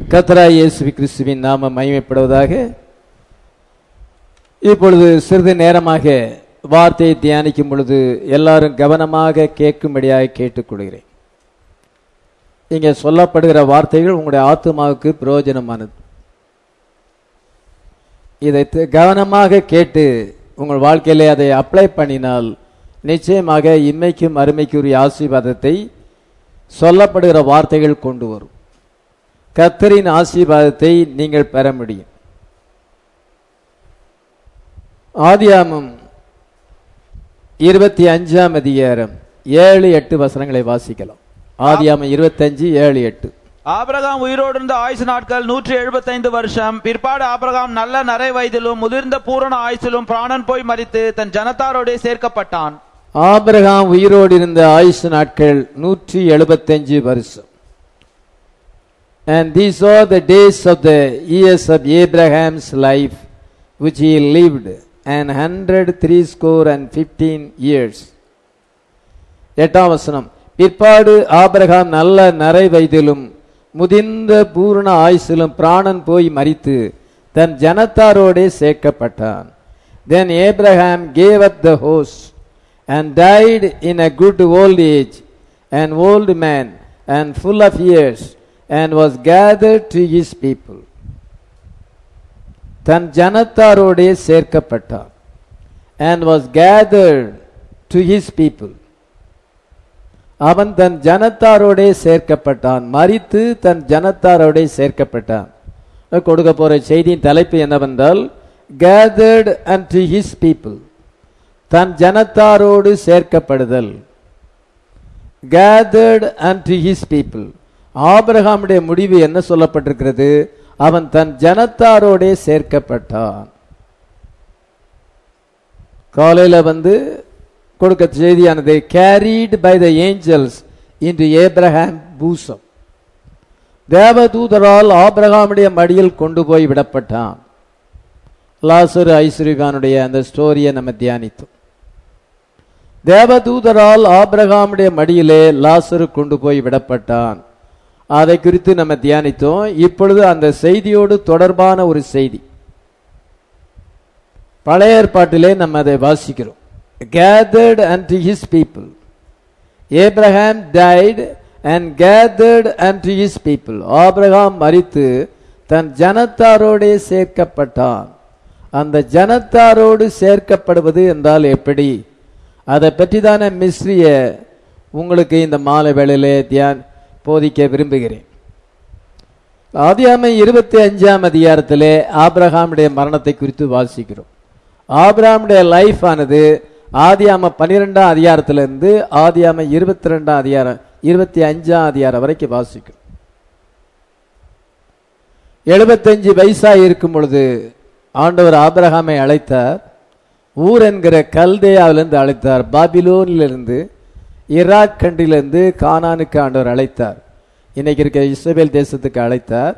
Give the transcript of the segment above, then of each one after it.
கத்தராய் இயேசு கிறிஸ்துவின் நாம மகிமைப்படுவதாக இப்பொழுது சிறிது நேரமாக வார்த்தையை தியானிக்கும் பொழுது எல்லாரும் கவனமாக கேட்கும்படியாக கேட்டுக்கொள்கிறேன் இங்கே சொல்லப்படுகிற வார்த்தைகள் உங்களுடைய ஆத்மாவுக்கு பிரயோஜனமானது இதை தி- கவனமாக கேட்டு உங்கள் வாழ்க்கையிலே அதை அப்ளை பண்ணினால் நிச்சயமாக இம்மைக்கும் அருமைக்குரிய ஆசீர்வாதத்தை சொல்லப்படுகிற வார்த்தைகள் கொண்டு வரும் கத்தரின் ஆசீர்வாதத்தை நீங்கள் பெற முடியும் ஆதியாமம் இருபத்தி அஞ்சாம் அதிகாரம் ஏழு எட்டு வசனங்களை வாசிக்கலாம் ஆதியாமம் இருபத்தஞ்சு ஏழு எட்டு ஆபிரகாம் உயிரோடு இருந்த ஆயுசு நாட்கள் நூற்றி எழுபத்தைந்து வருஷம் பிற்பாடு ஆபிரகாம் நல்ல நரை வயதிலும் முதிர்ந்த பூரண ஆயுசிலும் பிராணன் போய் மரித்து தன் ஜனத்தாரோடே சேர்க்கப்பட்டான் ஆபிரகாம் உயிரோடு இருந்த ஆயுசு நாட்கள் நூற்றி எழுபத்தஞ்சு வருஷம் And these are the days of the years of Abraham's life which he lived, an hundred three score and fifteen years. எட்டாம் வசனம் பிற்பாடு ஆபிரகாம் நல்ல நரை வயதிலும் முதிர்ந்த பூரண ஆயுசிலும் பிராணன் போய் மரித்து தன் ஜனத்தாரோடே சேர்க்கப்பட்டான் Then Abraham gave up the host and died in a good old age, an old man and full of years, and was gathered to his people. Than ஜனத்தாரோடே சேர்க்கப்பட்டான் and was gathered to his people. அவன் தன் ஜனத்தாரோடே சேர்க்கப்பட்டான் மரித்து தன் ஜனத்தாரோடே சேர்க்கப்பட்டான் கொடுக்க போற செய்தியின் தலைப்பு என்னவென்றால் gathered unto his people தன் ஜனத்தாரோடு சேர்க்கப்படுதல் gathered unto his people ஆபிரகாமுடைய முடிவு என்ன சொல்லப்பட்டிருக்கிறது அவன் தன் ஜனத்தாரோடே சேர்க்கப்பட்டான் காலையில வந்து கொடுக்க செய்தியானது கேரிட் பை த ஏஞ்சல்ஸ் இன்று ஏப்ரஹாம் பூசம் தேவதூதரால் ஆபிரகாமுடைய மடியில் கொண்டு போய் விடப்பட்டான் லாசரு ஐஸ்வரிகானுடைய அந்த ஸ்டோரியை நம்ம தியானித்தோம் தேவதூதரால் ஆபிரகாமுடைய மடியிலே லாசரு கொண்டு போய் விடப்பட்டான் அதை குறித்து நம்ம தியானித்தோம் இப்பொழுது அந்த செய்தியோடு தொடர்பான ஒரு செய்தி பழைய ஏற்பாட்டிலே நம்ம அதை வாசிக்கிறோம் gathered unto his people Abraham died and gathered unto his people ஆபிரகாம் மரித்து தன் ஜனத்தாரோடே சேர்க்கப்பட்டான் அந்த ஜனத்தாரோடு சேர்க்கப்படுவது என்றால் எப்படி அதை பற்றி தானே மிஸ்ரிய உங்களுக்கு இந்த மாலை வேளையிலே தியான் போதிக்க விரும்புகிறேன் ஆதியாமை இருபத்தி அஞ்சாம் அதிகாரத்திலே ஆபிரகாமுடைய மரணத்தை குறித்து வாசிக்கிறோம் ஆபிரகாமுடைய லைஃப் ஆனது ஆதியாம பன்னிரெண்டாம் அதிகாரத்திலிருந்து ஆதியாம இருபத்தி ரெண்டாம் அதிகாரம் இருபத்தி அஞ்சாம் அதிகாரம் வரைக்கும் வாசிக்கும் எழுபத்தஞ்சு வயசா இருக்கும் பொழுது ஆண்டவர் ஆபிரகாமை அழைத்தார் ஊர் என்கிற கல்தேயாவிலிருந்து அழைத்தார் பாபிலோனிலிருந்து ஈராக் கண்டிலிருந்து கானானுக்கு ஆண்டவர் அழைத்தார் இன்னைக்கு இருக்க இஸ்ரேல் தேசத்துக்கு அழைத்தார்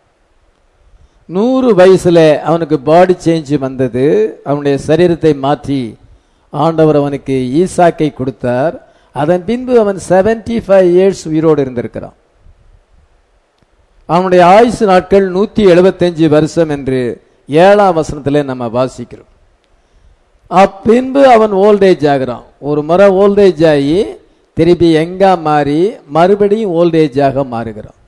நூறு வயசுல அவனுக்கு பாடி சேஞ்ச் வந்தது அவனுடைய சரீரத்தை மாற்றி ஆண்டவர் அவனுக்கு ஈசாக்கை கொடுத்தார் அதன் பின்பு அவன் 75 ஃபைவ் இயர்ஸ் உயிரோடு இருந்திருக்கிறான் அவனுடைய ஆயுசு நாட்கள் நூத்தி எழுபத்தஞ்சு வருஷம் என்று ஏழாம் வசனத்திலே நம்ம வாசிக்கிறோம் அப்பின்பு அவன் ஓல்டேஜ் ஆகிறான் ஒரு முறை ஓல்டேஜ் ஆகி திருப்பி எங்கா மாறி மறுபடியும் ஓல்டேஜாக மாறுகிறான்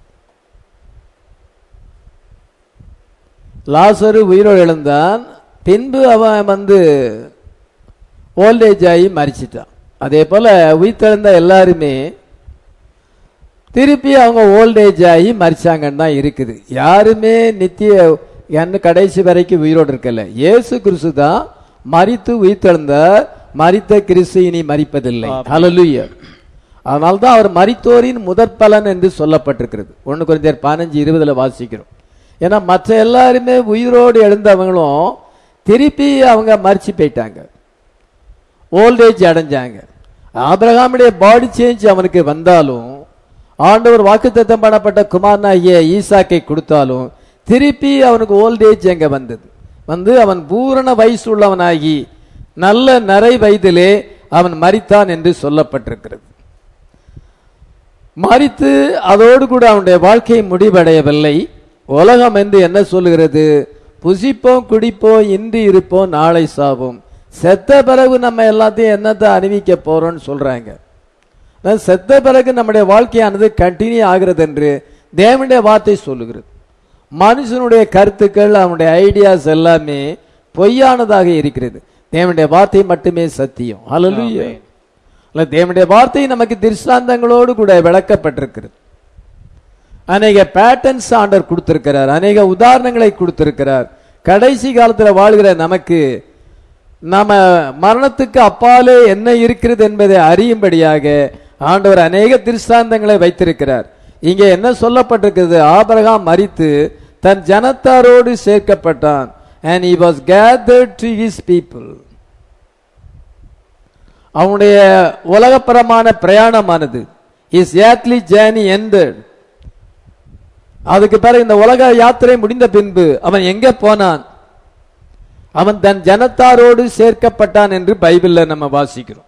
லாசரு உயிரோடு எழுந்தான் பின்பு அவன் வந்து ஓல்டேஜ் ஆகி மறிச்சிட்டான் அதே போல உயிர்த்தெழுந்த எல்லாருமே திருப்பி அவங்க ஓல்டேஜ் ஆகி மறிச்சாங்கன்னு தான் இருக்குது யாருமே நித்திய என்ன கடைசி வரைக்கும் உயிரோடு இருக்கல இயேசு கிறிஸ்து தான் மறித்து உயிர்த்தெழுந்த மறித்த கிறிஸ்து இனி மறிப்பதில்லை ஹalleluya அதனால தான் அவர் மரித்தோரின் முதற் பலன் என்று சொல்லப்பட்டிருக்கிறது ஒன்று குறைந்தர் பதினஞ்சு இருபதுல வாசிக்கிறோம் ஏன்னா மற்ற எல்லாருமே உயிரோடு எழுந்தவங்களும் திருப்பி அவங்க மறிச்சு போயிட்டாங்க ஓல்டேஜ் அடைஞ்சாங்க ஆபிரகாமுடைய பாடி சேஞ்ச் அவனுக்கு வந்தாலும் ஆண்டவர் வாக்குத்தத்தம் பண்ணப்பட்ட குமாரனாகிய ஈசாக்கை கொடுத்தாலும் திருப்பி அவனுக்கு ஓல்டேஜ் அங்க வந்தது வந்து அவன் பூரண வயசு உள்ளவனாகி நல்ல நரை வயதிலே அவன் மரித்தான் என்று சொல்லப்பட்டிருக்கிறது மரித்து அதோடு கூட அவனுடைய வாழ்க்கை முடிவடையவில்லை உலகம் என்று என்ன சொல்லுகிறது புசிப்போம் குடிப்போம் இன்று இருப்போம் நாளை சாவோம் செத்த பிறகு நம்ம எல்லாத்தையும் என்னத்தை அறிவிக்க போறோம்னு சொல்றாங்க ஆனா, செத்த பிறகு நம்முடைய வாழ்க்கையானது கண்டினியூ ஆகிறது என்று தேவனுடைய வார்த்தை சொல்லுகிறது மனுஷனுடைய கருத்துக்கள் அவனுடைய ஐடியாஸ் எல்லாமே பொய்யானதாக இருக்கிறது தேவனுடைய வார்த்தை மட்டுமே சத்தியம் ஹalleluya ஆமென். அல்ல தேவனுடைய வார்த்தை நமக்கு திருஷ்டாந்தங்களோடு கூட விளக்கப்பட்டிருக்கிறது அநேக பேட்டர்ன்ஸ் ஆண்டர் கொடுத்திருக்கிறார் அநேக உதாரணங்களை கொடுத்திருக்கிறார் கடைசி காலத்துல வாழ்கிற நமக்கு நம்ம மரணத்துக்கு அப்பாலே என்ன இருக்கிறது என்பதை அறியும்படியாக ஆண்டவர் அநேக திருஷ்டாந்தங்களை வைத்திருக்கிறார் இங்கே என்ன சொல்லப்பட்டிருக்கிறது ஆபிரகாம் மரித்து தன் ஜனத்தாரோடு சேர்க்கப்பட்டான் and he was gathered to his people அவனுடைய உலகப்பரமான பிரயாணமானது his earthly journey ended அதுக்கு பிறகு இந்த உலக யாத்திரை முடிந்த பின்பு அவன் எங்க போனான் அவன் தன் ஜனத்தாரோடு சேர்க்கப்பட்டான் என்று பைபிள்ல நம்ம வாசிக்கிறோம்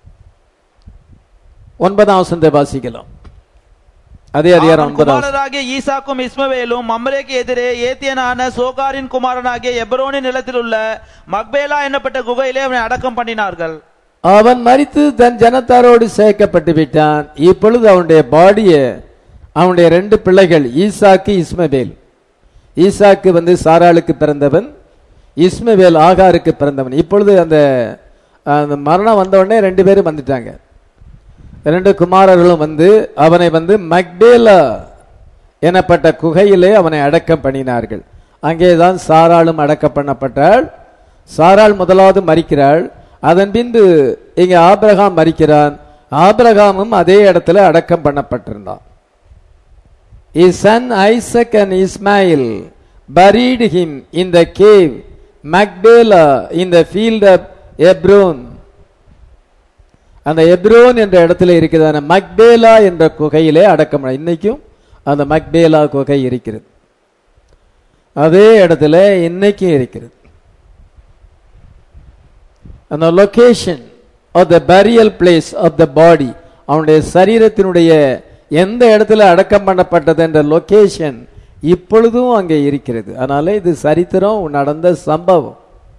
ஒன்பதாம் வசனத்தை வாசிக்கலாம் அதே அதிகாரம் அவன் ஒன்பதாம் வசனம். குமாரராகிய ஈசாக்கும் இஸ்மவேலும் மம்ரேக்கு எதிரே ஏத்தியனான சோகாரின் குமாரனாகிய எப்ரோனின் நிலத்தில் உள்ள மக்பேலா என்னப்பட்ட குகையிலே அவனை அடக்கம் பண்ணினார்கள் அவன் மரித்து தன் ஜனத்தாரோடு சேர்க்கப்பட்டு விட்டான் இப்பொழுது அவனுடைய பாடிய அவனுடைய ரெண்டு பிள்ளைகள் ஈசாக்கு இஸ்மவேல் ஈசாக்கு வந்து சாராளுக்கு பிறந்தவன் இஸ்மவேல் ஆகாருக்கு பிறந்தவன் இப்பொழுது அந்த அந்த மரணம் வந்த உடனே ரெண்டு பேரும் வந்துட்டாங்க ரெண்டு குமாரர்களும் வந்து அவனை வந்து மக்பேலா எனப்பட்ட குகையிலே அவனை அடக்கம் பண்ணினார்கள் அங்கேதான் சாராளும் அடக்கம் பண்ணப்பட்டாள் சாராள் முதலாவது மரிக்கிறாள் அதன் பின்பு இங்க ஆபிரகாம் மரிக்கிறான் ஆபிரகாமும் அதே இடத்துல அடக்கம் பண்ணப்பட்டிருந்தான் His son Isaac and Ismail buried him in the cave Macbela in the field of Hebron. அந்த எப்ரோன் என்ற இடத்துல இருக்கிறதான மக்பேலா என்ற குகையிலே அடக்கம் பண்ண- இன்னைக்கும் அந்த மக்பேலா குகை இருக்கிறது அதே இடத்துல இன்னைக்கும் இருக்கிறது அந்த location of the burial place of the body அவனுடைய சரீரத்தினுடைய எந்த இடத்துல அடக்கம் பண்ணப்பட்டது என்ற லொகேஷன் இப்பொழுதும் அங்கே இருக்கிறது அதனால இது சரித்திரம் நடந்த சம்பவம்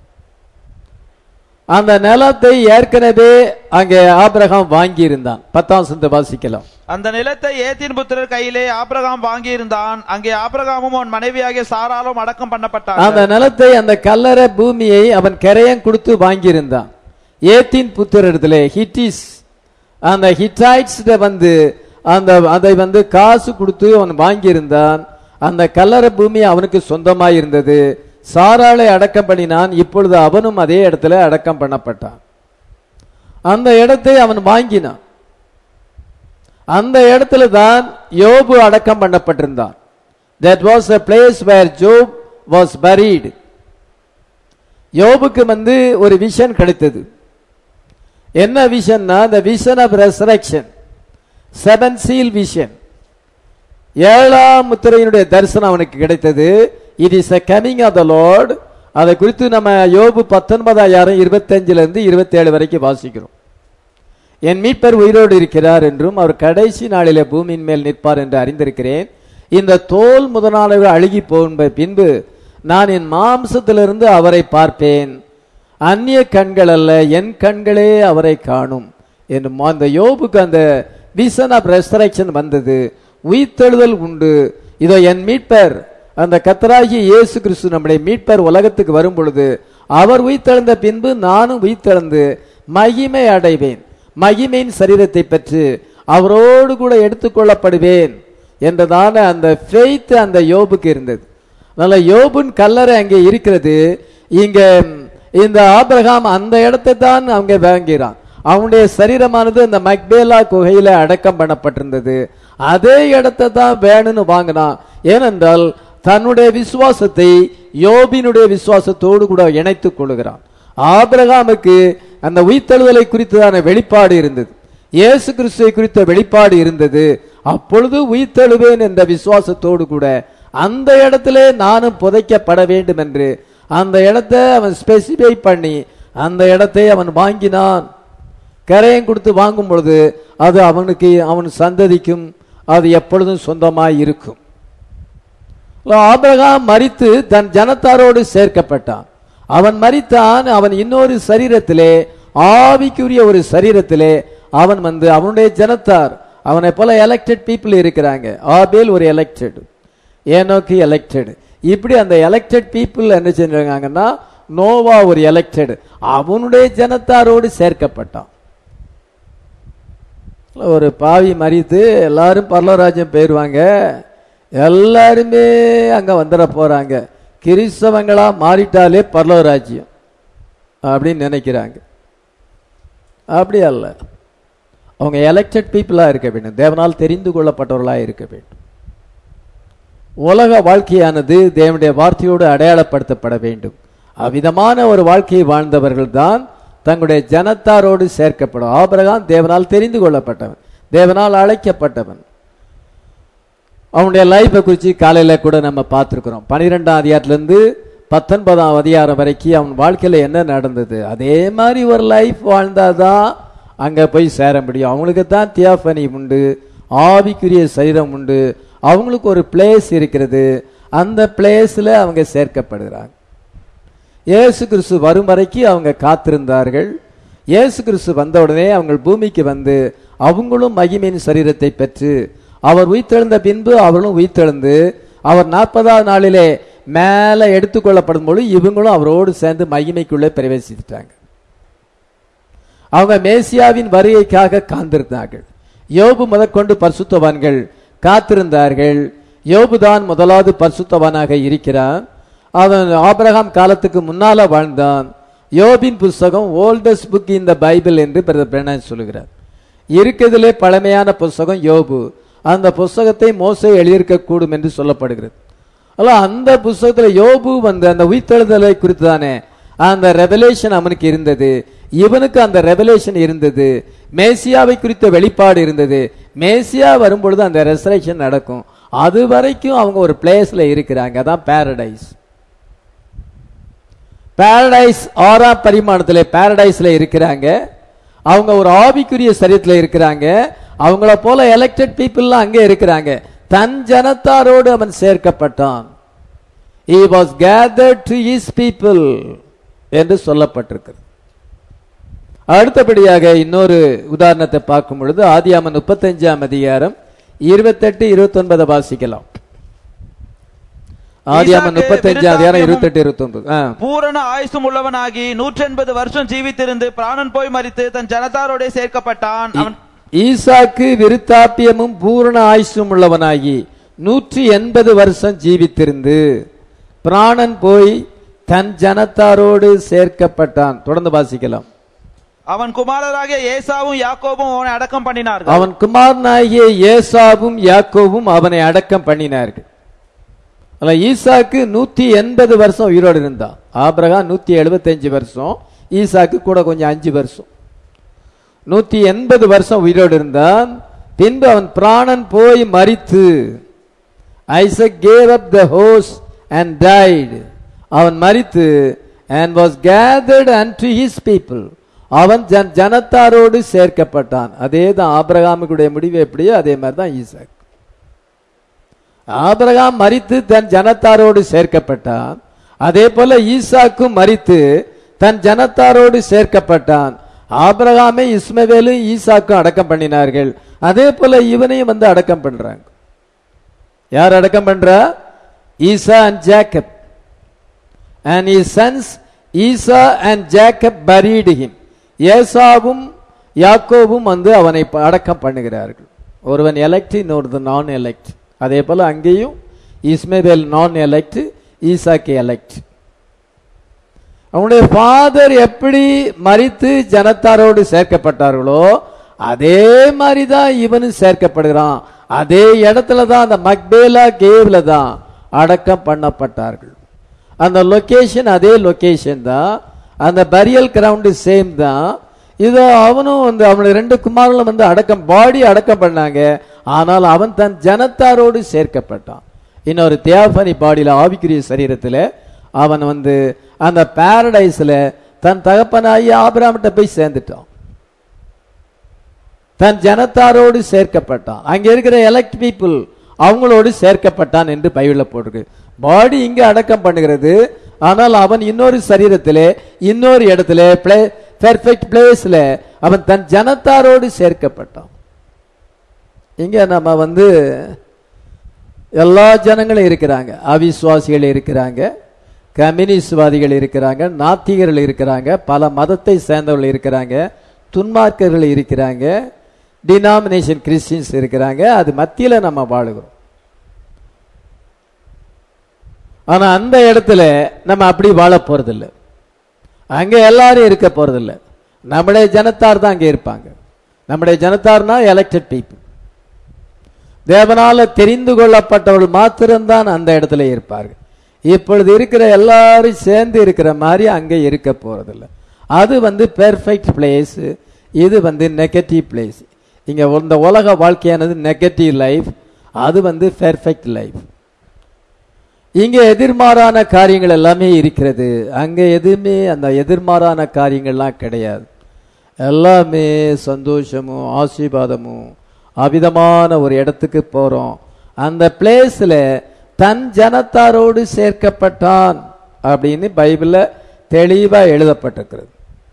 அந்த நிலத்தை ஏற்கனவே அங்கே ஆபிரகாம் வாங்கி இருந்தான் பத்தாம் சந்த வாசிக்கலாம் அந்த நிலத்தை ஏத்தின் புத்திரர் கையிலே ஆபிரகாம் வாங்கியிருந்தான் அங்கே ஆபிரகாமும் அவன் மனைவியாகிய சாராலும் அடக்கம் அந்த பண்ணப்பட்டார்கள் நிலத்தை அந்த கல்லறை பூமியை அவன் கரையம் கொடுத்து வாங்கியிருந்தான் ஏத்தின் புத்திரத்திலே ஹிட்டிஸ் அந்த ஹிட்டைட்ஸ் வந்து அந்த அதை வந்து காசு கொடுத்து அவன் வாங்கியிருந்தான் அந்த கல்லறை பூமி அவனுக்கு சொந்தமாய் இருந்தது சாராளை அடக்கம் பண்ணினான் இப்பொழுது அவனும் அதே இடத்துல அடக்கம் பண்ணப்பட்டான் அந்த இடத்தை அவன் வாங்கினான் அந்த இடத்துல தான் யோபு அடக்கம் பண்ணப்பட்டிருந்தான் that was a place where job was buried யோபுக்கு வந்து ஒரு விஷன் கிடைத்தது என்ன விஷன்னா the vision of resurrection seven seal vision ஏழாம் முத்திரையினுடைய தரிசனம் அவனுக்கு கிடைத்தது it is a coming of the lord அதை குறித்து நம்ம யோபு பத்தொன்பதாயிரம் இருபத்தஞ்சுல இருந்து இருபத்தேழு வரைக்கும் வாசிக்கிறோம் என் மீட்பர் உயிரோடு இருக்கிறார் என்றும் அவர் கடைசி நாளிலே பூமியின் மேல் நிற்பார் என்று அறிந்திருக்கிறேன் இந்த தோல் முதலாளர்கள் அழுகி போகும் பின்பு நான் என் மாம்சத்திலிருந்து அவரை பார்ப்பேன் அந்நிய கண்கள் அல்ல என் கண்களே அவரை காணும் என்று மா- அந்த யோபுக்கு அந்த விசன் ஆஃப் ரெஸ்டரக்ஷன் வந்தது உயிர்த்தெழுதல் உண்டு இதோ என் மீட்பர் அந்த கத்தராகிய இயேசு கிறிஸ்து நம்முடைய மீட்பர் உலகத்துக்கு வரும் பொழுது அவர் உயிர்த்தெழுந்த பின்பு நானும் உயிர்த்தெழுந்து மகிமை அடைவேன் மகிமையின் சரீரத்தை பெற்று அவரோடு கூட எடுத்துக்கொள்ளப்படுவேன் என்றதான அந்த ஃபெய்த் அந்த யோபுக்கு இருந்தது அதனால யோபுன் கல்லறை அங்கே இருக்கிறது இங்க இந்த ஆபிரகாம் அந்த இடத்தை தான் அவங்க வாங்கிறான் அவனுடைய சரீரமானது அந்த மக்பேலா குகையில அடக்கம் பண்ணப்பட்டிருந்தது அதே இடத்தை தான் வேணும்னு வாங்கினான் ஏனென்றால் தன்னுடைய விசுவாசத்தை யோபினுடைய விசுவாசத்தோடு கூட இணைத்துக் கொள்கிறான் ஆபிரகாமுக்கு அந்த உயிர்த்தெழுதலை குறித்ததான வெளிப்பாடு இருந்தது இயேசு கிறிஸ்துவை குறித்த வெளிப்பாடு இருந்தது அப்பொழுது உயிர்த்தெழுவேன் என்ற விசுவாசத்தோடு கூட அந்த இடத்திலே நானும் புதைக்கப்பட வேண்டும் என்று அந்த இடத்தை அவன் ஸ்பெசிஃபை பண்ணி அந்த இடத்தை அவன் வாங்கினான் கரையம் கொடுத்து வாங்கும் பொழுது அது அவனுக்கு அவன் சந்ததிக்கும் அது எப்பொழுதும் சொந்தமாய் இருக்கும் ஆபிரகாம் மரித்து தன் ஜனத்தாரோடு சேர்க்கப்பட்டான் அவன் மரித்தான் அவன் இன்னொரு சரீரத்திலே ஆவிக்குரிய ஒரு சரீரத்திலே அவன் வந்து அவனுடைய ஜனத்தார் அவனை போல எலெக்டட் பீப்புள் இருக்கிறாங்க ஆபேல் ஒரு எலெக்டட் ஏனோக்கு எலெக்டட் இப்படி அந்த எலெக்டட் பீப்புள் என்ன செஞ்சாங்கன்னா நோவா ஒரு எலெக்டட் அவனுடைய ஜனத்தாரோடு சேர்க்கப்பட்டான் ஒரு பாவி மறித்து எல்லாரும் பரலராஜ்யம் போயிருவாங்க எல்லாருமே அங்க வந்துட போறாங்க கிறிஸ்தவங்களா மாறிட்டாலே பரலராஜ்யம் அப்படின்னு நினைக்கிறாங்க அப்படி அல்ல அவங்க எலெக்டட் பீப்புளா இருக்க வேண்டும் தேவனால் தெரிந்து கொள்ளப்பட்டவர்களா இருக்க வேண்டும் உலக வாழ்க்கையானது தேவனுடைய வார்த்தையோடு அடையாளப்படுத்தப்பட வேண்டும் அவ்விதமான ஒரு வாழ்க்கையை வாழ்ந்தவர்கள் தான் தங்களுடைய ஜனத்தாரோடு சேர்க்கப்படும் ஆபிரகாம் தேவனால் தெரிந்து கொள்ளப்பட்டவன் தேவனால் அழைக்கப்பட்டவன் அவனுடைய லைஃபை குறித்து காலையில கூட நம்ம பார்த்துருக்குறோம் பனிரெண்டாம் அதிகாரத்திலிருந்து பத்தொன்பதாம் அதிகாரம் வரைக்கும் அவன் வாழ்க்கையில என்ன நடந்தது அதே மாதிரி ஒரு லைஃப் வாழ்ந்தாதான் அங்க போய் சேர முடியும் அவங்களுக்கு தான் தியாஃபனி உண்டு ஆவிக்குரிய சரீரம் உண்டு அவங்களுக்கு ஒரு பிளேஸ் இருக்கிறது அந்த பிளேஸ்ல அவங்க சேர்க்கப்படுகிறாங்க இயேசு கிறிஸ்து வரும் வரைக்கும் அவங்க காத்திருந்தார்கள் இயேசு கிறிஸ்து வந்த உடனே அவங்க பூமிக்கு வந்து அவங்களும் மகிமையின் சரீரத்தை பெற்று அவர் உயிர்த்தெழுந்த பின்பு அவர்களும் உயிர்த்தெழுந்து அவர் நாற்பதாவது நாளிலே மேலே எடுத்துக்கொள்ளப்படும் பொழுது இவங்களும் அவரோடு சேர்ந்து மகிமைக்குள்ளே பிரவேசித்தாங்க அவங்க மேசியாவின் வருகைக்காக காத்திருந்தார்கள் யோபு முதற்கொண்டு பரிசுத்தவான்கள் காத்திருந்தார்கள் யோபு தான் முதலாவது பரிசுத்தவானாக இருக்கிறான் அவன் ஆபிரகாம் காலத்துக்கு முன்னால வாழ்ந்தான் யோபின் புஸ்தகம் ஓல்டஸ்ட் புக் இந்த பைபிள் என்று பிரதர் பிரணான் சொல்லுகிறார் இருக்கிறதுலே பழமையான புஸ்தகம் யோபு அந்த புஸ்தகத்தை மோசே எழுதியிருக்க கூடும் என்று சொல்லப்படுகிறது அல்ல அந்த புஸ்தகத்துல யோபு வந்து அந்த உயிர்த்தெழுதலை குறித்து தானே அந்த ரெவலேஷன் அவனுக்கு இருந்தது இவனுக்கு அந்த ரெவலேஷன் இருந்தது மேசியாவை குறித்த வெளிப்பாடு இருந்தது மேசியா வரும்பொழுது அந்த ரெசரேஷன் நடக்கும் அது வரைக்கும் அவங்க ஒரு பிளேஸ்ல இருக்கிறாங்க அதான் பாரடைஸ் பாரடைஸ் ஆறாம் பரிமாணத்துல பாரடைஸ்ல இருக்கிறாங்க அவங்க ஒரு ஆவிக்குரிய சரீரத்தில் இருக்கிறாங்க அவங்கள போல எலெக்டட் பீப்புள்லாம் அங்கே இருக்கிறாங்க தன் ஜனத்தாரோடு அவன் சேர்க்கப்பட்டான் he was gathered to his people என்று சொல்லப்பட்டிருக்கிறது அடுத்தபடியாக இன்னொரு உதாரணத்தை பார்க்கும் பொழுது ஆதியாமன் முப்பத்தஞ்சாம் அதிகாரம் இருபத்தெட்டு இருபத்தி ஒன்பதை வாசிக்கலாம் ஆதியாமன் முப்பத்தஞ்சாம் அதிகாரம் இருபத்தெட்டு இருபத்தி ஒன்பது பூரண ஆயுசும் உள்ளவனாகி நூற்றி எண்பது வருஷம் ஜீவித்திருந்து பிராணன் போய் மரித்து தன் ஜனத்தாரோட சேர்க்கப்பட்டான் அவன் ஈசாக்கு விருத்தாப்பியமும் பூரண ஆயுசும் உள்ளவனாகி நூற்றி எண்பது வருஷம் ஜீவித்திருந்து பிராணன் போய் தன் ஜனத்தாரோடு சேர்க்கப்பட்டான் தொடர்ந்து வாசிக்கலாம் அவன் குமாரராகிய ஏசாவும் யாக்கோபும் அவனை அடக்கம் பண்ணினார்கள் அவன் குமாரனாகிய ஏசாவும் யாக்கோவும் அவனை அடக்கம் பண்ணினார்கள் அல்ல ஈசாக்கு நூத்தி எண்பது வருஷம் உயிரோடு இருந்தான் ஆபிரகாம் நூத்தி எழுபத்தஞ்சு வருஷம் ஈசாக்கு கூட கொஞ்சம் அஞ்சு வருஷம் நூத்தி எண்பது வருஷம் உயிரோடு இருந்தான் பின்பு அவன் பிராணன் போய் மரித்து Isaac gave up the ghost and died அவன் மரித்து and was gathered unto his people அவன் ஜன் ஜனத்தாரோடு சேர்க்கப்பட்டான் அதே தான் ஆபிரகாமுக்குடைய முடிவு எப்படியோ அதே மாதிரி தான் ஈசாக் ஆபிரகாம் மரித்து தன் ஜனத்தாரோடு சேர்க்கப்பட்டான் அதே போல ஈசாக்கும் மரித்து தன் ஜனத்தாரோடு சேர்க்கப்பட்டான் ஆபிரகாமை இஸ்மவேலும் ஈசாக்கும் அடக்கம் பண்ணினார்கள் அதே போல இவனையும் வந்து அடக்கம் பண்றாங்க யார் அடக்கம் பண்றா Esau and Jacob and his sons Esau and Jacob buried him ஏசாவும் யாக்கோவும் வந்து அவனை ப- அடக்கம் பண்ணுகிறார்கள் ஒருவன் எலெக்ட் இன்னொருவன் நான் எலெக்ட் அதே போல அங்கேயும் இஸ்மேவேல் நான் எலெக்ட் ஈசாக்கு எலெக்ட் அவனுடைய ஃபாதர் எப்படி மரித்து ஜனத்தாரோடு சேர்க்கப்பட்டார்களோ அதே மாதிரி தான் இவனும் சேர்க்கப்படுகிறான் அதே இடத்துல தான் அந்த மக்பேலா கேவ்ல தான் அடக்கம் பண்ணப்பட்டார்கள் அந்த லொகேஷன் அதே லொகேஷன் தான் அந்த பரியல் கிரவுண்டு சேம் தான் இதோ அவனும் வந்து அவனுடைய ரெண்டு குமாரர்களும் வந்து அடக்கம் பாடி அடக்கம் பண்ணாங்க ஆனால் அவன் தன் ஜனத்தாரோடு சேர்க்கப்பட்டான் இன்னொரு தியாபனி பாடியில ஆவிக்குரிய சரீரத்துல அவன் வந்து அந்த பாரடைஸ்ல தன் தகப்பனாகி ஆபிராமிட்ட போய் சேர்ந்துட்டான் தன் ஜனத்தாரோடு சேர்க்கப்பட்டான் அங்க இருக்கிற எலக்ட் பீப்புள் அவங்களோடு சேர்க்கப்பட்டான் என்று பைபிளில் போட்டிருக்கு பாடி இங்க அடக்கம் பண்ணுகிறது ஆனால் அவன் இன்னொரு சரீரத்திலே இன்னொரு இடத்துல பிளே பெர்ஃபெக்ட் பிளேஸ்ல அவன் தன் ஜனத்தாரோடு சேர்க்கப்பட்டான் இங்க நம்ம வந்து எல்லா ஜனங்களும் இருக்கிறாங்க அவிசுவாசிகள் இருக்கிறாங்க கம்யூனிஸ்ட்வாதிகள் இருக்கிறாங்க நாத்திகர்கள் இருக்கிறாங்க பல மதத்தை சேர்ந்தவர்கள் இருக்கிறாங்க துன்மார்க்கர்கள் இருக்கிறாங்க டினாமினேஷன் கிறிஸ்டின்ஸ் இருக்கிறாங்க அது மத்தியில நம்ம வாழுகிறோம் ஆனா அந்த இடத்துல நம்ம அப்படி வாழ போறதில்ல அங்க எல்லாரும் இருக்க போறதில்ல நம்முடைய ஜனத்தார் தான் அங்க இருப்பாங்க நம்முடைய ஜனத்தார்னா எலெக்டட் பீப்புள் தேவனால தெரிந்து கொள்ளப்பட்டவர்கள் மாத்திரம்தான் அந்த இடத்துல இருப்பார்கள் இப்பொழுது இருக்கிற எல்லாரும் சேர்ந்து இருக்கிற மாதிரி அங்கே இருக்க போறதில்ல அது வந்து பெர்ஃபெக்ட் பிளேஸ் இது வந்து நெகட்டிவ் பிளேஸ் இங்க இந்த உலக வாழ்க்கையானது நெகட்டிவ் லைஃப் அது வந்து பெர்ஃபெக்ட் லைஃப் இங்க எதிர்மாறான காரியங்கள் எல்லாமே இருக்கிறது அங்க எதுவுமே அந்த எதிர்மாறான காரியங்கள்லாம் கிடையாது எல்லாமே சந்தோஷமும் ஆசீர்வாதமும் அவிதமான ஒரு இடத்துக்கு போறோம் அந்த பிளேஸ்ல தன் ஜனத்தாரோடு சேர்க்கப்பட்டான் அப்படின்னு பைபிள்ல தெளிவா எழுதப்பட்டிருக்கிறது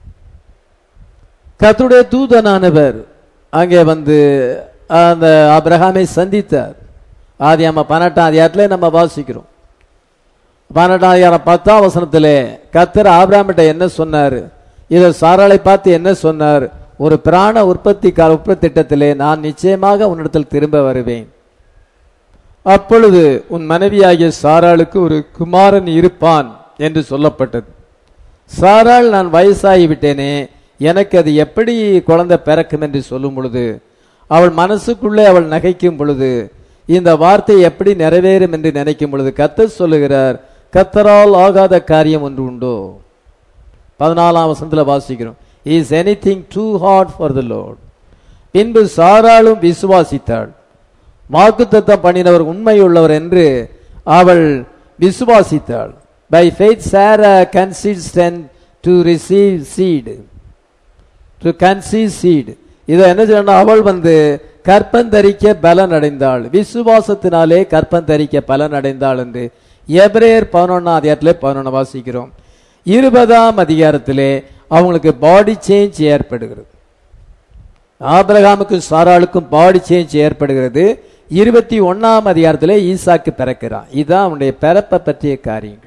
கர்த்தருடைய தூதனானவர் அங்கே வந்து அந்த அப்ரஹாமை சந்தித்தார் ஆதி நம்ம பன்னெண்டாம் அதிகாரத்துல நம்ம வாசிக்கிறோம் பன்னெண்டாம் அதிகாரம் பத்தாம் வசனத்திலே கத்தர் ஆபிராமிட்ட என்ன சொன்னார் இதை சாராளை பார்த்து என்ன சொன்னார் ஒரு பிராண உற்பத்தி கால உற்பத்தி திட்டத்திலே நான் நிச்சயமாக உன்னிடத்தில் திரும்ப வருவேன் அப்பொழுது உன் மனைவியாகிய சாராளுக்கு ஒரு குமாரன் இருப்பான் என்று சொல்லப்பட்டது சாராள் நான் வயசாகி விட்டேனே எனக்கு அது எப்படி குழந்தை பிறக்கும் என்று சொல்லும் பொழுது அவள் மனசுக்குள்ளே அவள் நகைக்கும் பொழுது இந்த வார்த்தை எப்படி நிறைவேறும் என்று நினைக்கும் பொழுது கத்தர் சொல்லுகிறார் கத்தரால் ஆகாத காரியம் ஒன்று உண்டோ பதினாலாம் வசனத்துல வாசிக்கிறோம் is anything too hard for the Lord பின்பு சாராளும் விசுவாசித்தாள் வாக்குத்தத்தம் பண்ணினவர் உண்மையுள்ளவர் என்று அவள் விசுவாசித்தாள் by faith Sarah consistent to receive seed to conceive seed இதை என்ன சொல்லணும் அவள் வந்து கற்பந்தரிக்க பலன் அடைந்தாள் விசுவாசத்தினாலே கற்பந்தரிக்க பலன் அடைந்தாள் என்று எபிரேயர் பதினொன்னாம் அதிகாரத்திலே பதினொன்று வாசிக்கிறோம் இருபதாம் அதிகாரத்திலே அவங்களுக்கு பாடி சேஞ்ச் ஏற்படுகிறது ஆபிரகாமுக்கும் சாராளுக்கும் பாடி சேஞ்ச் ஏற்படுகிறது இருபத்தி ஒன்னாம் அதிகாரத்திலே ஈசாக்கு பிறக்கிறான் இதுதான் அவனுடைய பிறப்பை பற்றிய காரியங்கள்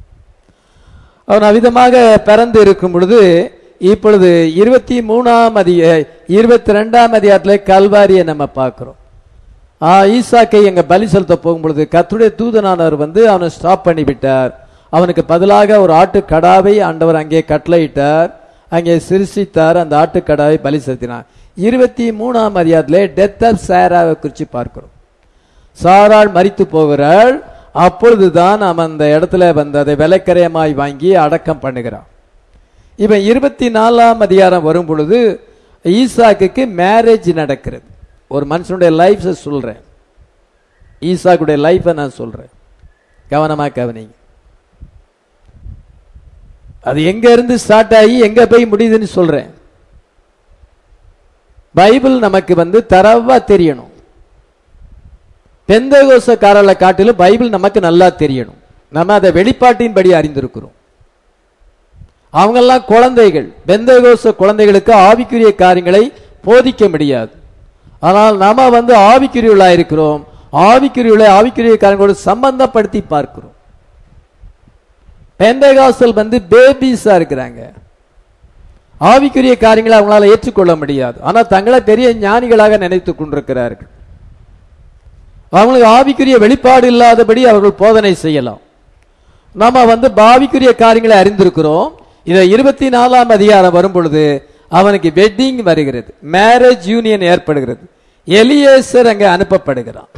அவன் அவிதமாக பிறந்து இருக்கும் பொழுது இப்பொழுது இருபத்தி மூணாம் அதிக இருபத்தி ரெண்டாம் அதிகாரத்துல கல்வாரியை நம்ம பார்க்கிறோம் ஆ, ஈசாக்கை எங்க பலி செலுத்த போகும்பொழுது கத்துடைய தூதனானவர் வந்து அவனை ஸ்டாப் பண்ணி விட்டார் அவனுக்கு பதிலாக ஒரு ஆட்டுக்கடாவை ஆண்டவர் அங்கே கட்டளையிட்டார் அங்கே சிருஷித்தார் அந்த ஆட்டுக்கடாவை பலி செலுத்தினார் இருபத்தி மூணாம் அதிகாரத்திலே டெத் ஆஃப் சாராவை குறித்து பார்க்கிறோம் சாராள் மரித்து போகிறாள் அப்பொழுதுதான் அவன் அந்த இடத்துல வந்து அதை விலைக்கரையமாய் வாங்கி அடக்கம் பண்ணுகிறான் இவன் இருபத்தி நாலாம் அதிகாரம் வரும் பொழுது ஈசாக்குக்கு மேரேஜ் நடக்கிறது ஒரு மனுஷனுடைய லைஃப் சொல்றேன் ஈசாக்குடைய லைஃபை நான் சொல்றேன் கவனமா கவனிங்க அது எங்க இருந்து ஸ்டார்ட் ஆகி எங்க போய் முடியுதுன்னு சொல்றேன் பைபிள் நமக்கு வந்து தரவா தெரியணும் பெந்தகோசக்காரர்களை காட்டிலும் பைபிள் நமக்கு நல்லா தெரியணும் நம்ம அதை வெளிப்பாட்டின்படி அறிந்திருக்கிறோம் அவங்கெல்லாம் குழந்தைகள் பெந்தகோச குழந்தைகளுக்கு ஆவிக்குரிய காரியங்களை போதிக்க முடியாது ஆனால் நாம வந்து ஆவிக்குரியவளா இருக்கிறோம் ஆவிக்குரியவளை ஆவிக்குரிய காரியங்களோடு சம்பந்தப்படுத்தி பார்க்கிறோம் பெந்தகாசல் வந்து பேபிஸா இருக்கிறாங்க ஆவிக்குரிய காரியங்களை அவங்களால ஏற்றுக்கொள்ள முடியாது ஆனா தங்களை பெரிய ஞானிகளாக நினைத்துக் கொண்டிருக்கிறார்கள் அவங்களுக்கு ஆவிக்குரிய வெளிப்பாடு இல்லாதபடி அவர்கள் போதனை செய்யலாம் நாம வந்து பாவிக்குரிய காரியங்களை அறிந்திருக்கிறோம் இதை இருபத்தி நாலாம் அதிகாரம் வரும் பொழுது அவனுக்கு வெட்டிங் வருகிறது மேரேஜ் யூனியன் ஏற்படுகிறது எலியேசர் அங்கே அனுப்பப்படுகிறான்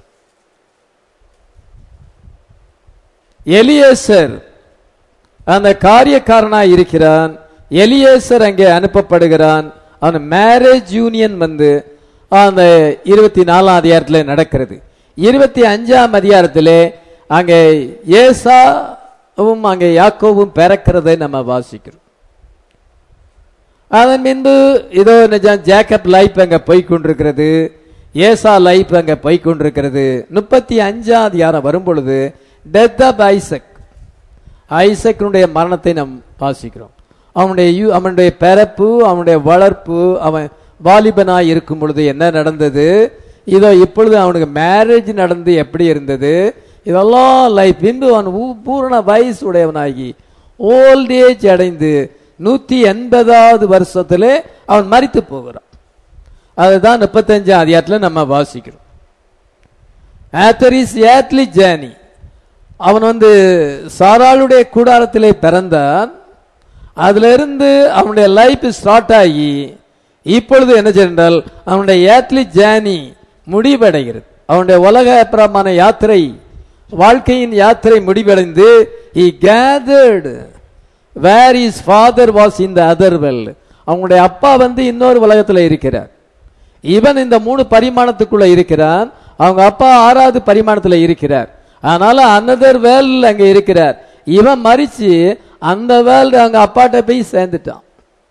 எலியேசர் அந்த காரியக்காரனாய் இருக்கிறான் எலியேசர் அங்கே அனுப்பப்படுகிறான் அவன் மேரேஜ் யூனியன் வந்து அந்த இருபத்தி நாலாம் அதிகாரத்தில் நடக்கிறது இருபத்தி அஞ்சாம் அதிகாரத்திலே அங்கே ஏசாவும் அங்கே யாக்கோவும் பிறக்கிறதை நம்ம வாசிக்கிறோம் அதன் பின்பு இதோ நிஜம் ஜேக்கப் லைஃப் அங்க போய் கொண்டிருக்கிறது ஏசா லைஃப் அங்க போய் கொண்டிருக்கிறது முப்பத்தி அஞ்சாவது அதிகாரம் வரும் பொழுது டெத் ஆஃப் ஐசக் ஐசக்கினுடைய மரணத்தை நாம் வாசிக்கிறோம் அவனுடைய யூ- அவனுடைய பிறப்பு அவனுடைய வளர்ப்பு அவன் வாலிபனாய் இருக்கும் பொழுது என்ன நடந்தது இதோ இப்பொழுது அவனுக்கு மேரேஜ் நடந்து எப்படி இருந்தது இதெல்லாம் லைஃப் பின்பு அவன் ஊ- பூரண வயசு உடையவனாகி ஓல்ட் ஏஜ் அடைந்து நூத்தி எண்பதாவது வருஷத்திலே அவன் மரித்து போகிறான் அதுதான் முப்பத்தஞ்சாம் அதிகாரத்தில் நம்ம வாசிக்கிறோம் ஆத்தர் இஸ் ஏத்லி ஜேர்னி அவன் வந்து சாராளுடைய கூடாரத்திலே பிறந்தான் அதுல இருந்து அவனுடைய லைஃப் ஸ்டார்ட் ஆகி இப்பொழுது என்ன சென்றால் அவனுடைய ஏத்லி ஜேர்னி முடிவடைகிறது அவனுடைய உலக பிரமான யாத்திரை வாழ்க்கையின் யாத்திரை முடிவடைந்து he gathered where his father was in the other world அவனுடைய அப்பா வந்து இன்னொரு உலகத்துல இருக்கிறார் இவன் இந்த மூணு பரிமாணத்துக்குள்ள இருக்கிறான் அவங்க அப்பா ஆறாவது பரிமாணத்துல இருக்கிறார் அதனால அனதர் வேல் அங்க இருக்கிறார் இவன் மறிச்சு அந்த வேல்டு அவங்க அப்பாட்ட போய் சேர்ந்துட்டான்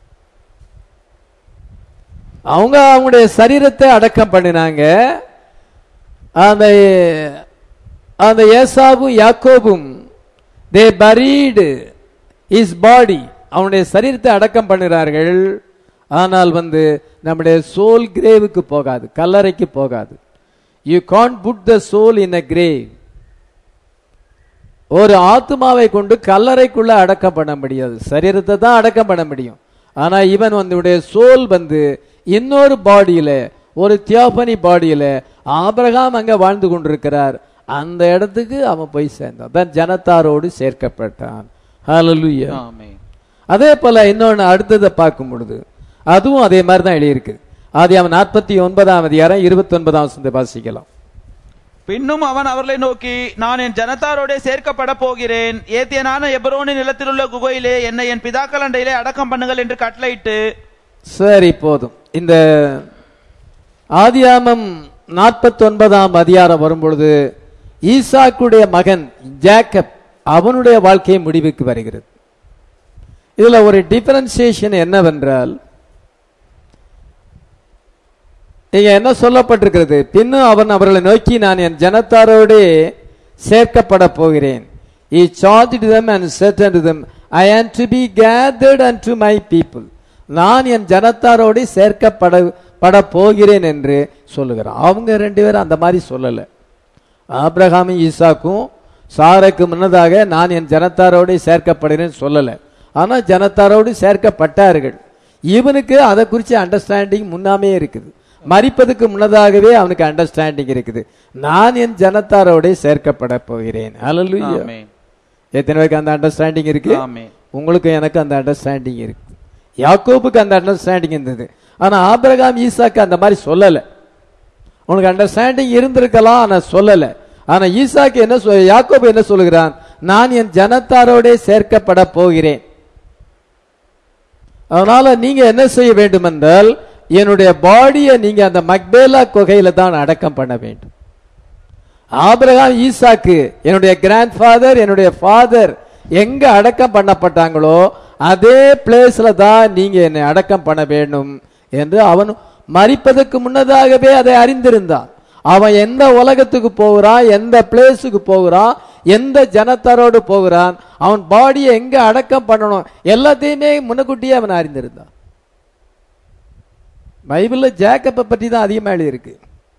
அவங்க அவங்களுடைய சரீரத்தை அடக்கம் பண்ணினாங்க அந்த அந்த ஏசாவும் யாக்கோபும் தே பரீடு இஸ் பாடி அவனுடைய சரீரத்தை அடக்கம் பண்ணுகிறார்கள் ஆனால் வந்து நம்முடைய சோல் கிரேவுக்கு போகாது கல்லறைக்கு போகாது you can't put the soul in a grave ஒரு ஆத்மாவை கொண்டு கல்லறைக்குள்ள அடக்கம் பண்ண முடியாது சரீரத்தை தான் அடக்கம் பண்ண முடியும் ஆனா இவன் வந்து சோல் வந்து இன்னொரு பாடியில ஒரு தியோபனி பாடியில ஆபிரகாம் அங்க வாழ்ந்து கொண்டிருக்கிறார் அந்த இடத்துக்கு அவன் போய் சேர்ந்தான் தான் ஜனத்தாரோடு சேர்க்கப்பட்டான் ஹalleluya ஆமென் அதே போல இன்னொன்னு அடுத்ததை பார்க்கும் பொழுது அதுவும் அதே மாதிரி தான் எழுதியிருக்கு அது அவன் நாற்பத்தி ஒன்பதாம் அதிகாரம் இருபத்தி ஒன்பதாம் வசனத்தை வாசிக்கலாம் பின்னும் அவன் அவர்களை நோக்கி நான் என் ஜனத்தாரோடே சேர்க்கப்பட போகிறேன் ஏத்தியனான எபரோனின் நிலத்திலுள்ள குகையிலே என்னை என் பிதாக்கள் அண்டையிலே அடக்கம் பண்ணுங்கள் என்று கட்டளையிட்டு சரி போதும் இந்த ஆதியாமம் நாற்பத்தி ஒன்பதாம் அதிகாரம் வரும்பொழுது ஈசாக்குடைய மகன் ஜேக்கப் அவனுடைய வாழ்க்கை முடிவுக்கு வருகிறது இதுல ஒரு டிஃபரன்சியேஷன் என்னவென்றால் இங்க என்ன சொல்லப்பட்டிருக்கிறது பின்னும் அவன் அவர்களை நோக்கி நான் என் ஜனத்தாரோடே சேர்க்கப்பட போகிறேன் he charged them and said unto them i am to be gathered unto my people நான் என் ஜனத்தாரோடு சேர்க்கப்பட பட போகிறேன் என்று சொல்லுகிறான் அவங்க ரெண்டு பேரும் அந்த மாதிரி சொல்லல ஆபிரகாமும் ஈசாக்கும் சாரைக்கு முன்னதாக நான் என் ஜனத்தாரோடு சேர்க்கப்படுகிறேன் சொல்லல ஆனா ஜனத்தாரோடு சேர்க்கப்பட்டார்கள் இவனுக்கு அதை குறித்து அண்டர்ஸ்டாண்டிங் முன்னாமே இருக்குது மறிப்பதுக்கு முன்னதாகவே அவனுக்கு அண்டர்ஸ்டாண்டிங் இருக்குது நான் என் ஜனத்தாரோட சேர்க்கப்பட போகிறேன் ஹalleluya ஆமென் எத்தனை பேருக்கு அந்த அண்டர்ஸ்டாண்டிங் இருக்கு ஆமென் உங்களுக்கு எனக்கு அந்த அண்டர்ஸ்டாண்டிங் இருக்கு யாக்கோபுக்கு அந்த அண்டர்ஸ்டாண்டிங் இருந்தது ஆனா ஆபிரகாம் ஈசாக்கு அந்த மாதிரி சொல்லல உனக்கு அண்டர்ஸ்டாண்டிங் இருந்திருக்கலாம் ஆனா சொல்லல ஆனா ஈசாக்கு என்ன சொல் யாக்கோபு என்ன சொல்லுகிறான் நான் என் ஜனத்தாரோட சேர்க்கப்பட போகிறேன் அதனால நீங்க என்ன செய்ய வேண்டும் என்றால் என்னுடைய பாடியை நீங்க அந்த மக்பேலா குகையில தான் அடக்கம் பண்ண வேண்டும் ஆபிரகாம் ஈசாக்கு என்னுடைய கிராண்ட் ஃபாதர் என்னுடைய ஃபாதர் எங்க அடக்கம் பண்ணப்பட்டாங்களோ அதே பிளேஸ்ல தான் நீங்க என்னை அடக்கம் பண்ண வேண்டும் என்று அவன் மறிப்பதற்கு முன்னதாகவே அதை அறிந்திருந்தான் அவன் எந்த உலகத்துக்கு போகிறான் எந்த பிளேஸுக்கு போகிறான் எந்த ஜனத்தாரோடு போகிறான் அவன் பாடியை எங்க அடக்கம் பண்ணணும் எல்லாத்தையுமே முன்னக்கூட்டியே அவன் அறிந்திருந்தான் பைபிள்ல ஜேக்கப்பை பற்றி தான் அதிகமாக எழுதியிருக்கு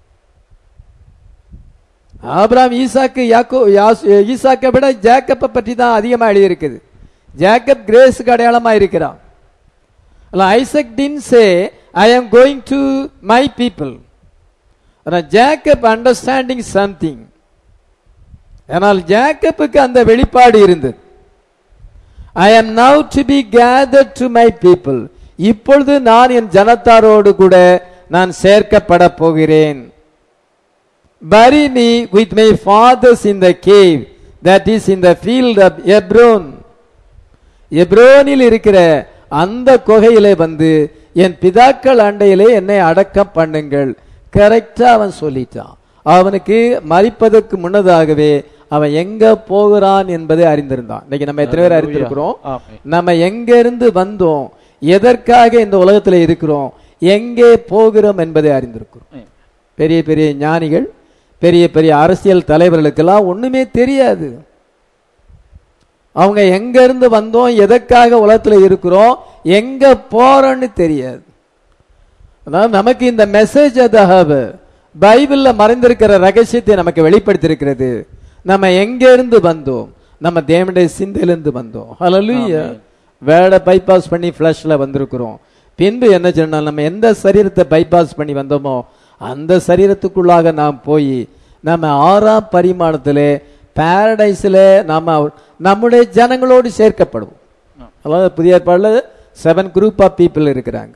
ஆபிராம் ஈசாக்கு யாக்கோ யாஸ்- ஈசாக்கை விட ஜேக்கப்பை பற்றி தான் அதிகமாக எழுதியிருக்குது ஜேக்கப் கிரேஸுக்கு அடையாளமா இருக்கிறான் Isaac didn't say I am going to my people Jacob understanding something ஆனால் ஜேக்கப்புக்கு அந்த வெளிப்பாடு இருந்தது I am now to be gathered to my people இப்பொழுது நான் என் ஜனத்தாரோடு கூட நான் சேர்க்கப்பட போகிறேன் bury me with my fathers in the cave that is in the field of Hebron எப்ரோனில் இருக்கிற அந்த குகையிலே வந்து என் பிதாக்கள் அண்டையிலே என்னை அடக்கம் பண்ணுங்கள் கரெக்டா அவன் சொல்லிட்டான் அவனுக்கு மறிப்பதற்கு முன்னதாகவே அவன் எங்க போகிறான் என்பதை அறிந்திருந்தான் இன்னைக்கு நம்ம எத்தனை பேர் அறிந்திருக்கிறோம் ஆமென். நம்ம எங்க இருந்து வந்தோம் எதற்காக இந்த உலகத்துல இருக்கிறோம் எங்கே போகிறோம் என்பதை அறிந்திருக்கிறோம் பெரிய பெரிய ஞானிகள் பெரிய பெரிய அரசியல் தலைவர்களுக்கெல்லாம் ஒண்ணுமே தெரியாது அவங்க எங்க இருந்து வந்தோம் எதற்காக உலகத்துல இருக்கிறோம் எங்க போறோம்னு தெரியாது அதாவது நமக்கு இந்த மெசேஜ் அதாவது பைபிள்ல மறைந்திருக்கிற ரகசியத்தை நமக்கு வெளிப்படுத்தியிருக்கிறது நம்ம எங்க இருந்து வந்தோம் நம்ம தேவனுடைய சிந்தையிலிருந்து வந்தோம் ஹalleluya வேட பைபாஸ் பண்ணி ஃபிளஷ்ல வந்திருக்கிறோம் பின்பு என்ன சொன்னால் நம்ம எந்த சரீரத்தை பைபாஸ் பண்ணி வந்தோமோ அந்த சரீரத்துக்குள்ளாக நாம் போய் நம்ம ஆறாம் பரிமாணத்திலே பாரடைஸில் நாம நம்முடைய ஜனங்களோடு சேர்க்கப்படுவோம் அதாவது புதிய ஏற்பாடுல செவன் குரூப் ஆஃப் பீப்புள் இருக்கிறாங்க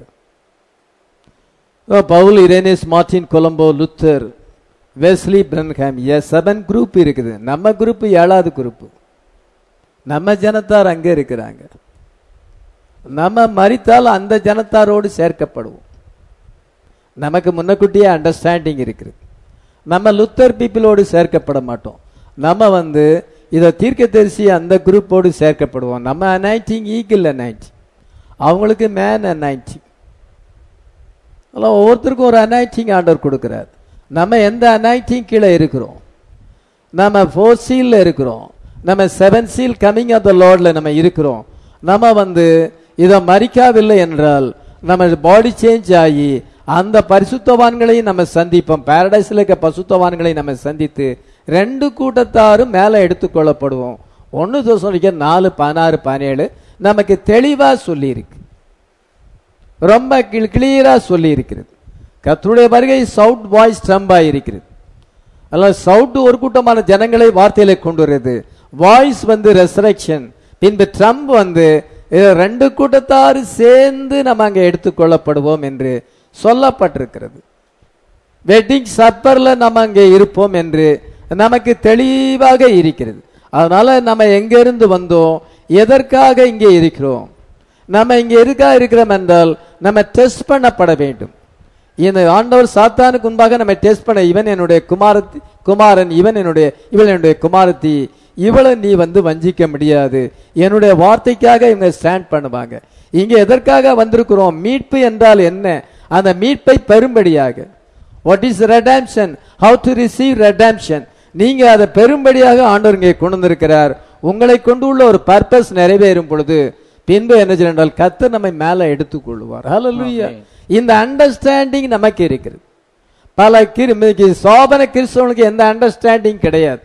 Paul Irenaeus Martin Columba Luther Wesley Branham a seven group இருக்குது நம்ம குரூப் ஏழாவது குரூப் நம்ம ஜனத்தார் அங்கே இருக்கிறாங்க நம்ம மறித்தால் அந்த ஜனத்தாரோடு சேர்க்கப்படுவோம் நமக்கு முன்னக்கூட்டியே அண்டர்ஸ்டாண்டிங் இருக்குது நம்ம லுத்தர் பீப்புளோடு சேர்க்கப்பட மாட்டோம் நம்ம வந்து இதை தீர்க்கதரிசி அந்த குரூப்போடு சேர்க்கப்படுவோம் நம்ம அனைட்டிங் ஈக்கிள் அனைட்டிங் அவங்களுக்கு மேன் அனைட்டிங் அதெல்லாம் ஒவ்வொருத்தருக்கும் ஒரு அனைட்டிங் ஆர்டர் கொடுக்கிறார் நம்ம எந்த அனைட்டிங் கீழே இருக்கிறோம் நம்ம ஃபோர் சீல்ல இருக்கிறோம் நம்ம seven seal coming of the லார்ட்ல நம்ம இருக்கிறோம் நம்ம வந்து இதை மறிக்கவில்லை என்றால் நம்ம பாடி சேஞ்ச் ஆகி அந்த பரிசுத்தவான்களையும் நம்ம சந்திப்போம் பாரடைஸ்ல இருக்க பசுத்தவான்களை நம்ம சந்தித்து ரெண்டு கூட்டத்தாரும் மேலே எடுத்துக்கொள்ளப்படுவோம் ஒன்று தோசம் நாலு பதினாறு பதினேழு நமக்கு தெளிவா சொல்லி இருக்கு ரொம்ப கிளியரா சொல்லி இருக்கிறது கர்த்தருடைய வருகை சவுட் வாய்ஸ் ட்ரம்பா இருக்கிறது அல்ல சவுட் ஒரு கூட்டமான ஜனங்களை வார்த்தையில கொண்டு வருது வாய்ஸ் வந்து ரெசரக்ஷன் பின்பு ட்ரம்ப் வந்து இது ரெண்டு கூட்டத்தாரு சேர்ந்து நம்ம அங்க எடுத்துக்கொள்ளப்படுவோம் என்று சொல்லப்பட்டிருக்கிறது வெட்டிங் சப்பர்ல நம்ம அங்கே இருப்போம் என்று நமக்கு தெளிவாக இருக்கிறது அதனால நம்ம எங்க இருந்து வந்தோம் எதற்காக இங்கே இருக்கிறோம் நம்ம இங்க எதுக்காக இருக்கிறோம் என்றால் நம்ம டெஸ்ட் பண்ணப்பட வேண்டும் இந்த ஆண்டவர் சாத்தானுக்கு முன்பாக நம்ம டெஸ்ட் பண்ண இவன் என்னுடைய குமாரத்தி குமாரன் இவன் என்னுடைய இவள் என்னுடைய குமாரத்தி இவளை நீ வந்து வஞ்சிக்க முடியாது என்னுடைய வார்த்தைக்காக இவங்க ஸ்டாண்ட் பண்ணுவாங்க இங்க எதற்காக வந்திருக்கிறோம் மீட்பு என்றால் என்ன அந்த மீட்பை பெரும்படியாக what is redemption how to receive redemption நீங்க அதை பெரும்படியாக ஆண்டவர் இங்கே கொண்டு வந்திருக்கிறார் உங்களை கொண்டு உள்ள ஒரு பர்பஸ் நிறைவேறும் பொழுது பின்பு என்ன செய்யறால் கத்து நம்மை மேல எடுத்துக்கொள்வார் ஹalleluya இந்த அண்டர்ஸ்டாண்டிங் நமக்கு இருக்கிறது பல கிரு சோபன கிறிஸ்தவனுக்கு எந்த அண்டர்ஸ்டாண்டிங் கிடையாது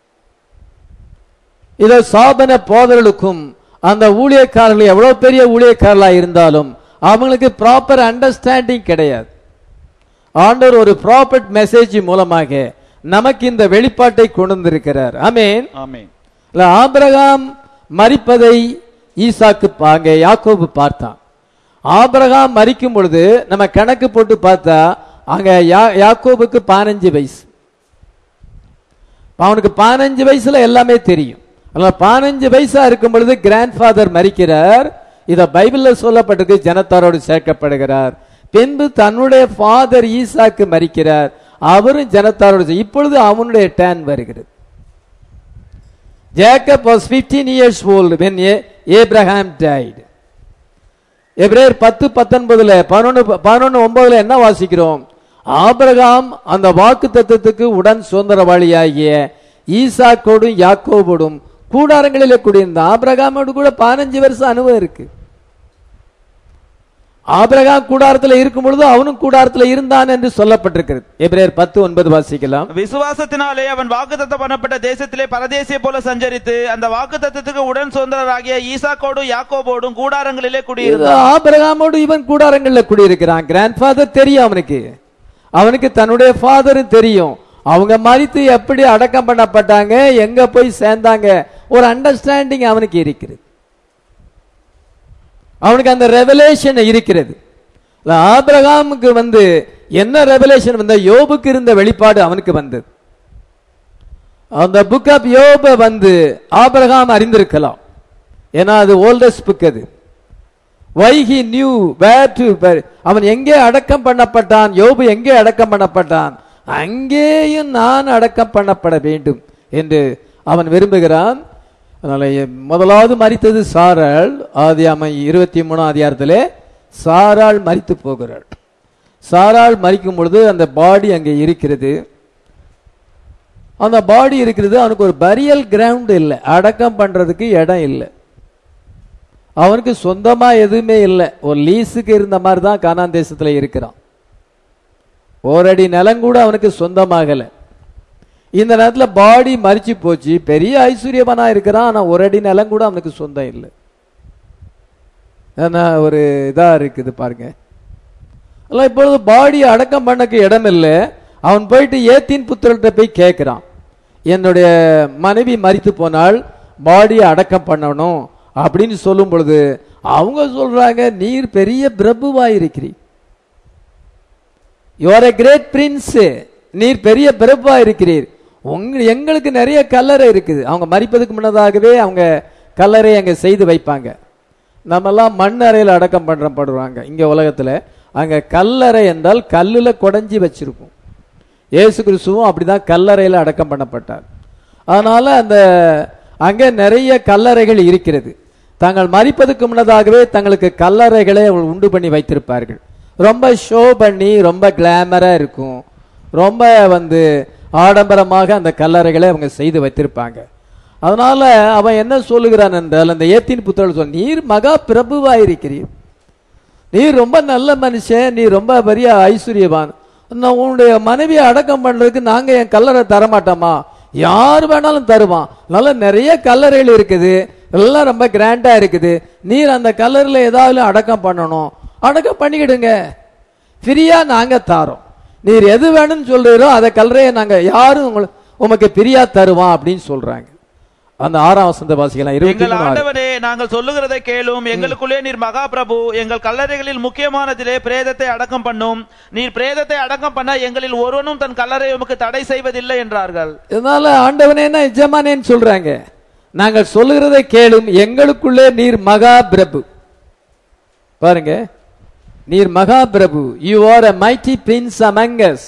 இத சோபன போதர்களுக்கும் அந்த ஊழியக்காரர்கள் எவ்வளவு பெரிய ஊழியக்காரர்களா இருந்தாலும் அவங்களுக்கு ப்ராப்பர் அண்டர்ஸ்டாண்டிங் கிடையாது ஆண்டவர் ஒரு ப்ராப்பர்ட் மெசேஜ் மூலமாக நமக்கு இந்த வெளிப்பாட்டை கொண்டு வந்திருக்கிறார் ஆமேன் ஆமென் இல்ல, ஆபிரகாம் மரிப்பதை ஈசாக்கு பாங்க யாக்கோபு பார்த்தான் ஆபிரகாம் மரிக்கும் பொழுது நம்ம கணக்கு போட்டு பார்த்தா அங்க யா- யாக்கோபுக்கு பதினஞ்சு வயசு அவனுக்கு பதினஞ்சு வயசுல எல்லாமே தெரியும் அதனால பதினஞ்சு வயசா இருக்கும் பொழுது கிராண்ட் ஃபாதர் மறிக்கிறார் இத பைபிள்ல சொல்லப்பட்டிருக்கு ஜனத்தாரோடு சேர்க்கப்படுகிறார் பின்பு தன்னுடைய ஃபாதர் ஈசாக்கு மறிக்கிறார் அவரும் ஜனத்தாரோடு சே- இப்பொழுது அவனுடைய டேன் வருகிறது Jacob was 15 years old when A- Abraham died. எபிரேயர் பத்து பத்தொன்பதுல பதினொன்று பதினொன்று ஒன்பதுல என்ன வாசிக்கிறோம் ஆபிரகாம் அந்த வாக்கு தத்துவத்துக்கு உடன் சுதந்திரவாளியாகிய ஈசாக்கோடும் யாக்கோபோடும் கூடாரங்களிலே குடியிருந்தான் ஆபிரகாமோடு கூட பதினஞ்சு வருஷம் அனுபவம் இருக்கு ஆபிரகாம் கூடாரத்துல இருக்கும் பொழுது அவனும் கூடாரத்துல இருந்தான் என்று சொல்லப்பட்டிருக்கிறது எபிரேயர் பத்து ஒன்பது வாசிக்கலாம் விசுவாசத்தினாலே அவன் வாக்குத்தத்தம் பண்ணப்பட்ட தேசத்திலே பரதேசிய போல சஞ்சரித்து அந்த வாக்குத்தத்தத்துக்கு உடன் சுதந்திரராகிய ஈசாக்கோடும் யாக்கோபோடும் கூடாரங்களிலே இது குடியிருந்தான் ஆபிரகாமோடு இவன் கூடாரங்கள்ல குடியிருக்கிறான் கிராண்ட் ஃபாதர் தெரியும் அவனுக்கு அவனுக்கு தன்னுடைய ஃபாதரும் தெரியும் அவங்க மறித்து எப்படி அடக்கம் பண்ணப்பட்டாங்க எங்க போய் சேர்ந்தாங்க ஒரு அண்டர்ஸ்டாண்டிங் அவனுக்கு இருக்கிறது அவனுக்கு அந்த ரெவலேஷன் இருக்கிறது இல்ல, ஆபிரகாமுக்கு வந்து என்ன ரெவலேஷன் வந்த யோபுக்கு இருந்த வெளிப்பாடு அவனுக்கு வந்தது அந்த புக் ஆஃப் யோப வந்து ஆபிரகாம் அறிந்திருக்கலாம் ஏன்னா அது ஓல்டஸ்ட் புக் அது why he knew where to அவன் எங்கே அடக்கம் பண்ணப்பட்டான் யோபு எங்கே அடக்கம் பண்ணப்பட்டான் அங்கேயும் நான் அடக்கம் பண்ணப்பட வேண்டும் என்று அவன் விரும்புகிறான் அதனால எ- முதலாவது மரித்தது சாராள் ஆதியாம இருபத்தி மூணாம் அதிகாரத்திலே சாராள் மரித்து போகிறாள் சாராள் மறிக்கும் பொழுது அந்த பாடி அங்கே இருக்கிறது அந்த பாடி இருக்கிறது அவனுக்கு ஒரு பரியல் கிரவுண்ட் இல்லை அடக்கம் பண்றதுக்கு இடம் இல்லை அவனுக்கு சொந்தமா எதுவுமே இல்லை ஒரு லீஸுக்கு இருந்த மாதிரி தான் கானான் தேசத்துல இருக்கிறான் ஓரடி நிலம் கூட அவனுக்கு சொந்தமாகல இந்த நேரத்துல பாடி மறிச்சு போச்சு பெரிய ஐஸ்வர்யவனா இருக்கிறான் ஆனா ஒரு அடி நிலம் கூட அவனுக்கு சொந்தம் இல்லை ஏன்னா ஒரு இதா இருக்குது பாருங்க எல்லாம் இப்பொழுது பாடி அடக்கம் பண்ணக்கு இடம் இல்லை அவன் போயிட்டு ஏத்தின் புத்திரர்கிட்ட போய் கேட்கிறான் என்னுடைய மனைவி மறித்து போனால் பாடியை அடக்கம் பண்ணணும் அப்படின்னு சொல்லும் பொழுது அவங்க சொல்றாங்க நீர் பெரிய பிரபுவா இருக்கிறீர் யுவர் a கிரேட் பிரின்ஸ் நீர் பெரிய பிரபுவா இருக்கிறீர் உங்க எங்களுக்கு நிறைய கல்லறை இருக்குது அவங்க மறிப்பதுக்கு முன்னதாகவே அவங்க கல்லறை அங்க செய்து வைப்பாங்க நம்மெல்லாம் மண் அறையில் அடக்கம் பண்ற படுறாங்க இங்க உலகத்துல அங்க கல்லறை என்றால் கல்லுல குடைஞ்சி வச்சிருக்கும் இயேசு கிறிஸ்துவும் அப்படிதான் கல்லறையில் அடக்கம் பண்ணப்பட்டார் அதனால அந்த அங்கே நிறைய கல்லறைகள் இருக்கிறது தாங்கள் மறிப்பதற்கு முன்னதாகவே தங்களுக்கு கல்லறைகளை அவர்கள் உண்டு பண்ணி வைத்திருப்பார்கள் ரொம்ப ஷோ பண்ணி ரொம்ப கிளாமரா இருக்கும் ரொம்ப வந்து ஆடம்பரமாக அந்த கல்லறைகளை அவங்க செய்து வைத்திருப்பாங்க அதனால அவன் என்ன சொல்லுகிறான் என்றால் அந்த ஏத்தின் புத்தகம் சொல் நீர் மகா பிரபுவாயிருக்கிறீர் நீ ரொம்ப நல்ல மனுஷன் நீ ரொம்ப பெரிய ஐஸ்வர்யவான் நான் உன்னுடைய மனைவியை அடக்கம் பண்றதுக்கு நாங்க என் கல்லறை தரமாட்டோமா யார் வேணாலும் தருவான் நல்ல நிறைய கல்லறைகள் இருக்குது எல்லாம் ரொம்ப கிராண்டா இருக்குது நீர் அந்த கல்லறையில ஏதாவது அடக்கம் பண்ணணும் அடக்கம் பண்ணிக்கிடுங்க ஃப்ரீயா நாங்க தாரோம் நீர் எது வேணும்னு சொல்றீரோ அதை கல்லறையை நாங்க யாரும் உங்களுக்கு உமக்கு ஃப்ரீயா தருவான் அப்படின்னு சொல்றாங்க அந்த ஆறாம் வசந்த வாசிக்கலாம் இருபத்தி எங்கள் மூணு ஆறு. ஆண்டவரே நாங்கள் சொல்லுகிறதை கேளும் எங்களுக்குள்ளே நீர் மகா பிரபு எங்கள் கல்லறைகளில் முக்கியமானதிலே பிரேதத்தை அடக்கம் பண்ணும் நீர் பிரேதத்தை அடக்கம் பண்ண எங்களில் ஒருவனும் தன் கல்லறை உமக்கு தடை செய்வதில்லை என்றார்கள் இதனால ஆண்டவனே என்ன எஜமானேன்னு சொல்றாங்க நாங்கள் சொல்லுகிறதை கேளும் எங்களுக்குள்ளே நீர் மகா பிரபு பாருங்க நீர் மகா பிரபு you are a mighty prince among us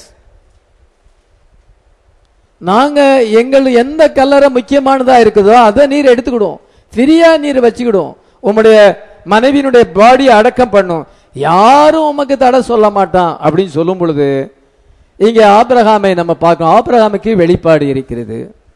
நாங்க எங்கள் எந்த கல்லறை முக்கியமானதா இருக்குதோ அதை நீர் எடுத்துக்கிடும் ஃப்ரீயா நீர் வச்சுக்கிடும் உம்முடைய மனைவியினுடைய பாடி அடக்கம் பண்ணும் யாரும் உமக்கு தடை சொல்ல மாட்டான் அப்படின்னு சொல்லும் பொழுது இங்க ஆபிரகாமை நம்ம பார்க்கணும் ஆபிரகாமுக்கு வெளிப்பாடு இருக்கிறது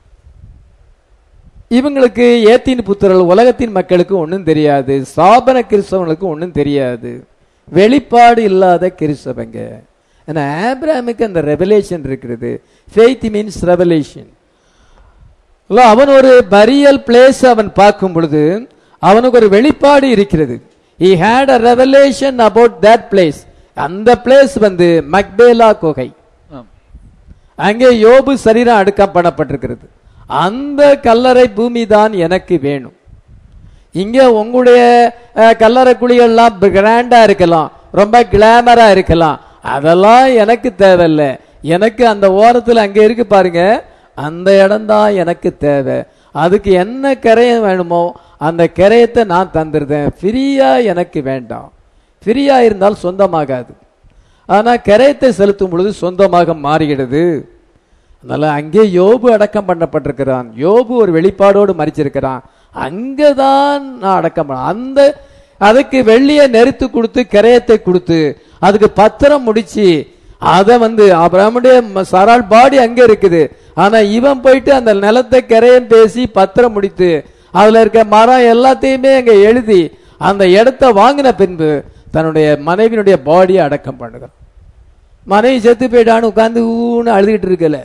இவங்களுக்கு ஏத்தின் புத்திரர்கள் உலகத்தின் மக்களுக்கு ஒன்றும் தெரியாது சாபன கிறிஸ்தவங்களுக்கு ஒன்றும் தெரியாது வெளிப்பாடு இல்லாத கிறிஸ்தவங்க ஏன்னா ஆபிரகாமுக்கு அந்த ரெவலேஷன் இருக்கிறது ஃபெய்த் மீன்ஸ் ரெவலேஷன் அவன் ஒரு பரியல் பிளேஸ் அவன் பார்க்கும் பொழுது அவனுக்கு ஒரு வெளிப்பாடு இருக்கிறது he had a revelation about that place அந்த பிளேஸ் வந்து மக்பேலா குகை அங்கே யோபு சரீரம் அடக்கம் பண்ணப்பட்டிருக்கிறது அந்த கல்லறை பூமி தான் எனக்கு வேணும் இங்க உங்களுடைய அஹ், கல்லறை குழிகள்லாம் கிராண்டா இருக்கலாம் ரொம்ப கிளாமரா இருக்கலாம் அதெல்லாம் எனக்கு தேவையில்ல எனக்கு அந்த ஓரத்துல அங்க இருக்கு பாருங்க அந்த இடம்தான் எனக்கு தேவை அதுக்கு என்ன கரையம் வேணுமோ அந்த கரையத்தை நான் தந்துருதேன் ஃப்ரீயா எனக்கு வேண்டாம் ஃப்ரீயா இருந்தால் சொந்தமாகாது ஆனா கரையத்தை செலுத்தும் பொழுது சொந்தமாக மாறுகிறது அதனால அங்கே யோபு அடக்கம் பண்ணப்பட்டிருக்கிறான் யோபு ஒரு வெளிப்பாடோடு மறிச்சிருக்கிறான் அங்கதான் நான் அடக்கம் பண்ண அந்த அதுக்கு வெள்ளியை நெருத்து கொடுத்து கரையத்தை கொடுத்து அதுக்கு பத்திரம் முடிச்சு அதை வந்து அபிரமுடைய சரால் பாடி அங்க இருக்குது ஆனா இவன் போயிட்டு அந்த நிலத்தை கரையம் பேசி பத்திரம் முடித்து அதுல இருக்க மரம் எல்லாத்தையுமே அங்க எழுதி அந்த இடத்த வாங்கின பின்பு தன்னுடைய மனைவியினுடைய பாடியை அடக்கம் பண்ணுகிறான் மனைவி செத்து போயிட்டான்னு உட்கார்ந்து ஊன்னு அழுதுகிட்டு இருக்கல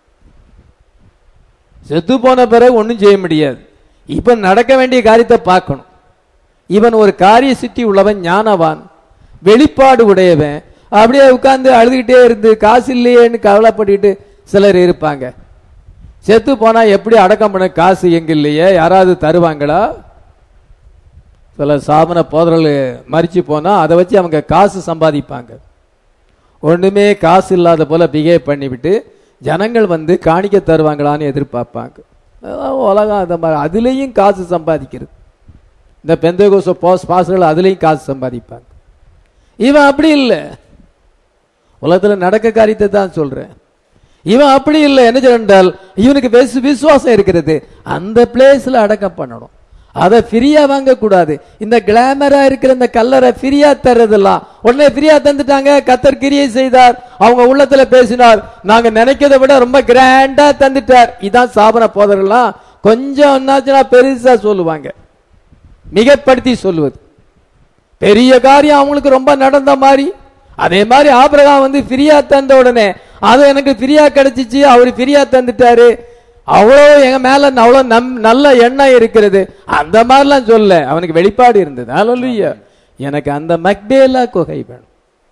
செத்து போன பிறகு ஒன்றும் செய்ய முடியாது இப்ப நடக்க வேண்டிய காரியத்தை பார்க்கணும் இவன் ஒரு காரிய சித்தி உள்ளவன் ஞானவான் வெளிப்பாடு உடையவன் அப்படியே உட்கார்ந்து அழுதுகிட்டே இருந்து காசு இல்லையேன்னு கவலைப்பட்டுட்டு சிலர் இருப்பாங்க செத்து போனா எப்படி அடக்கம் பண்ண காசு எங்க இல்லையே யாராவது தருவாங்களா சில சாமன போதரல் மறிச்சு போனா அதை வச்சு அவங்க காசு சம்பாதிப்பாங்க ஒண்ணுமே காசு இல்லாத போல பிஹேவ் பண்ணிவிட்டு ஜனங்கள் வந்து காணிக்க தருவாங்களான்னு எதிர்பார்ப்பாங்க அதான் உலகம் அந்த மாதிரி அதுலேயும் காசு சம்பாதிக்கிறது இந்த பெந்தகோச போஸ் பாஸ்கள் அதுலேயும் காசு சம்பாதிப்பாங்க இவன் அப்படி இல்லை உலகத்துல நடக்க காரியத்தை தான் சொல்றேன் இவன் அப்படி இல்லை என்ன சொல்றால் இவனுக்கு விசு- விசுவாசம் இருக்கிறது அந்த பிளேஸ்ல அடக்கம் பண்ணணும் அதை ஃப்ரீயா வாங்க கூடாது இந்த கிளாமரா இருக்கிற இந்த கல்லறை ஃப்ரீயா தர்றதெல்லாம் உடனே ஃப்ரீயா தந்துட்டாங்க கத்தர் கிரியை செய்தார் அவங்க உள்ளத்துல பேசினார் நாங்க நினைக்கிறதை விட ரொம்ப கிராண்டா தந்துட்டார் இதான் சாபன போதரெல்லாம் கொஞ்சம் என்னாச்சுன்னா பெருசா சொல்லுவாங்க மிகப்படுத்தி சொல்லுவது பெரிய காரியம் அவங்களுக்கு ரொம்ப நடந்த மாதிரி அதே மாதிரி ஆபிரகாம் வந்து ஃப்ரீயா தந்த உடனே அது எனக்கு ஃப்ரீயா கிடைச்சிச்சு அவர் ஃப்ரீயா தந்துட்டாரு அவ்வளோ எங்க மேல அவ்வளோ நம் நல்ல எண்ணம் இருக்கிறது அந்த மாதிரிலாம் சொல்ல அவனுக்கு வெளிப்பாடு இருந்தது அல்லையா எனக்கு அந்த மக்பேலா குகை வேணும்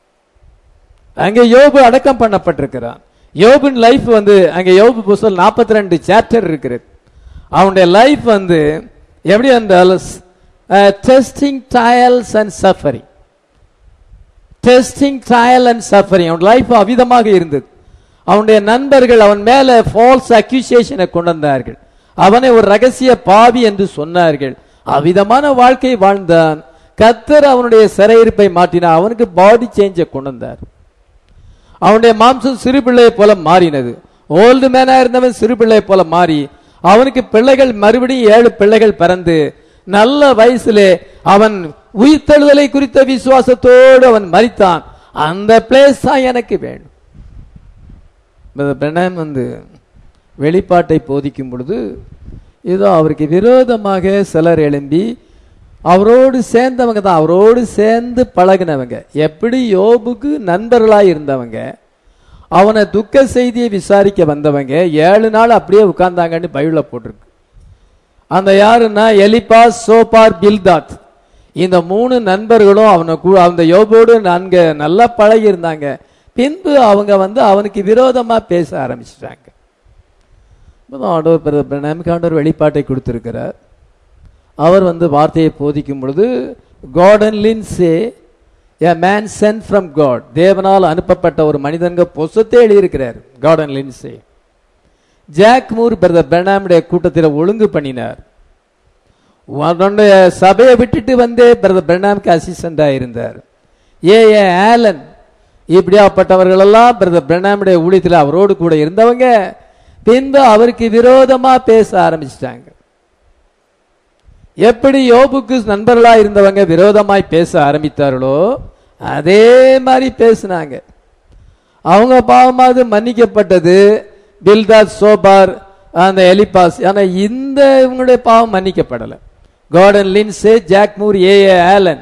அங்க யோபு அடக்கம் பண்ணப்பட்டிருக்கிறான் யோபின் லைஃப் வந்து அங்க யோபு புஸ்தகம் நாற்பத்தி ரெண்டு சாப்டர் இருக்கிறது அவனுடைய லைஃப் வந்து எப்படி என்றால் testing trials and suffering testing trial and suffering அவன் லைஃப் அவிதமாக இருந்தது அவனுடைய நண்பர்கள் அவன் மேல ஃபால்ஸ் அக்யூசியேஷனை கொண்டு வந்தார்கள் அவனை ஒரு ரகசிய பாவி என்று சொன்னார்கள் அவ்விதமான வாழ்க்கை வாழ்ந்தான் கத்தர் அவனுடைய சிறையிருப்பை மாற்றினார் அவனுக்கு பாடி சேஞ்சை கொண்டு வந்தார் அவனுடைய மாம்சம் சிறு பிள்ளையை போல மாறினது ஓல்டு மேனா இருந்தவன் சிறு பிள்ளை போல மாறி அவனுக்கு பிள்ளைகள் மறுபடியும் ஏழு பிள்ளைகள் பிறந்து நல்ல வயசுலே அவன் உயிர்த்தெழுதலை குறித்த விசுவாசத்தோடு அவன் மரித்தான் அந்த பிளேஸ் தான் எனக்கு வேணும் பிரணாம் வந்து வெளிப்பாட்டை போதிக்கும் பொழுது ஏதோ அவருக்கு விரோதமாக சிலர் எழும்பி அவரோடு சேர்ந்தவங்க தான் அவரோடு சேர்ந்து பழகினவங்க எப்படி யோபுக்கு நண்பர்களாக இருந்தவங்க அவனை துக்க செய்தியை விசாரிக்க வந்தவங்க ஏழு நாள் அப்படியே உட்கார்ந்தாங்கன்னு பைபிளில் போட்டிருக்கு அந்த யாருன்னா எலிபாஸ் சோபார் பில்தாத் இந்த மூணு நண்பர்களும் அவனை கூ- அந்த யோபோடு நன்க நல்லா பழகி இருந்தாங்க பின்பு அவங்க வந்து அவனுக்கு விரோதமா பேச ஆரம்பிச்சிட்டாங்க இப்பதான் ஆண்டவர் பிர- பிர- நமக்கு ஆண்டவர் வெளிப்பாட்டை கொடுத்திருக்கிறார் அவர் வந்து வார்த்தையை போதிக்கும் பொழுது Gordon Lindsay a man sent from God தேவனால் அனுப்பப்பட்ட ஒரு மனிதங்க பொசத்தே எழுதியிருக்கிறார் Gordon Lindsay Jack Moore brother பெர்னாமுடைய கூட்டத்தில் ஒழுங்கு பண்ணினார் அவனுடைய சபையை விட்டுட்டு வந்தே பிரதர் பெர்னாமுக்கு அசிஸ்டண்டா இருந்தார் ஏ ஏ ஆலன் இப்படியாப்பட்டவர்கள் எல்லாம் பிரதர் பெர்னாமுடைய ஊழியத்தில் அவரோடு கூட இருந்தவங்க பின்பு அவருக்கு விரோதமா பேச ஆரம்பிச்சிட்டாங்க எப்படி யோபுக்கு நண்பர்களா இருந்தவங்க விரோதமாய் பேச ஆரம்பித்தார்களோ அதே மாதிரி பேசினாங்க அவங்க பாவமாவது மன்னிக்கப்பட்டது பில்தாத் சோபார் அந்த எலிபாஸ் ஆனா இந்த இவங்களுடைய பாவம் மன்னிக்கப்படலை Gordon Lindsay Jack Moore A A Allen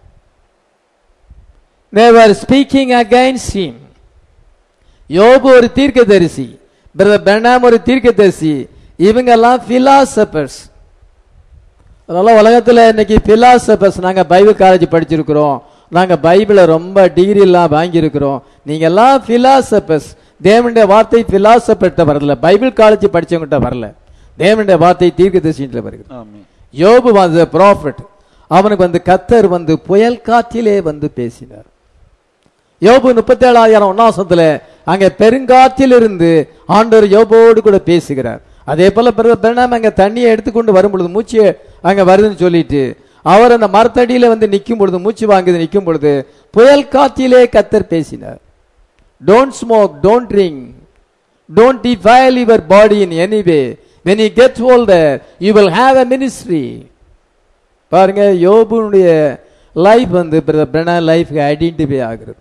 they were speaking against him யோபு ஒரு தீர்க்கதரிசி பிரதர் பெர்னாம் ஒரு தீர்க்கதரிசி இவங்க எல்லாம் பிலாசபர்ஸ் அதனால உலகத்துல இன்னைக்கு பிலாசபர்ஸ் நாங்க பைபிள் காலேஜ் படிச்சிருக்கிறோம் நாங்க பைபிளை ரொம்ப டிகிரி எல்லாம் வாங்கியிருக்கிறோம் நீங்க எல்லாம் பிலாசபர்ஸ் தேவனுடைய வார்த்தை பிலாசபர்கிட்ட வரல பைபிள் காலேஜ் படிச்சவங்ககிட்ட வரல தேவனுடைய வார்த்தை தீர்க்கதரிசின்ற வருகிறது ஆமென் யோபு வாஸ் a prophet அவனுக்கு வந்து கத்தர் வந்து புயல் காற்றிலே வந்து பேசினார் யோபு முப்பத்தேழாயிரம் ஒன்னாசத்துல அங்க பெருங்காற்றில் இருந்து ஆண்டவர் யோபோடு கூட பேசுகிறார் அதே போல பிறகு பிரணாம் அங்க தண்ணியை எடுத்துக்கொண்டு வரும் பொழுது மூச்சு அங்க வருதுன்னு சொல்லிட்டு அவர் அந்த மரத்தடியில வந்து நிற்கும் பொழுது மூச்சு வாங்குது நிற்கும் பொழுது புயல் காற்றிலே கத்தர் பேசினார் don't smoke don't drink don't defile your body in any way when you get older you will have a ministry பாருங்க யோபுனுடைய லைஃப் வந்து பிரணா லைஃப்க்கு ஐடென்டிஃபை ஆகுறது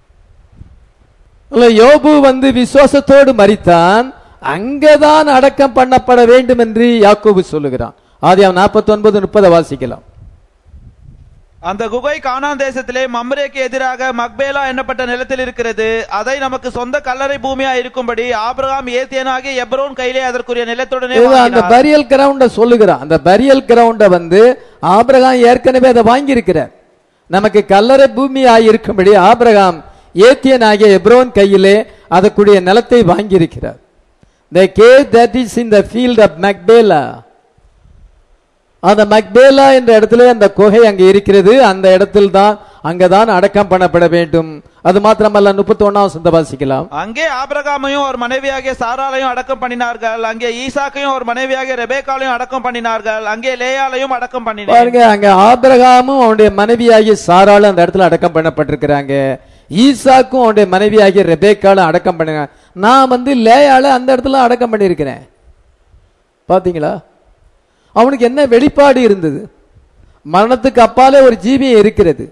இல்ல, யோபு வந்து விசுவாசத்தோடு மரித்தான் அங்கதான் அடக்கம் பண்ணப்பட வேண்டும் என்று யாக்கோபு சொல்லுகிறான் ஆதியாம் நாற்பத்தி ஒன்பது முப்பதை வாசிக்கலாம் அந்த குகை கானான் தேசத்திலே மம்ரேக்கு எதிராக மக்பேலா என்னப்பட்ட நிலத்தில் இருக்கிறது அதை நமக்கு சொந்த கல்லறை பூமியா இருக்கும்படி ஆபிரகாம் ஏத்தியனாகிய எப்ரோன் கையிலே அதற்குரிய நிலத்துடனே இது அந்த வாங்கினார். பரியல் கிரவுண்ட சொல்லுகிறான் அந்த பரியல் கிரவுண்ட வந்து ஆபிரகாம் ஏற்கனவே அதை வாங்கியிருக்கிறார் நமக்கு கல்லறை பூமி ஆகியிருக்கும்படி ஆபிரகாம் ஏத்தியன் ஆகிய எப்ரோன் கையிலே அதற்குரிய நிலத்தை வாங்கியிருக்கிறார் the cave that is in the field of Macbela அந்த மக்பேலா என்ற இடத்துல அந்த குகை அங்கே இருக்கிறது அந்த இடத்தில் தான் அங்கதான் அடக்கம் பண்ணப்பட வேண்டும் அது மாத்திரமல்ல முப்பத்தி ஒன்னாம் சொந்த வாசிக்கலாம் அங்கே ஆபிரகாமையும் ஒரு மனைவியாகிய சாராலையும் அடக்கம் பண்ணினார்கள் அங்கே ஈசாக்கையும் ஒரு மனைவியாகிய ரெபேக்காலையும் அடக்கம் பண்ணினார்கள் அங்கே லேயாலையும் அடக்கம் பண்ணினார் பாருங்க அங்க ஆபிரகாமும் அவனுடைய மனைவியாகிய சாராளும் அந்த இடத்துல அடக்கம் பண்ணப்பட்டிருக்கிறாங்க ஈசாக்கும் அவனுடைய மனைவியாகிய ரெபேக்காலும் அடக்கம் பண்ணுங்க நான் வந்து லேயால அந்த இடத்துல அடக்கம் பண்ணியிருக்கிறேன் பாத்தீங்களா அவனுக்கு என்ன வெளிப்பாடு இருந்தது மரணத்துக்கு அப்பாலே ஒரு ஜீவியம் இருக்கிறது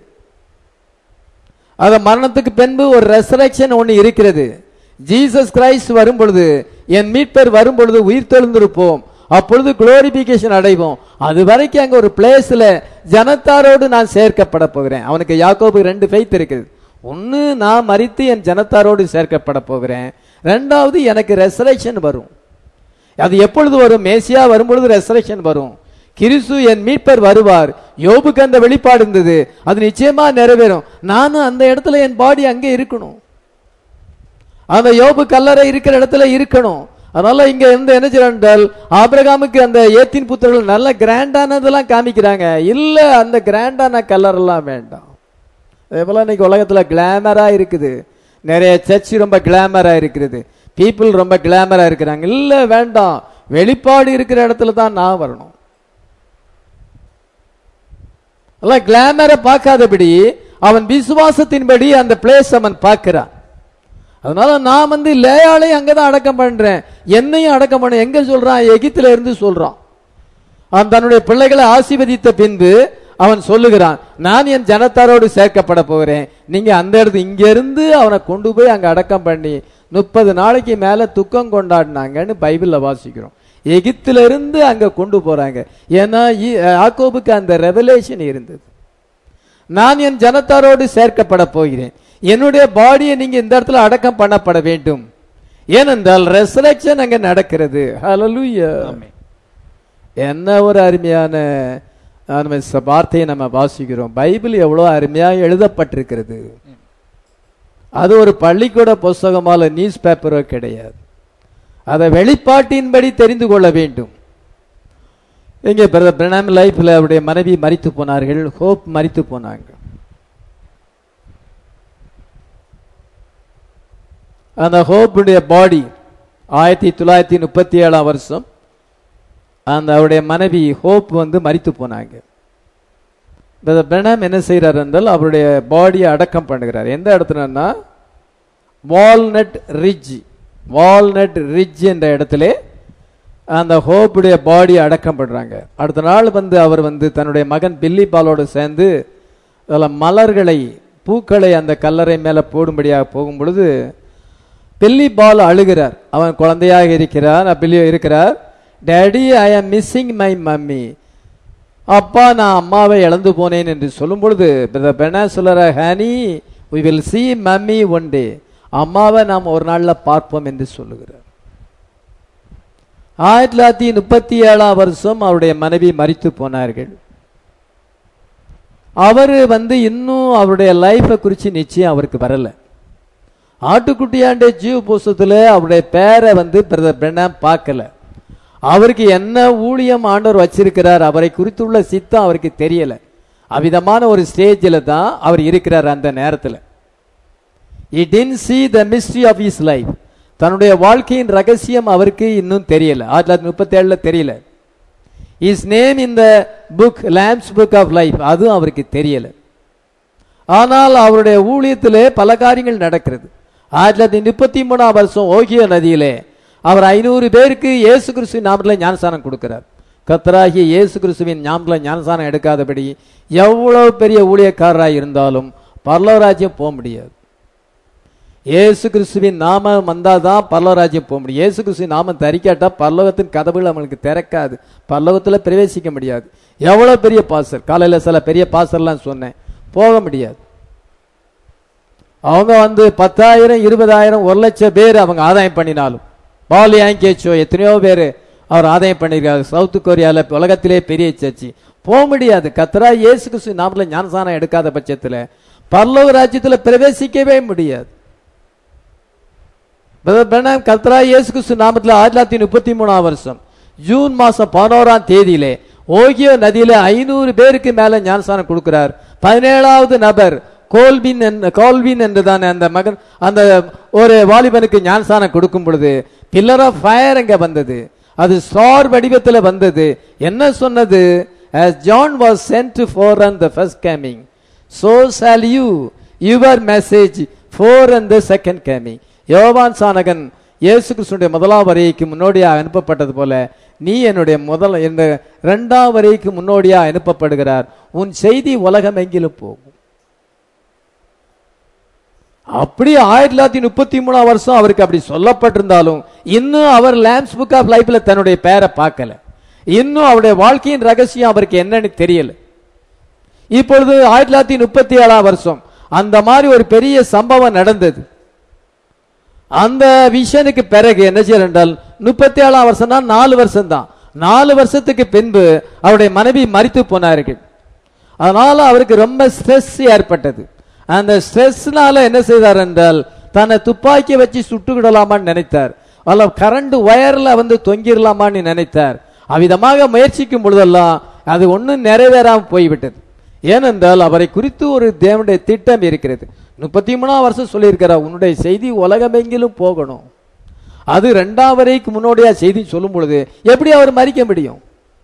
ஆக மரணத்துக்கு பின்பு ஒரு ரெசரக்ஷன் ஒன்று இருக்கிறது ஜீசஸ் கிரைஸ்ட் வரும் பொழுது என் மீட்பர் வரும் பொழுது உயிர் தெழுந்திருப்போம் அப்பொழுது குளோரிபிகேஷன் அடைவோம் அது வரைக்கும் அங்க ஒரு பிளேஸ்ல ஜனத்தாரோடு நான் சேர்க்கப்பட போகிறேன் அவனுக்கு யாக்கோபு ரெண்டு ஃபெய்த் இருக்குது ஒன்னு நான் மறித்து என் ஜனத்தாரோடு சேர்க்கப்பட போகிறேன் ரெண்டாவது எனக்கு ரெசரக்ஷன் வரும் அது எப்பொழுது வரும் மேசியா வரும்பொழுது ரெசரக்ஷன் வரும் கிறிஸ்து என் மீட்பர் வருவார் யோபுக்கு அந்த வெளிப்பாடு இருந்தது அது நிச்சயமா நிறைவேறும் நானும் அந்த இடத்துல என் பாடி அங்கே இருக்கணும் அந்த யோபு கல்லறை இருக்கிற இடத்துல இருக்கணும் அதனால இங்க இருந்து என்ன செய்யறால் ஆபிரகாமுக்கு அந்த ஏத்தின் புத்தர்கள் நல்ல கிராண்டானதெல்லாம் காமிக்கிறாங்க இல்ல அந்த கிராண்டான கல்லறெல்லாம் வேண்டாம் அதே போல இன்னைக்கு உலகத்துல கிளாமரா இருக்குது நிறைய சர்ச் ரொம்ப கிளாமரா இருக்கிறது பீப்புள் ரொம்ப கிளாமரா இருக்கிறாங்க இல்ல வேண்டாம் வெளிப்பாடு இருக்கிற இடத்துல தான் நான் வரணும் எல்லாம் கிளாமரை பார்க்காதபடி அவன் விசுவாசத்தின்படி அந்த பிளேஸ் அவன் பார்க்கிறான் அதனால நான் வந்து லேயாளையும் அங்கதான் அடக்கம் பண்றேன் என்னையும் அடக்கம் பண்ண எங்க சொல்றான் எகிப்துல இருந்து சொல்றான் அவன் தன்னுடைய பிள்ளைகளை ஆசீர்வதித்த பின்பு அவன் சொல்லுகிறான் நான் என் ஜனத்தாரோடு சேர்க்கப்பட போகிறேன் நீங்க அந்த இடத்து இங்க இருந்து அவனை கொண்டு போய் அங்க அடக்கம் பண்ணி முப்பது நாளைக்கு மேல துக்கம் கொண்டாடினாங்கன்னு பைபிள்ல வாசிக்கிறோம் எகிப்துல இருந்து அங்க கொண்டு போறாங்க ஏன்னா இ- யாக்கோபுக்கு அந்த ரெவலேஷன் இருந்தது நான் என் ஜனத்தாரோடு சேர்க்கப்பட போகிறேன் என்னுடைய பாடியை நீங்க இந்த இடத்துல அடக்கம் பண்ணப்பட வேண்டும் ஏனென்றால் ரெசரக்ஷன் அங்க நடக்கிறது ஹalleluya ஆமென். என்ன ஒரு அருமையான ஆஹ், நம்ம ச- வார்த்தையை நம்ம வாசிக்கிறோம் பைபிள் எவ்வளவு அருமையா எழுதப்பட்டிருக்கிறது அது ஒரு பள்ளிக்கூட புஸ்தகமால நியூஸ் பேப்பரோ கிடையாது அதை வெளிப்பாட்டின்படி தெரிந்து கொள்ள வேண்டும் இங்கே பிரதர் பிரணாம் லைஃப்ல அவருடைய மனைவி மரித்து போனார்கள் ஹோப் மரித்து போனாங்க அந்த ஹோப்புடைய பாடி ஆயிரத்தி தொள்ளாயிரத்தி முப்பத்தி ஏழாம் வருஷம் அந்த அவருடைய மனைவி ஹோப் வந்து மரித்து போனாங்க பிரதர் பிரணாம் என்ன செய்கிறார் என்றால் அவருடைய பாடியை அடக்கம் பண்ணுகிறார் எந்த இடத்துலன்னா வால்நட் ரிட்ஜ் வால்நட் ரிட்ஜ் என்ற இடத்துல அந்த ஹோப்புடைய பாடி அடக்கம் பண்றாங்க அடுத்த நாள் வந்து அவர் வந்து தன்னுடைய மகன் பில்லி பாலோடு சேர்ந்து அதில் மலர்களை பூக்களை அந்த கல்லறை மேலே போடும்படியாக போகும் பொழுது பில்லி பால் அழுகிறார் அவன் குழந்தையாக இருக்கிறார் பில்லி இருக்கிறார் டேடி ஐ ஆம் மிஸ்ஸிங் மை மம்மி அப்பா நான் அம்மாவை இழந்து போனேன் என்று சொல்லும் பொழுது பெண்ணா சொல்லுற honey we will see mommy one day அம்மாவை நாம் ஒரு நாள்ல பார்ப்போம் என்று சொல்லுகிறார் ஆயிரத்தி தொள்ளாயிரத்தி முப்பத்தி ஏழாம் வருஷம் அவருடைய மனைவி மரித்து போனார்கள் அவரு வந்து இன்னும் அவருடைய லைஃபை குறித்து நிச்சயம் அவருக்கு வரல ஆட்டுக்குட்டியாண்ட ஜீவ புஸ்தத்துல அவருடைய பேரை வந்து பிரதர் பிரணாம் பார்க்கல அவருக்கு என்ன ஊழியம் ஆண்டவர் வச்சிருக்கிறார் அவரை குறித்துள்ள சித்தம் அவருக்கு தெரியல அவ்விதமான ஒரு ஸ்டேஜில் தான் அவர் இருக்கிறார் அந்த நேரத்தில் he didn't see the mystery of his life தன்னுடைய வாழ்க்கையின் ரகசியம் அவருக்கு இன்னும் தெரியல ஆயிரத்தி தொள்ளாயிரத்தி முப்பத்தி ஏழுல தெரியல is name in the book Lamb's book of life அதுவும் அவருக்கு தெரியல ஆனால் அவருடைய ஊழியத்திலே பல காரியங்கள் நடக்கிறது ஆயிரத்தி தொள்ளாயிரத்தி முப்பத்தி மூணாம் வருஷம் ஓகியோ நதியிலே அவர் ஐநூறு பேருக்கு இயேசு கிறிஸ்துவின் நாமத்தில் ஞானசானம் கொடுக்கிறார் கத்தராகிய இயேசு கிறிஸ்துவின் ஞாபகத்தில் ஞானசானம் எடுக்காதபடி எவ்வளவு பெரிய ஊழியக்காரராக இருந்தாலும் பரலோராஜ்யம் போக முடியாது இயேசு கிறிஸ்துவின் நாமம் வந்தாதான் பரலோராஜ்யம் போக முடியும் இயேசு கிறிஸ்துவின் நாமம் தரிக்காட்டா பரலோகத்தின் கதவுகள் நம்மளுக்கு திறக்காது பரலோகத்தில் பிரவேசிக்க முடியாது எவ்வளவு பெரிய பாசர் காலையில சில பெரிய பாசர்லாம் சொன்னேன் போக முடியாது அவங்க வந்து பத்தாயிரம் இருபதாயிரம் ஒரு லட்சம் பேர் அவங்க ஆதாயம் பண்ணினாலும் பால் யாங்கேச்சோ எத்தனையோ பேர் அவர் ஆதாயம் பண்ணியிருக்காரு சவுத் கொரியால உலகத்திலே பெரிய சர்ச்சி போக முடியாது கத்தரா இயேசு கிறிஸ்து நாமல ஞானசானம் எடுக்காத பட்சத்துல பரலோக ராஜ்யத்துல பிரவேசிக்கவே முடியாது பிரதர் பிரணாம் கத்ரா இயேசு கிறிஸ்து நாமத்தில் ஆயிரத்தி தொள்ளாயிரத்தி முப்பத்தி மூணாம் வருஷம் ஜூன் மாசம் பதினோராம் தேதியிலே ஓகியோ நதியில ஐநூறு பேருக்கு மேல ஞானஸ்தானம் கொடுக்கிறார் பதினேழாவது நபர் கோல்பின் என்ற- கோல்வின் என்றுதான் அந்த மகன் அந்த ஒரு வாலிபனுக்கு ஞானஸ்தானம் கொடுக்கும் பொழுது பில்லர் ஆஃப் ஃபயர் அங்க வந்தது அது ஸ்டார் வடிவத்தில் வந்தது என்ன சொன்னது as john was sent to forerun the first coming so shall you your message forerun the second coming யோவான் சானகன் இயேசு கிறிஸ்துடைய முதலாம் வரைக்கு முன்னோடியாக அனுப்பப்பட்டது போல நீ என்னுடைய முதல் இந்த இரண்டாம் வரைக்கு முன்னோடியாக அனுப்பப்படுகிறார் உன் செய்தி உலகம் எங்கிலும் போகும் அப்படி ஆயிரத்தி தொள்ளாயிரத்தி முப்பத்தி மூணாம் வருஷம் அவருக்கு அப்படி சொல்லப்பட்டிருந்தாலும் இன்னும் அவர் லேம்ஸ் புக் ஆஃப் லைஃப்ல தன்னுடைய பேரை பார்க்கல இன்னும் அவருடைய வாழ்க்கையின் ரகசியம் அவருக்கு என்னன்னு தெரியல இப்பொழுது ஆயிரத்தி தொள்ளாயிரத்தி முப்பத்தி ஏழாம் வருஷம் அந்த மாதிரி ஒரு பெரிய சம்பவம் நடந்தது அந்த விஷனுக்கு பிறகு என்ன செய்யற என்றால் முப்பத்தி ஏழாம் வருஷம் தான் நாலு வருஷம் தான் நாலு வருஷத்துக்கு பின்பு அவருடைய மனைவி மரித்து போனார்கள் அதனால அவருக்கு ரொம்ப ஸ்ட்ரெஸ் ஏற்பட்டது அந்த ஸ்ட்ரெஸ்னால என்ன செய்தார் என்றால் தன்னை துப்பாக்கி வச்சு சுட்டுக்கிடலாமான்னு நினைத்தார் அல்ல கரண்ட் ஒயர்ல வந்து தொங்கிடலாமான்னு நினைத்தார் அவ்விதமாக முயற்சிக்கும் பொழுதெல்லாம் அது ஒன்றும் நிறைவேறாமல் போய்விட்டது ஏனென்றால் அவரை குறித்து ஒரு தேவனுடைய திட்டம் இருக்கிறது முப்பத்தி மூணாம் வருஷம் சொல்லியிருக்கிறார் உன்னுடைய செய்தி உலகமெங்கிலும் போகணும் அது ரெண்டாம் வரைக்கு முன்னோடியா செய்தி சொல்லும் பொழுது எப்படி அவர் மறிக்க முடியும்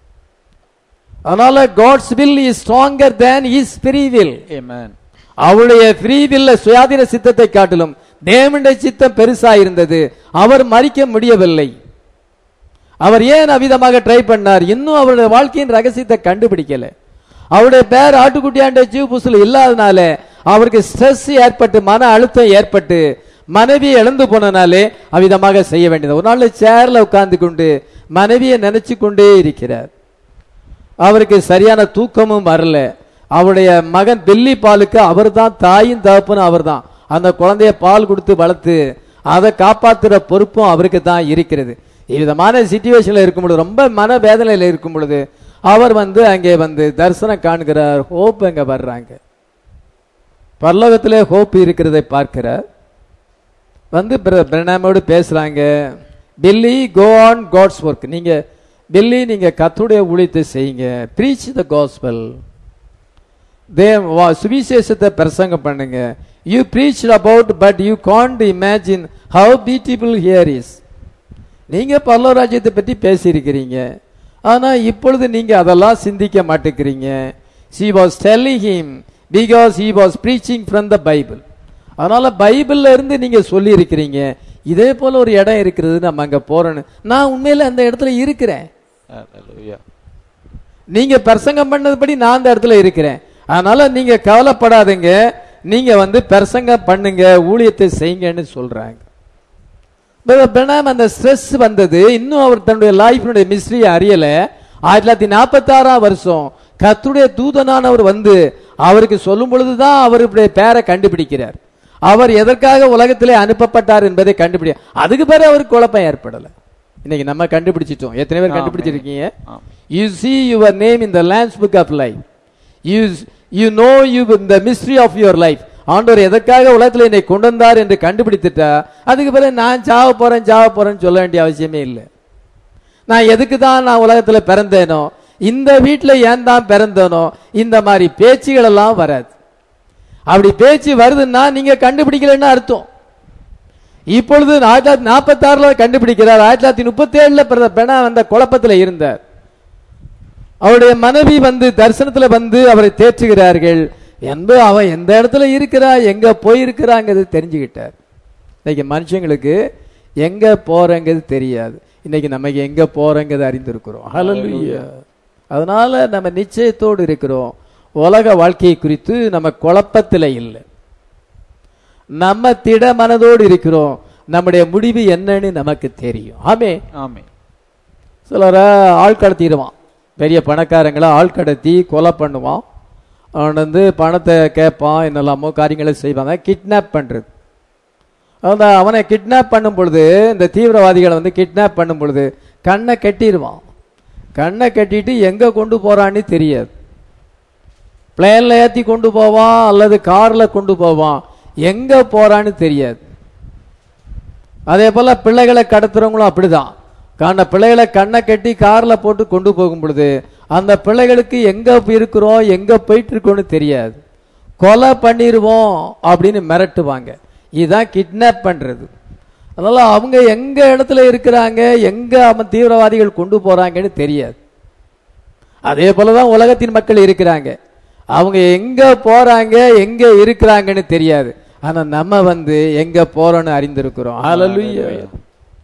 அதனால God's will is stronger than is free will Amen. அவருடைய ஃப்ரீ வில்ல சுயாதீன சித்தத்தை காட்டிலும் தேவனுடைய சித்தம் பெருசா இருந்தது அவர் மறிக்க முடியவில்லை அவர் ஏன் அவ்விதமாக ட்ரை பண்ணார் இன்னும் அவருடைய வாழ்க்கையின் ரகசியத்தை கண்டுபிடிக்கல அவருடைய பேர் ஆட்டுக்குட்டியாண்ட ஜீவ் புசுல இல்லாதனால அவருக்கு ஸ்ட்ரெஸ் ஏற்பட்டு மன அழுத்தம் ஏற்பட்டு மனைவி இழந்து போனனாலே அவ்விதமாக செய்ய வேண்டியது ஒரு நாள் சேர்ல உட்கார்ந்து கொண்டு மனைவியை நினைச்சு கொண்டே இருக்கிறார் அவருக்கு சரியான தூக்கமும் வரல அவருடைய மகன் பில்லி பாலுக்கு அவர்தான் தாயும் தகப்பனும் அவர்தான் அந்த குழந்தைய பால் கொடுத்து வளர்த்து அதை காப்பாத்துற பொறுப்பும் அவருக்கு தான் இருக்கிறது இவ்விதமான சுச்சுவேஷன்ல இருக்கும் பொழுது ரொம்ப மன வேதனையில இருக்கும் பொழுது அவர் வந்து அங்கே வந்து தரிசனம் காண்கிறார் ஹோப் அங்க வர்றாங்க பரலோகத்திலே ஹோப் இருக்கிறதை பார்க்கிறார் வந்து பிர- பிரணாமோடு பேசுறாங்க Billy go on God's work நீங்க பில்லி நீங்க கத்துடைய ஊழியத்தை செய்யுங்க ப்ரீச் த காஸ்பல் தே வா- சுவிசேஷத்தை பிரசங்கம் பண்ணுங்க you preach about but you can't imagine how beautiful here is நீங்க பரலோராஜ்யத்தை பற்றி பேசியிருக்கிறீங்க ஆனா இப்பொழுது நீங்க அதெல்லாம் சிந்திக்க மாட்டேங்கிறீங்க she was telling him because he was preaching from the bible அதனால பைபிள்ல இருந்து நீங்க சொல்லி இருக்கிறீங்க இதே போல ஒரு இடம் இருக்கிறது நம்ம அங்க போறோன்னு நான் உண்மையில அந்த இடத்துல இருக்கிறேன் Hallelujah. நீங்க பிரசங்கம் பண்ணதுபடி நான் அந்த இடத்துல இருக்கிறேன் அதனால நீங்க கவலைப்படாதீங்க நீங்க வந்து பிரசங்கம் பண்ணுங்க ஊழியத்தை செய்யுங்கன்னு சொல்றாங்க பிரதர் பிரணாம் அந்த ஸ்ட்ரெஸ் வந்தது இன்னும் அவர் தன்னுடைய லைஃபினுடைய மிஸ்ட்ரியை அறியல ஆயிரத்தி தொள்ளாயிரத்தி நாற்பத்தி ஆறாம் வருஷம் கத்துடைய தூதனானவர் வந்து அவருக்கு சொல்லும் பொழுதுதான் அவருடைய பேரை கண்டுபிடிக்கிறார் அவர் எதற்காக உலகத்திலே அனுப்பப்பட்டார் என்பதை கண்டுபிடி அதுக்கு பிறகு அவருக்கு குழப்பம் ஏற்படல இன்னைக்கு நம்ம கண்டுபிடிச்சிட்டோம் எத்தனை பேர் ஆமென். கண்டுபிடிச்சிருக்கீங்க ஆமென். You see your name in the Lamb's book of life you you know you in the mystery of your life ஆண்டவர் எதற்காக உலகத்துல என்னை கொண்டு வந்தார் என்று கண்டுபிடித்துட்டா அதுக்கு பிறகு நான் சாவ போறேன் சாவ போறேன்னு சொல்ல வேண்டிய அவசியமே இல்லை நான் எதுக்கு தான் நான் உலகத்துல பிறந்தேனோ இந்த வீட்டுல ஏன் தான் பிறந்தேனோ இந்த மாதிரி பேச்சுகள் எல்லாம் வராது அப்படி பேச்சு வருதுன்னா நீங்க கண்டுபிடிக்கலன்னு அர்த்தம் இப்பொழுது ஆயிரத்தி தொள்ளாயிரத்தி நாற்பத்தி ஆறுல கண்டுபிடிக்கிறார் ஆயிரத்தி தொள்ளாயிரத்தி முப்பத்தி ஏழுல பிறந்த பெணா அந்த குழப்பத்துல இருந்தார் அவருடைய மனைவி வந்து தரிசனத்துல வந்து அவரை தேற்றுகிறார்கள் என்பது அவன் எந்த இடத்துல இருக்கிறா எங்க போயிருக்கிறாங்கிறது தெரிஞ்சுக்கிட்டார் இன்னைக்கு மனுஷங்களுக்கு எங்க போறங்கிறது தெரியாது இன்னைக்கு நமக்கு எங்க போறங்கிறது அறிந்திருக்கிறோம் ஹalleluya அதனால நம்ம நிச்சயத்தோடு இருக்கிறோம் உலக வாழ்க்கையை குறித்து நம்ம குழப்பத்துல இல்லை நம்ம திட மனதோடு இருக்கிறோம் நம்முடைய முடிவு என்னன்னு நமக்கு தெரியும் ஆமே ஆமென். சிலரை ஆள் கடத்திடுவான் பெரிய பணக்காரங்களை ஆள் கடத்தி கொலை பண்ணுவான் அவன் வந்து பணத்தை கேட்பான் என்னெல்லாமோ காரியங்களை செய்வாங்க கிட்னாப் பண்றது அந்த அவனை கிட்னாப் பண்ணும் பொழுது இந்த தீவிரவாதிகளை வந்து கிட்னாப் பண்ணும் பொழுது கண்ணை கட்டிடுவான் கண்ணை கட்டிட்டு எங்க கொண்டு போறான்னு தெரியாது பிளேன்ல ஏத்தி கொண்டு போவான் அல்லது கார்ல கொண்டு போவான் எங்க போறான்னு தெரியாது அதே போல பிள்ளைகளை கடத்துறவங்களும் அப்படிதான் காரண பிள்ளைகளை கண்ணை கட்டி கார்ல போட்டு கொண்டு போகும் பொழுது அந்த பிள்ளைகளுக்கு எங்க இருக்கிறோம் எங்க போயிட்டு இருக்கோம்னு தெரியாது கொலை பண்ணிடுவோம் அப்படின்னு மிரட்டுவாங்க இதுதான் கிட்னாப் பண்றது அதனால அவங்க எங்க இடத்துல இருக்கிறாங்க எங்க அவன் தீவிரவாதிகள் கொண்டு போறாங்கன்னு தெரியாது அதே போலதான் உலகத்தின் மக்கள் இருக்கிறாங்க அவங்க எங்க போறாங்க எங்க இருக்கிறாங்கன்னு தெரியாது ஆனா நம்ம வந்து எங்க போறோம்னு அறிந்திருக்கிறோம் ஹalleluya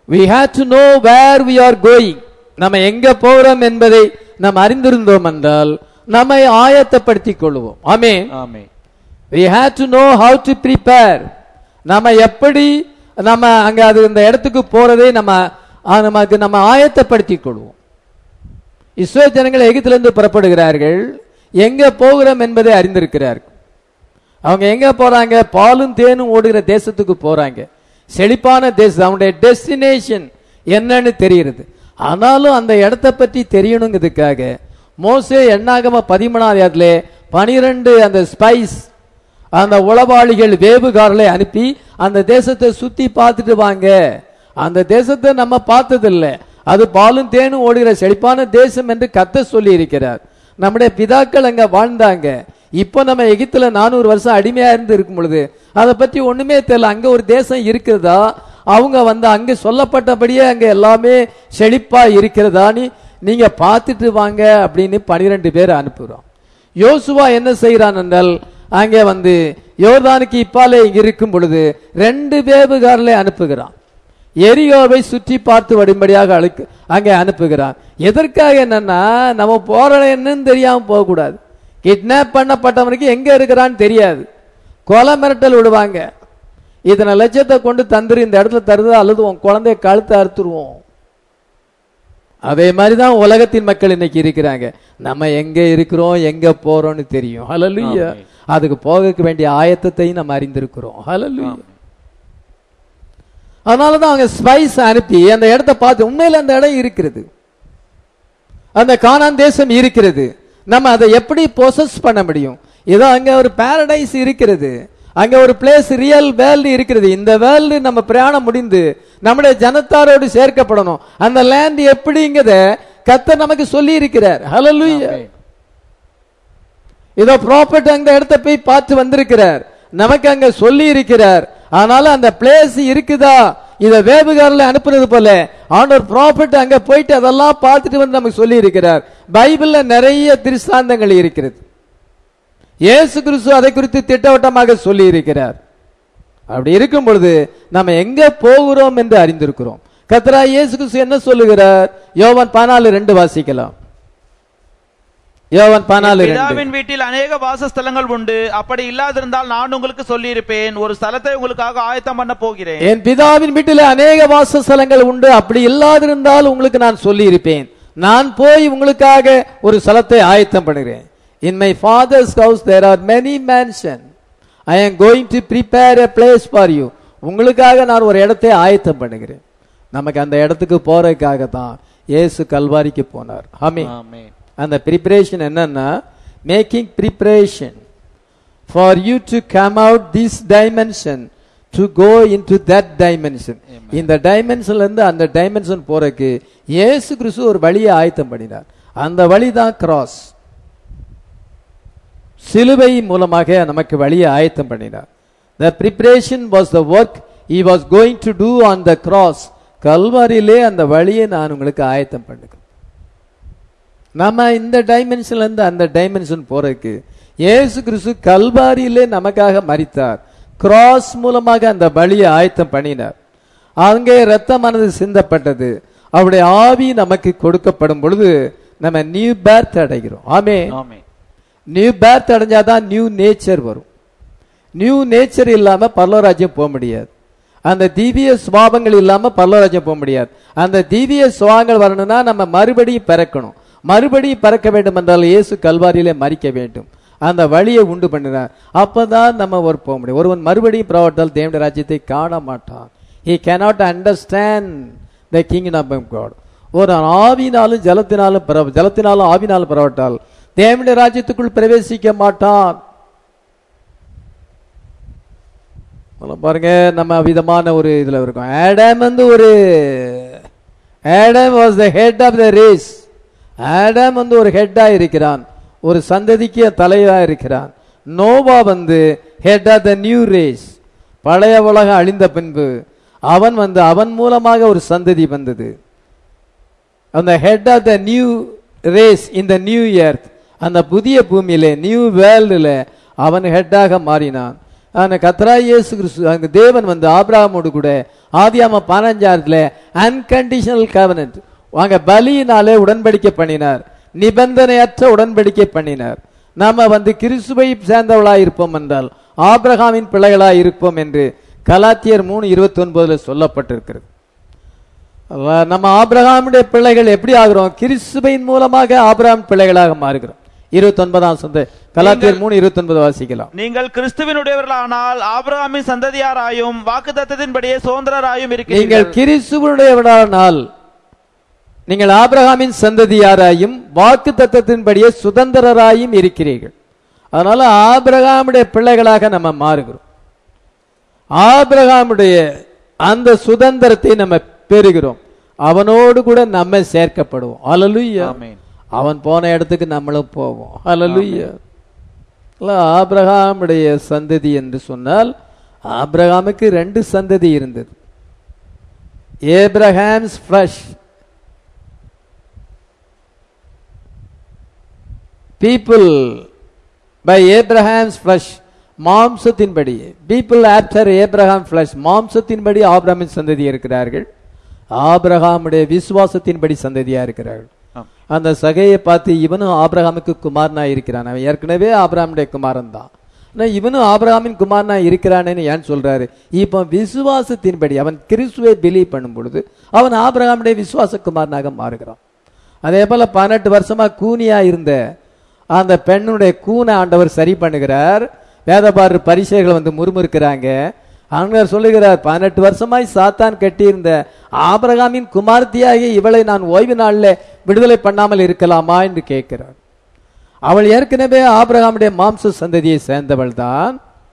we had to know where we are going நம்ம எங்க போறோம் என்பதை நாம் அறிந்திருந்தோம் என்றால் நம்மை ஆயத்தப்படுத்திக் கொள்வோம் ஆமென் ஆமென் we had to know how to prepare நம்ம எப்படி நம்ம அங்க அது இந்த இடத்துக்கு போறதை நம்ம ஆ, நமக்கு நம்ம ஆயத்தப்படுத்திக் கொள்வோம் இஸ்ரோ ஜனங்கள் எகிப்திலிருந்து புறப்படுகிறார்கள் எங்க போகிறோம் என்பதை அறிந்திருக்கிறார்கள் அவங்க எங்க போறாங்க பாலும் தேனும் ஓடுகிற தேசத்துக்கு போறாங்க செழிப்பான தேசம் அவனுடைய டெஸ்டினேஷன் என்னன்னு தெரிகிறது ஆனாலும் அந்த இடத்தை பற்றி தெரியணுங்கிறதுக்காக மோசே எண்ணாகம பதிமூணாவது இடத்துல பனிரெண்டு அந்த ஸ்பைஸ் அந்த உளவாளிகள் வேவுகாரலை அனுப்பி அந்த தேசத்தை சுத்தி பார்த்துட்டு வாங்க அந்த தேசத்தை நம்ம பார்த்ததில்லை அது பாலும் தேனும் ஓடுகிற செழிப்பான தேசம் என்று கத்த சொல்லி இருக்கிறார் நம்முடைய பிதாக்கள் அங்க வாழ்ந்தாங்க இப்போ நம்ம எகிப்துல நானூறு வருஷம் அடிமையா இருந்து இருக்கும் பொழுது அதை பற்றி ஒண்ணுமே தெரியல அங்க ஒரு தேசம் இருக்கிறதா அவங்க வந்து அங்க சொல்லப்பட்டபடியே அங்க எல்லாமே செழிப்பா இருக்கிறதான்னு நீங்க பார்த்துட்டு வாங்க அப்படின்னு பனிரெண்டு பேர் அனுப்புறோம் யோசுவா என்ன செய்கிறான் என்றால் அங்கே வந்து யோர்தானுக்கு இப்பாலே இங்க இருக்கும் பொழுது ரெண்டு வேவுகாரலை அனுப்புகிறான் எரியோவை சுற்றி பார்த்து வரும்படியாக அழைக்கு அங்கே அனுப்புகிறான் எதற்காக என்னன்னா நம்ம போற இடம் என்னன்னு தெரியாம போகக்கூடாது கிட்னாப் பண்ணப்பட்டவனுக்கு எங்க இருக்கிறான்னு தெரியாது கொலை மிரட்டல் விடுவாங்க இத்தனை லட்சத்தை கொண்டு தந்துரு இந்த இடத்துல தருது அல்லது உன் குழந்தைய கழுத்தை அறுத்துருவோம் அதே மாதிரி தான் உலகத்தின் மக்கள் இன்னைக்கு இருக்கிறாங்க நம்ம எங்க இருக்கிறோம் எங்க போறோம்னு தெரியும் ஹalleluya ஆமென். அதுக்கு போக வேண்டிய ஆயத்தத்தையும் நம்ம அறிந்திருக்கிறோம் ஹalleluya அதனால தான் அவங்க ஸ்பைஸ் அனுப்பி அந்த இடத்த பார்த்து உண்மையில அந்த இடம் இருக்கிறது அந்த கானான் தேசம் இருக்கிறது நம்ம அதை எப்படி பொசஸ் பண்ண முடியும் ஏதோ அங்க ஒரு பாரடைஸ் இருக்கிறது அங்க ஒரு பிளேஸ் ரியல் வேர்ல்டு இருக்கிறது இந்த வேர்ல்டு நம்ம பிரயாணம் முடிந்து நம்முடைய ஜனத்தாரோடு சேர்க்கப்படணும் அந்த லேண்ட் எப்படிங்கிறத கத்த நமக்கு சொல்லி இருக்கிறார் ஹalleluya ஆமென். இதோ ப்ராப்பர்ட் அந்த இடத்த போய் பார்த்து வந்திருக்கிறார் நமக்கு அங்க சொல்லி இருக்கிறார் ஆனால அந்த பிளேஸ் இருக்குதா இத வேபுகாரில் அனுப்புறது போல ஆண்டவர் ப்ராப்பர்ட் அங்க போயிட்டு அதெல்லாம் பார்த்துட்டு வந்து நமக்கு சொல்லி இருக்கிறார் பைபிள்ல நிறைய திருஷ்டாந்தங்கள் இருக்கிறது இயேசு கிறிஸ்து அதை குறித்து திட்டவட்டமாக சொல்லி இருக்கிறார் அப்படி இருக்கும் பொழுது நம்ம எங்க போகிறோம் என்று அறிந்திருக்கிறோம் கத்ரா இயேசு கிறிஸ்து என்ன சொல்லுகிறார் யோவான் பதினாலு ரெண்டு வாசிக்கலாம் யோவான் பதினாலு ரெண்டு பிதாவின் வீட்டில் அநேக வாசஸ்தலங்கள் உண்டு அப்படி இல்லாதிருந்தால் நான் உங்களுக்கு சொல்லியிருப்பேன் ஒரு ஸ்தலத்தை உங்களுக்காக ஆயத்தம் பண்ண போகிறேன் என் பிதாவின் வீட்டில் அநேக வாசஸ்தலங்கள் உண்டு அப்படி இல்லாதிருந்தால் உங்களுக்கு நான் சொல்லி இருப்பேன் நான் போய் உங்களுக்காக ஒரு ஸ்தலத்தை ஆயத்தம் பண்ணுகிறேன் in my Father's house there are many mansion I am going to prepare a place for you உங்களுக்காக நான் ஒரு இடத்தை ஆயத்தம் பண்ணுகிறேன் நமக்கு அந்த இடத்துக்கு போறதுக்காக தான் இயேசு கல்வாரிக்கு போனார் ஆமென் ஆமென். அந்த ப்ரிப்பரேஷன் என்னன்னா making preparation for you to come out this dimension to go into that dimension இந்த டைமென்ஷன்ல இருந்து அந்த டைமென்ஷன் போறதுக்கு இயேசு கிறிஸ்து ஒரு வழியை ஆயத்தம் பண்ணினார் அந்த வழி தான் கிராஸ் சிலுவை மூலமாக நமக்கு வழியை ஆயத்தம் பண்ணினார் the preparation was the work he was going to do on the cross கல்வாரியிலே அந்த வழியை நான் உங்களுக்கு ஆயத்தம் பண்ணுகிறேன் நம்ம இந்த டைமென்ஷன்ல இருந்து அந்த டைமென்ஷன் போறதுக்கு இயேசு கிறிஸ்து கல்வாரியிலே நமக்காக மரித்தார் கிராஸ் மூலமாக அந்த பலியை ஆயத்தம் பண்ணினார் அங்கே ரத்தமானது சிந்தப்பட்டது அவருடைய ஆவி நமக்கு கொடுக்கப்படும் பொழுது நம்ம நியூ பேர்த் அடைகிறோம் ஆமே ஆமென். நியூ பேர்த் அடைஞ்சாதான் நியூ நேச்சர் வரும் நியூ நேச்சர் இல்லாம பரலோராஜ்யம் போக முடியாது அந்த திவ்ய சுவாபங்கள் இல்லாம பரலோராஜ்யம் போக முடியாது அந்த திவ்ய சுவாபங்கள் வரணும்னா நம்ம மறுபடியும் பிறக்கணும் மறுபடியும் பிறக்க வேண்டும் என்றால் இயேசு கல்வாரியிலே மறிக்க வேண்டும் அந்த வழியை உண்டு பண்ணினார் அப்பதான் நம்ம ஒரு போக முடியும் ஒருவன் மறுபடியும் புறப்பட்டால் தேவனுடைய ராஜ்யத்தை காண மாட்டான் he cannot understand the kingdom of God ஒரு ஆவினாலும் ஜலத்தினாலும் பிற- ஜலத்தினாலும் ஆவினாலும் புறப்பட்டால் தேவனுடைய ராஜ்யத்துக்குள் பிரவேசிக்க மாட்டான் முதல்ல பாருங்க நம்ம விதமான ஒரு இதுல இருக்கோம் ஆடம் வந்து ஒரு Adam was the head of the race Adam வந்து ஒரு ஹெட்டா இருக்கிறான் ஒரு சந்ததிக்கு தலைவா இருக்கிறான் நோவா வந்து head of the new race பழைய உலகம் அழிந்த பின்பு அவன் வந்து அவன் மூலமாக ஒரு சந்ததி வந்தது அந்த head of the new race இந்த நியூ எர்த் அந்த புதிய பூமியிலே நியூ வேர்ல்டுல அவன் ஹெட்டாக மாறினான் ஆனா கத்ரா இயேசு கிறிஸ்து அங்க தேவன் வந்து ஆபிரகாமோடு கூட ஆதியாம பதினஞ்சாயிரத்துல அன்கண்டிஷனல் கவனன்ட் அங்க பலியினாலே உடன்படிக்கை பண்ணினார் நிபந்தனையற்ற உடன்படிக்கை பண்ணினார் நாம வந்து கிறிஸ்துவை சேர்ந்தவளாய் இருப்போம் என்றால் ஆபிரகாமின் பிள்ளைகளாய் இருப்போம் என்று கலாத்தியர் மூணு இருபத்தி ஒன்பதுல சொல்லப்பட்டிருக்கிறது அல்ல, நம்ம ஆபிரகாமுடைய பிள்ளைகள் எப்படி ஆகிறோம் கிறிஸ்துவின் மூலமாக ஆபிரகாம் பிள்ளைகளாக மாறுகிறோம் இருபத்தி ஒன்பதாம் சொந்த கலாத்தியர் மூணு இருபத்தி ஒன்பது வாசிக்கலாம் நீங்கள் கிறிஸ்துவினுடையவர்களானால் ஆபிரகாமின் சந்ததியாராயும் வாக்குத்தத்தத்தின்படியே சுதந்திரராயும் நீங்கள் இருக்கிறீர்கள் கிறிஸ்துவனுடையவரானால் நீங்கள் ஆபிரகாமின் சந்ததியாராயும் வாக்கு தத்தத்தின்படியே சுதந்திரராயும் இருக்கிறீர்கள் அதனால ஆபிரகாமுடைய பிள்ளைகளாக நம்ம மாறுகிறோம் ஆபிரகாமுடைய அந்த சுதந்திரத்தை நம்ம பெறுகிறோம் அவனோடு கூட நம்ம சேர்க்கப்படுவோம் அலலுய்யா ஆமென். அவன் போன இடத்துக்கு நம்மளும் போவோம் அலலுய்யா இல்ல, ஆபிரகாமுடைய சந்ததி என்று சொன்னால் ஆபிரகாமுக்கு ரெண்டு சந்ததி இருந்தது Abraham's flesh people by Abraham's flesh மாம்சத்தின்படி பீப்புள் ஆஃப்டர் ஏப்ரஹாம் ஃபிளஷ் மாம்சத்தின்படி ஆபிரகாமின் சந்ததி இருக்கிறார்கள் ஆபிரகாமுடைய விசுவாசத்தின்படி சந்ததியா இருக்கிறார்கள் ஆம். அந்த சகையை பார்த்து இவனும் ஆபிரகாமுக்கு குமாரனா இருக்கிறான் அவன் ஏற்கனவே ஆபிரகாமுடைய குமாரன் தான் ஆனா இவனும் ஆபிரகாமின் குமாரனா இருக்கிறானேன்னு ஏன் சொல்றாரு இப்போ விசுவாசத்தின்படி அவன் கிறிஸ்துவை பிலீவ் பண்ணும் பொழுது அவன் ஆபிரகாமுடைய விசுவாச குமாரனாக மாறுகிறான் அதே போல பதினெட்டு வருஷமா கூனியா இருந்த அந்த பெண்ணுடைய கூனை ஆண்டவர் சரி பண்ணுகிறார் வேதபாரு பரிசைகள் வந்து முறுமுறுக்கிறாங்க ஆண்டவர் சொல்லுகிறார் பதினெட்டு வருஷமாய் சாத்தான் கட்டியிருந்த ஆபிரகாமின் குமார்த்தியாகி இவளை நான் ஓய்வு நாளில் விடுதலை பண்ணாமல் இருக்கலாமா என்று கேட்கிறார் அவள் ஏற்கனவே ஆபிரகாமுடைய மாம்ச சந்ததியை சேர்ந்தவள் தான்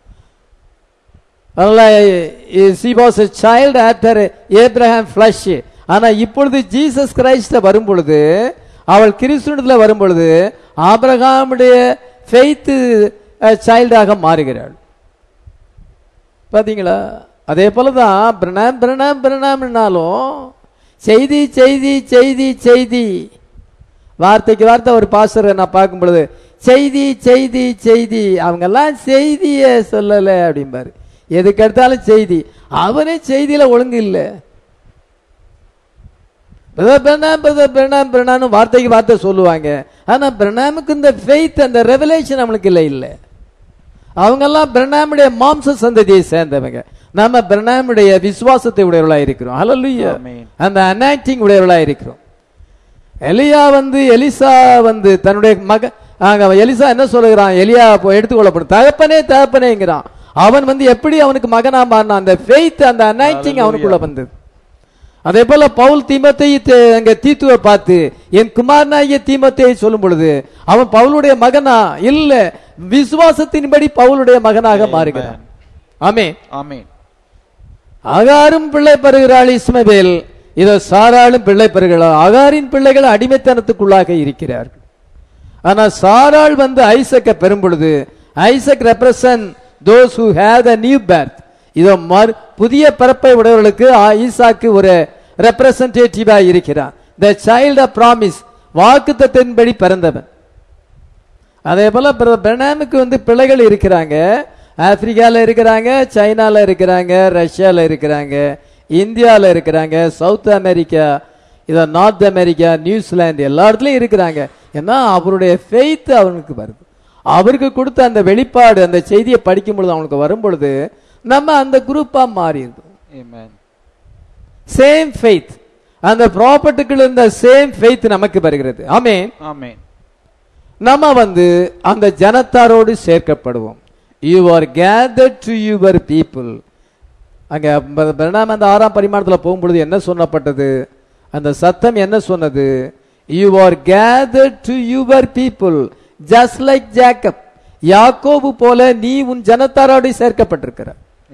she was a child after Abraham flesh ஆனா இப்பொழுது ஜீசஸ் கிரைஸ்ட வரும் பொழுது அவள் கிறிஸ்துவத்துல வரும் பொழுது ஆபிரகாமுடைய ஃபெய்த் சைல்டாக மாறுகிறாள் பாத்தீங்களா அதே போலதான் பிரணாம் பிரணாம் பிரணாம்னாலும் செய்தி செய்தி செய்தி செய்தி வார்த்தைக்கு வார்த்தை ஒரு பாஸ்டரை நான் பார்க்கும் பொழுது செய்தி செய்தி செய்தி அவங்கெல்லாம் செய்தியே சொல்லல அப்படிம்பாரு எதுக்கு எடுத்தாலும் செய்தி அவனே செய்தியில ஒழுங்கு இல்லை பிரதர் பிரணாம் பிரதர் பிரணாம் பிரணாம்னு வார்த்தைக்கு வார்த்தை சொல்லுவாங்க ஆனா பிரணாமுக்கு இந்த ஃபெய்த் அந்த ரெவலேஷன் நம்மளுக்கு இல்லை இல்லை அவங்கெல்லாம் பிரணாமுடைய மாம்ச சந்ததியை சேர்ந்தவங்க நாம பிரணாமுடைய விசுவாசத்தை உடையவர்களா இருக்கிறோம் ஹalleluya ஆமென். அந்த அனாக்டிங் உடையவர்களா இருக்கிறோம் எலியா வந்து எலிசா வந்து தன்னுடைய மக அங்க எலிசா என்ன சொல்லுகிறான் எலியா போ எடுத்துக்கொள்ளப்படும் தகப்பனே தகப்பனேங்கிறான் அவன் வந்து எப்படி அவனுக்கு மகனா மாறினான் அந்த ஃபெய்த் அந்த அனாக்டிங் அவனுக்குள்ள வந்தது அதே போல பவுல் தீமத்தை அங்க தீத்துவை பார்த்து என் குமாரனாகிய தீமத்தை சொல்லும் பொழுது அவன் பவுலுடைய மகனா இல்ல விசுவாசத்தின்படி பவுலுடைய மகனாக மாறுகிறான் ஆமே ஆமென் அகாரும் பிள்ளை பெறுகிறாள் இஸ்மவேல் இதோ சாராளும் பிள்ளை பெறுகிறாள் அகாரின் பிள்ளைகள் அடிமைத்தனத்துக்குள்ளாக இருக்கிறார்கள் ஆனா சாராள் வந்து ஐசக்கை பெறும் பொழுது Isaac represent those who have the new birth இதோ மறு புதிய பிறப்பை உடையவர்களுக்கு ஆ- ஈசாக்கு ஒரு ரெப்ரசன்டேட்டிவா இருக்கிறான் த சைல்ட் ஆஃப் ப்ராமிஸ் வாக்குத்தத்தின்படி பிறந்தவன் அதே போல பிர- பிரணாமுக்கு வந்து பிள்ளைகள் இருக்கிறாங்க ஆப்பிரிக்கால இருக்கிறாங்க சைனால இருக்கிறாங்க ரஷ்யால இருக்கிறாங்க இந்தியால இருக்கிறாங்க சவுத் அமெரிக்கா இத நார்த் அமெரிக்கா நியூசிலாந்து எல்லா இடத்துலயும் இருக்கிறாங்க ஏன்னா அவருடைய ஃபெய்த் அவனுக்கு வருது அவருக்கு கொடுத்த அந்த வெளிப்பாடு அந்த செய்தியை படிக்கும் பொழுது அவனுக்கு வரும் பொழுது நம்ம அந்த குரூப்பா மாறிடுது ஆமென் சேம் ஃபெய்த் அந்த ப்ராப்பர்ட்டிக்குள்ள இருந்த சேம் ஃபெய்த் நமக்கு வருகிறது ஆமென் ஆமென் நம்ம வந்து அந்த ஜனத்தாரோடு சேர்க்கப்படுவோம் you are gathered to your people அங்க ப- பரிணாம அந்த ஆறாம் பரிமாணத்துல போகும்பொழுது என்ன சொல்லப்பட்டது அந்த சத்தம் என்ன சொன்னது you are gathered to your people just like Jacob யாக்கோபு போல நீ உன் ஜனத்தாரோடு சேர்க்கப்பட்டிருக்கிற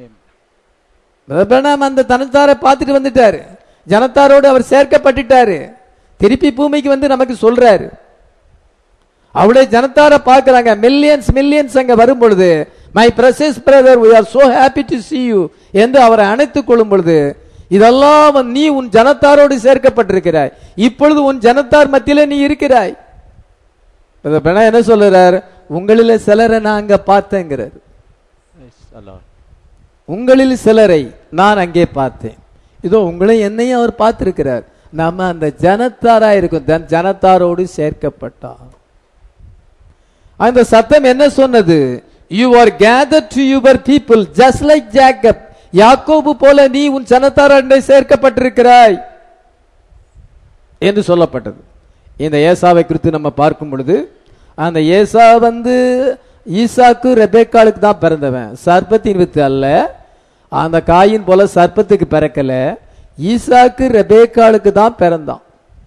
ஆமென் பிரணாம் அந்த தனத்தாரை பார்த்துட்டு வந்துட்டாரு ஜனத்தாரோடு அவர் சேர்க்கப்பட்டுட்டாரு திருப்பி பூமிக்கு வந்து நமக்கு சொல்றாரு அவருடைய ஜனத்தாரை பார்க்கறாங்க மில்லியன்ஸ் மில்லியன்ஸ் அங்க வரும் பொழுது my precious brother we are so happy to see you என்று அவரை அணைத்துக் கொள்ளும் பொழுது இதெல்லாம் வந்து நீ உன் ஜனத்தாரோடு சேர்க்கப்பட்டிருக்கிறாய் இப்பொழுது உன் ஜனத்தார் மத்தியிலே நீ இருக்கிறாய் பிரணா என்ன சொல்லுறார் உங்களில சிலரை நான் அங்க பார்த்தேங்கிறார் Lord. உங்களில் சிலரை நான் அங்கே பார்த்தேன் இதோ உங்களை என்னையும் அவர் பார்த்திருக்கிறார் நாம அந்த ஜனத்தாரா இருக்கும் தன் ஜனத்தாரோடு சேர்க்கப்பட்டார் அந்த சத்தம் என்ன சொன்னது you are gather to your people just like Jacob யாக்கோபு போல நீ உன் ஜனத்தாரோடு சேர்க்கப்பட்டிருக்கிறாய் என்று சொல்லப்பட்டது இந்த ஏசாவை குறித்து நம்ம பார்க்கும் பொழுது அந்த ஏசா வந்து ஈசாக்கு ரெபேக்காளுக்கு தான் பிறந்தவன் சர்ப்பத்தின் வித்து அல்ல அந்த காயின் போல சர்ப்பத்துக்கு பிறக்கல ஈசாக்கு ரெபேக்காளுக்கு தான் பிறந்தான்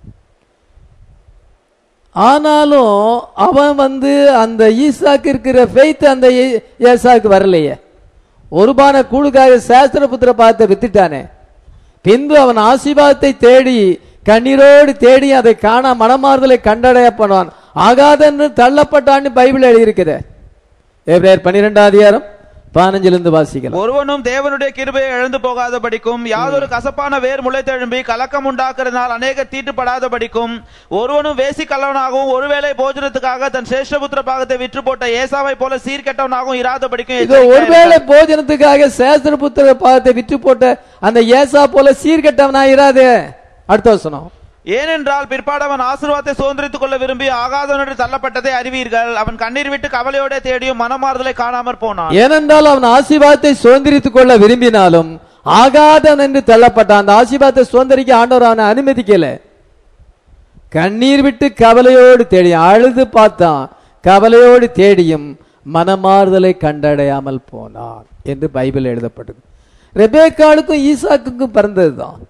ஆனாலும் அவன் வந்து அந்த ஈசாக்கு இருக்கிற ஃபெய்த் அந்த ஏ- ஏசாவுக்கு வரலையே ஒருபான கூழுக்காக சாஸ்திர புத்திர பார்த்து வித்துட்டானே பின்பு அவன் ஆசீர்வாதத்தை தேடி கண்ணீரோடு தேடி அதை காண மனமாறுதலை கண்டடைய பண்ணுவான் ஆகாதன்னு தள்ளப்பட்டான்னு பைபிள் எழுதியிருக்கிற எப்ரேயர் பன்னிரெண்டாம் அதிகாரம் பதினஞ்சுல இருந்து வாசிக்கலாம் ஒருவனும் தேவனுடைய கிருபையை இழந்து போகாதபடிக்கும் யாதொரு கசப்பான வேர் முளைத்தெழும்பி கலக்கம் உண்டாக்குறதுனால் அநேக தீட்டுப்படாதபடிக்கும் ஒருவனும் வேசி கல்லவனாகவும் ஒருவேளை போஜனத்துக்காக தன் சேஷ்டபுத்திர பாகத்தை விற்று போட்ட ஏசாவை போல சீர்கெட்டவனாகவும் இராதபடிக்கும் இதோ எச்சரிக்கையா ஒருவேளை இருக்க. போஜனத்துக்காக சேஸ்திர புத்திர பாதத்தை விற்று போட்ட அந்த ஏசா போல சீர்கெட்டவனா இராதே அடுத்த வசனம் ஏனென்றால் பிற்பாடு அவன் ஆசீர்வாதத்தை சுதந்திரித்துக் கொள்ள விரும்பி ஆகாதவனு தள்ளப்பட்டதை அறிவீர்கள் அவன் கண்ணீர் விட்டு கவலையோட தேடியும் மனமாறுதலை காணாமற் போனான் ஏனென்றால் அவன் ஆசீர்வாதத்தை சுதந்திரித்துக் கொள்ள விரும்பினாலும் ஆகாதவன் என்று தள்ளப்பட்டான் அந்த ஆசீர்வாதத்தை சுதந்திரிக்க ஆண்டவர் அவனை அனுமதிக்கல கண்ணீர் விட்டு கவலையோடு தேடி அழுது பார்த்தான் கவலையோடு தேடியும் மனமாறுதலை கண்டடையாமல் போனான் என்று பைபிள் எழுதப்பட்டது ரெபேக்காளுக்கும் ஈசாக்குக்கும் பிறந்ததுதான்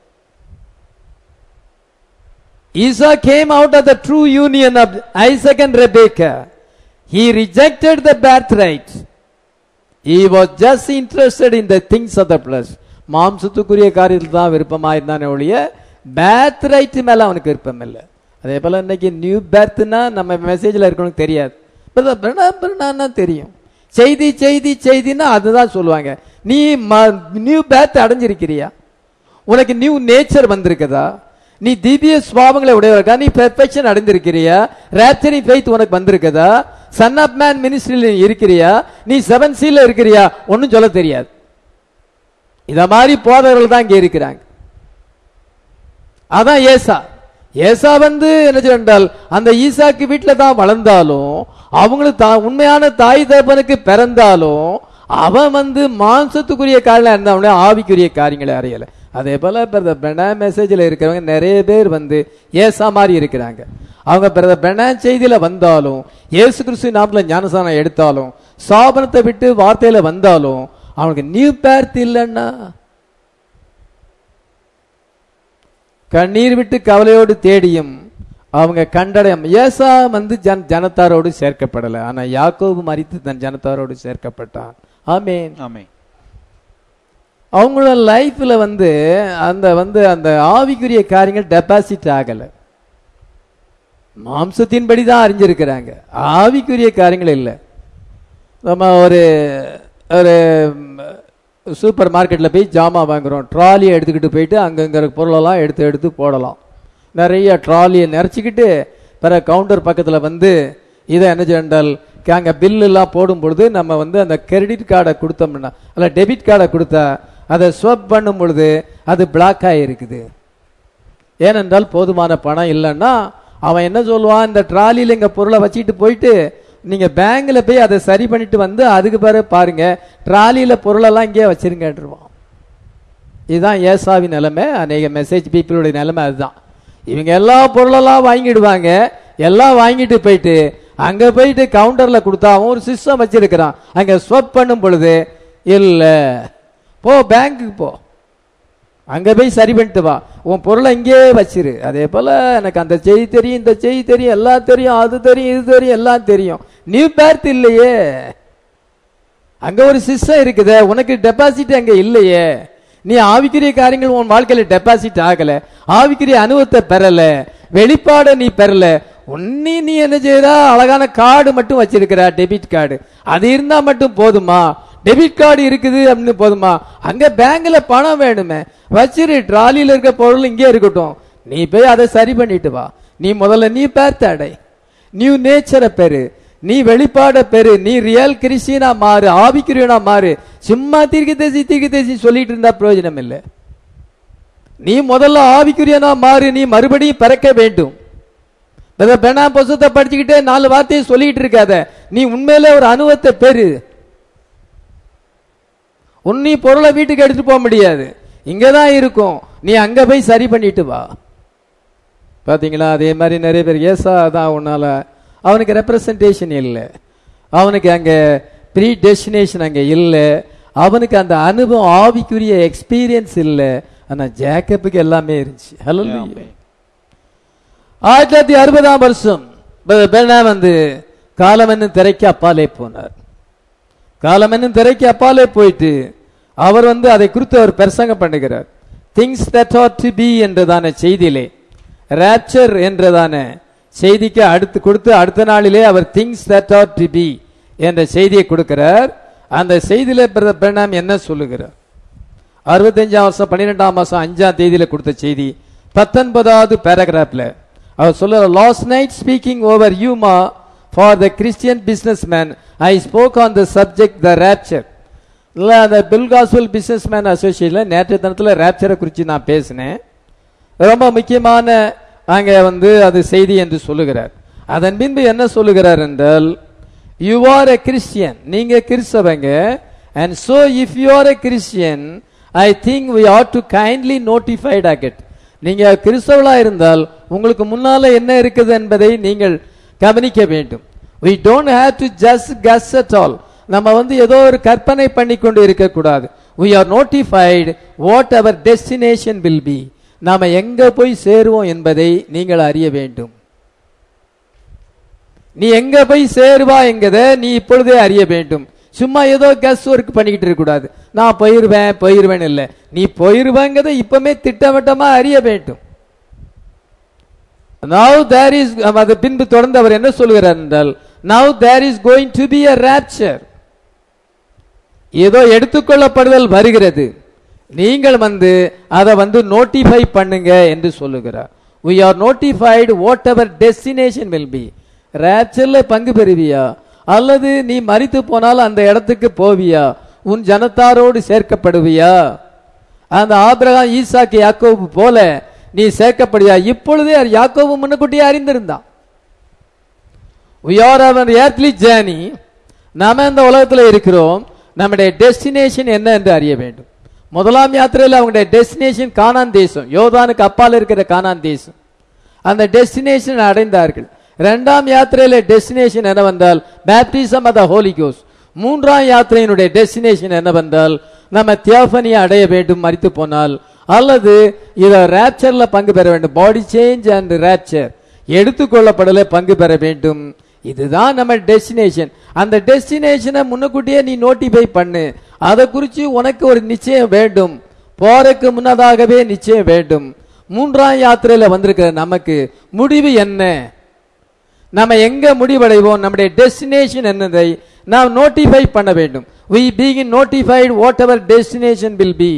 Esau came out of the true union of Isaac and Rebekah. He rejected the birthright. He was just interested in the things of the flesh. மாம்சத்துக்குரிய காரியத்தில் தான் விருப்பமாக இருந்தானே ஒழிய பேர்த் ரைட் மேல அவனுக்கு விருப்பம் இல்லை அதே போல இன்னைக்கு நியூ பேர்த்னா நம்ம மெசேஜில் இருக்கணும்னு தெரியாது பிரணா பிரணான்னா தெரியும் செய்தி செய்தி செய்தின்னா அதுதான் சொல்லுவாங்க நீ நியூ பேர்த் அடைஞ்சிருக்கிறியா உனக்கு நியூ நேச்சர் வந்திருக்குதா நீ திவ்ய சுவாபங்களை உடையவர்களா நீ பெர்ஃபெக்ஷன் அடைந்திருக்கிறியா ரேப்சரி ஃபெய்த் உனக்கு வந்திருக்குதா சன் ஆஃப் மேன் மினிஸ்ட்ரியில் இருக்கிறியா நீ செவன் சீல இருக்கிறியா ஒன்னும் சொல்ல தெரியாது இத மாதிரி போதவர்கள் தான் இங்க இருக்கிறாங்க அதான் ஏசா ஏசா வந்து என்ன என்றால் அந்த ஈசாக்கு வீட்டில் தான் வளர்ந்தாலும் அவங்களுக்கு தா உண்மையான தாய் தகப்பனுக்கு பிறந்தாலும் அவன் வந்து மாம்சத்துக்குரிய காரியம் இருந்தவனே ஆவிக்குரிய காரியங்களை அறியல அதே போல பிரதர் பெனா மெசேஜில் இருக்கிறவங்க நிறைய பேர் வந்து ஏசா மாதிரி இருக்கிறாங்க அவங்க பிரதர் பெனா செய்தியில வந்தாலும் இயேசு கிறிஸ்து நாட்டில் ஞானசானம் எடுத்தாலும் சாபனத்தை விட்டு வார்த்தையில வந்தாலும் அவனுக்கு நியூ பேர்த் இல்லைன்னா கண்ணீர் விட்டு கவலையோடு தேடியும் அவங்க கண்டடையம் ஏசா வந்து ஜன் ஜனத்தாரோடு சேர்க்கப்படல ஆனா யாக்கோபு மறித்து தன் ஜனத்தாரோடு சேர்க்கப்பட்டான் ஆமேன் ஆமென் அவங்களோட லைஃப்ல வந்து அந்த வந்து அந்த ஆவிக்குரிய காரியங்கள் டெபாசிட் ஆகல மாம்சத்தின்படி தான் அறிஞ்சிருக்கிறாங்க ஆவிக்குரிய காரியங்கள் இல்லை நம்ம ஒரு ஒரு சூப்பர் மார்க்கெட்டில் போய் ஜாமான் வாங்குறோம் ட்ராலியை எடுத்துக்கிட்டு போயிட்டு அங்கங்கிற பொருளெல்லாம் எடுத்து எடுத்து போடலாம் நிறைய ட்ராலியை நிறச்சிக்கிட்டு பிற கவுண்டர் பக்கத்தில் வந்து இதை என்ன செய்யண்டால் அங்கே பில்லெல்லாம் போடும் பொழுது நம்ம வந்து அந்த கிரெடிட் கார்டை கொடுத்தோம்னா அல்ல டெபிட் கார்டை கொடுத்தா அதை ஸ்வப் பண்ணும் பொழுது அது பிளாக் ஆகிருக்குது ஏனென்றால் போதுமான பணம் இல்லைன்னா அவன் என்ன சொல்லுவான் இந்த ட்ராலியில் இங்கே பொருளை வச்சுக்கிட்டு போயிட்டு நீங்க பேங்க்ல போய் அதை சரி பண்ணிட்டு வந்து அதுக்கு பிறகு பாருங்க ட்ராலியில பொருளெல்லாம் இங்கே வச்சிருங்கன்றுவான் இதுதான் ஏசாவின் நிலைமை அநேக மெசேஜ் பீப்புளுடைய நிலைமை அதுதான் இவங்க எல்லா பொருளெல்லாம் வாங்கிடுவாங்க எல்லாம் வாங்கிட்டு போயிட்டு அங்க போயிட்டு கவுண்டர்ல கொடுத்தா அவன் ஒரு சிஸ்டம் வச்சிருக்கிறான் அங்க ஸ்வப் பண்ணும் பொழுது இல்ல போ பேங்க்குக்கு போ அங்க போய் சரி பண்ணிட்டு வா உன் பொருளை இங்கேயே வச்சிரு அதே போல எனக்கு அந்த செய்தி தெரியும் இந்த செய்தி தெரியும் எல்லாம் தெரியும் அது தெரியும் இது தெரியும் எல்லாம் தெரியும் நியூ பேர்த் இல்லையே அங்க ஒரு சிஸ்டம் இருக்குது உனக்கு டெபாசிட் அங்க இல்லையே நீ ஆவிக்குரிய காரியங்கள் உன் வாழ்க்கையில டெபாசிட் ஆகல ஆவிக்குரிய அனுபவத்தை பெறல வெளிப்பாடை நீ பெறல உன்னி நீ என்ன செய்யற அழகான கார்டு மட்டும் வச்சிருக்கிற டெபிட் கார்டு அது இருந்தா மட்டும் போதுமா டெபிட் கார்டு இருக்குது அப்படின்னு போதுமா அங்க பேங்க்ல பணம் வேணுமே வச்சிரு ட்ராலியில இருக்க பொருள் இங்கே இருக்கட்டும் நீ போய் அதை சரி பண்ணிட்டு வா நீ முதல்ல நீ பேர்த்த அடை நியூ நேச்சரை பெரு நீ வெளிப்பாட பெரு நீ ரியல் கிறிஸ்டியனா மாறு ஆவிக்குரியனா மாறு சும்மா தீர்க்க தேசி தீர்க்க தேசி சொல்லிட்டு இருந்தா பிரயோஜனம் இல்லை நீ முதல்ல ஆவிக்குரியனா மாறு நீ மறுபடியும் பிறக்க வேண்டும் பெணா புசத்தை படிச்சுக்கிட்டே நாலு வார்த்தையை சொல்லிட்டு இருக்காத நீ உண்மையிலே ஒரு அனுபவத்தை பெறு உன்னி பொருளை வீட்டுக்கு எடுத்துட்டு போக முடியாது இங்கதான் இருக்கும் நீ அங்க போய் சரி பண்ணிட்டு வா பாத்தீங்களா அதே மாதிரி நிறைய பேர் ஏசா தான் உன்னால அவனுக்கு ரெப்ரசன்டேஷன் இல்லை அவனுக்கு அங்க ப்ரீ டெஸ்டினேஷன் அங்க இல்லை அவனுக்கு அந்த அனுபவம் ஆவிக்குரிய எக்ஸ்பீரியன்ஸ் இல்லை ஆனா ஜேக்கப்புக்கு எல்லாமே இருந்துச்சு ஹலோ ஆயிரத்தி தொள்ளாயிரத்தி அறுபதாம் வருஷம் பெண்ணா வந்து காலம் என்னும் திரைக்கு அப்பாலே போனார் காலம் என்னும் திரைக்கு அப்பாலே போயிட்டு அவர் வந்து அதை குறித்து அவர் பிரசங்கம் பண்ணுகிறார் things that are to be என்றதான செய்தியிலே ராப்சர் என்றதான செய்திக்கு அடுத்து கொடுத்து அடுத்த நாளிலே அவர் things that are to be என்ற செய்தியை கொடுக்கிறார் அந்த செய்தியில பிரணாம் என்ன சொல்லுகிறார் அறுபத்தஞ்சாம் வருஷம் பன்னிரெண்டாம் மாசம் அஞ்சாம் தேதியில கொடுத்த செய்தி பத்தொன்பதாவது பேராகிராஃப்ல அவர் சொல்ல last night speaking over Yuma for the Christian business man I spoke on the subject the rapture இல்லை அந்த பில்காஸ்வல் பிசினஸ் மேன் அசோசியேஷன்ல நேற்றைய தினத்தில் ரேப்சரை குறித்து நான் பேசினேன் ரொம்ப முக்கியமான அங்கே வந்து அது செய்தி என்று சொல்லுகிறார் அதன் பின்பு என்ன சொல்லுகிறார் என்றால் யூ ஆர் எ கிறிஸ்டியன் நீங்க கிறிஸ்தவங்க and so if you are a Christian I think we ought to kindly notified ஆகட் நீங்க கிறிஸ்தவளா இருந்தால் உங்களுக்கு முன்னால என்ன இருக்குது என்பதை நீங்கள் கவனிக்க வேண்டும் we don't have to just guess at all நம்ம வந்து ஏதோ ஒரு கற்பனை பண்ணி கொண்டு இருக்கக்கூடாது we are notified what our destination will be நாம எங்க போய் சேருவோம் என்பதை நீங்கள் அறிய வேண்டும் நீ எங்க போய் சேருவா என்கிறத நீ இப்பொழுதே அறிய வேண்டும் சும்மா ஏதோ கஸ் ஒர்க் பண்ணிக்கிட்டு இருக்க கூடாது நான் போயிருவேன் போயிருவேன் இல்லை நீ போயிருவேங்கிறத இப்பவுமே திட்டவட்டமா அறிய வேண்டும் நவ் தேர் இஸ் அது பின்பு தொடர்ந்து அவர் என்ன சொல்கிறார் என்றால் now there is going to be a rapture ஏதோ எடுத்துக்கொள்ளப்படுதல் வருகிறது நீங்கள் வந்து அதை வந்து நோட்டிஃபை பண்ணுங்க என்று சொல்லுகிறார் we are notified whatever destination will be ரேப்சர்ல பங்கு பெறுவியா அல்லது நீ மறித்து போனால் அந்த இடத்துக்கு போவியா உன் ஜனத்தாரோடு சேர்க்கப்படுவியா அந்த ஆபிரகாம் ஈசாக்கு யாக்கோபு போல நீ சேர்க்கப்படுவியா இப்பொழுதே யாக்கோபு முன்னக்கூட்டியே அறிந்திருந்தான் we are our earthly journey நாம இந்த உலகத்தில் இருக்கிறோம் நம்முடைய டெஸ்டினேஷன் என்ன என்று அறிய வேண்டும் முதலாம் யாத்திரையில் அவங்களுடைய டெஸ்டினேஷன் கானான் தேசம் யோதானுக்கு அப்பால் இருக்கிற கானான் தேசம் அந்த டெஸ்டினேஷன் அடைந்தார்கள் இரண்டாம் யாத்திரையில டெஸ்டினேஷன் என்னவென்றால் பேப்டிசம் அத ஹோலி கோஸ் மூன்றாம் யாத்திரையினுடைய டெஸ்டினேஷன் என்னவென்றால் நம்ம தியோபனியை அடைய வேண்டும் மறித்து போனால் அல்லது இத ரேப்சர்ல பங்கு பெற வேண்டும் பாடி சேஞ்ச் அண்ட் ரேப்சர் எடுத்துக்கொள்ளப்படல பங்கு பெற வேண்டும் இதுதான் நம்ம டெஸ்டினேஷன் அந்த டெஸ்டினேஷனை முன்னக்கூட்டியே நீ நோட்டிஃபை பண்ணு அதை குறித்து உனக்கு ஒரு நிச்சயம் வேண்டும் போறதுக்கு முன்னதாகவே நிச்சயம் வேண்டும் மூன்றாம் யாத்திரையில வந்திருக்கிற நமக்கு முடிவு என்ன நம்ம எங்க முடிவடைவோம் நம்முடைய டெஸ்டினேஷன் என்னதை நாம் நோட்டிஃபை பண்ண வேண்டும் we begin notified whatever destination will be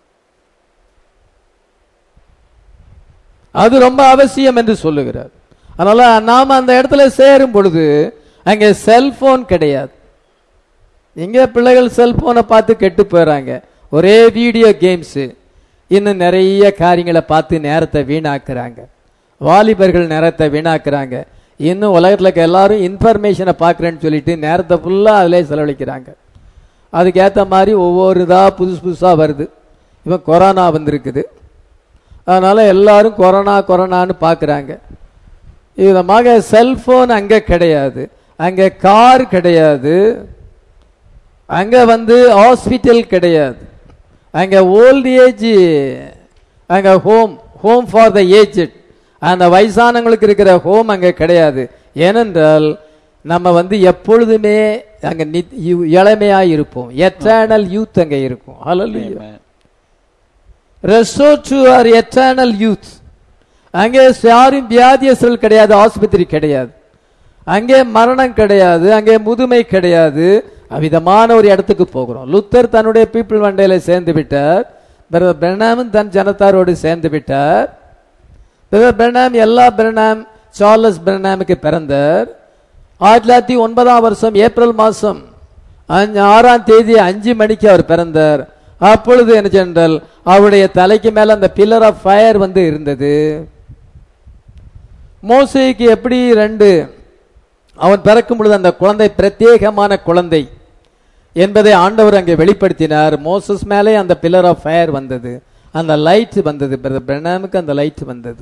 அது ரொம்ப அவசியம் என்று சொல்லுகிறார் அதனால நாம அந்த இடத்துல சேரும் பொழுது அங்க செல்போன் கிடையாது எங்க பிள்ளைகள் செல்போனை பார்த்து கெட்டு போறாங்க ஒரே வீடியோ கேம்ஸ் இன்னும் நிறைய காரியங்களை பார்த்து நேரத்தை வீணாக்குறாங்க வாலிபர்கள் நேரத்தை வீணாக்குறாங்க இன்னும் உலகத்தில் இருக்க எல்லாரும் இன்ஃபர்மேஷனை பார்க்குறேன்னு சொல்லிட்டு நேரத்தை ஃபுல்லாக அதிலே செலவழிக்கிறாங்க அதுக்கேற்ற மாதிரி ஒவ்வொரு இதாக புதுசு புதுசாக வருது இப்போ கொரோனா வந்திருக்குது அதனால் எல்லாரும் கொரோனா கொரோனான்னு பார்க்குறாங்க விதமாக செல்ஃபோன் அங்கே கிடையாது அங்கே கார் கிடையாது அங்கே வந்து ஹாஸ்பிட்டல் கிடையாது அங்கே ஓல்டு ஏஜ் அங்கே home home for the aged அந்த வயசானவங்களுக்கு இருக்கிற ஹோம் அங்கே கிடையாது ஏனென்றால் நம்ம வந்து எப்பொழுதுமே அங்கே இளமையாக இருப்போம் எட்டர்னல் யூத் அங்கே இருக்கும் ஹalleluya restore to our eternal youth அங்கே யாரும் வியாதியஸ்தர்கள் கிடையாது ஆஸ்பத்திரி கிடையாது அங்கே மரணம் கிடையாது அங்கே முதுமை கிடையாது அவ்விதமான ஒரு இடத்துக்கு போகிறோம் லுத்தர் தன்னுடைய பீப்புள் வண்டையில சேர்ந்து விட்டார் பிரதர் பிரணாமும் தன் ஜனத்தாரோடு சேர்ந்து விட்டார் பிரதர் பிரணாம் எல்லா பிரணாம் சார்லஸ் பிரணாமுக்கு பிறந்தார் ஆயிரத்தி தொள்ளாயிரத்தி ஒன்பதாம் வருஷம் ஏப்ரல் மாசம் அஞ்சு ஆறாம் தேதி அஞ்சு மணிக்கு அவர் பிறந்தார் அப்பொழுது என்ன சென்றால் அவருடைய தலைக்கு மேல அந்த பில்லர் ஆஃப் ஃபயர் வந்து இருந்தது மோசேக்கு எப்படி ரெண்டு அவன் பிறக்கும் பொழுது அந்த குழந்தை பிரத்யேகமான குழந்தை என்பதை ஆண்டவர் அங்கே வெளிப்படுத்தினார் மோசஸ் மேலே அந்த பில்லர் ஆஃப் ஃபயர் வந்தது அந்த லைட் வந்தது பிரணாமுக்கு அந்த லைட் வந்தது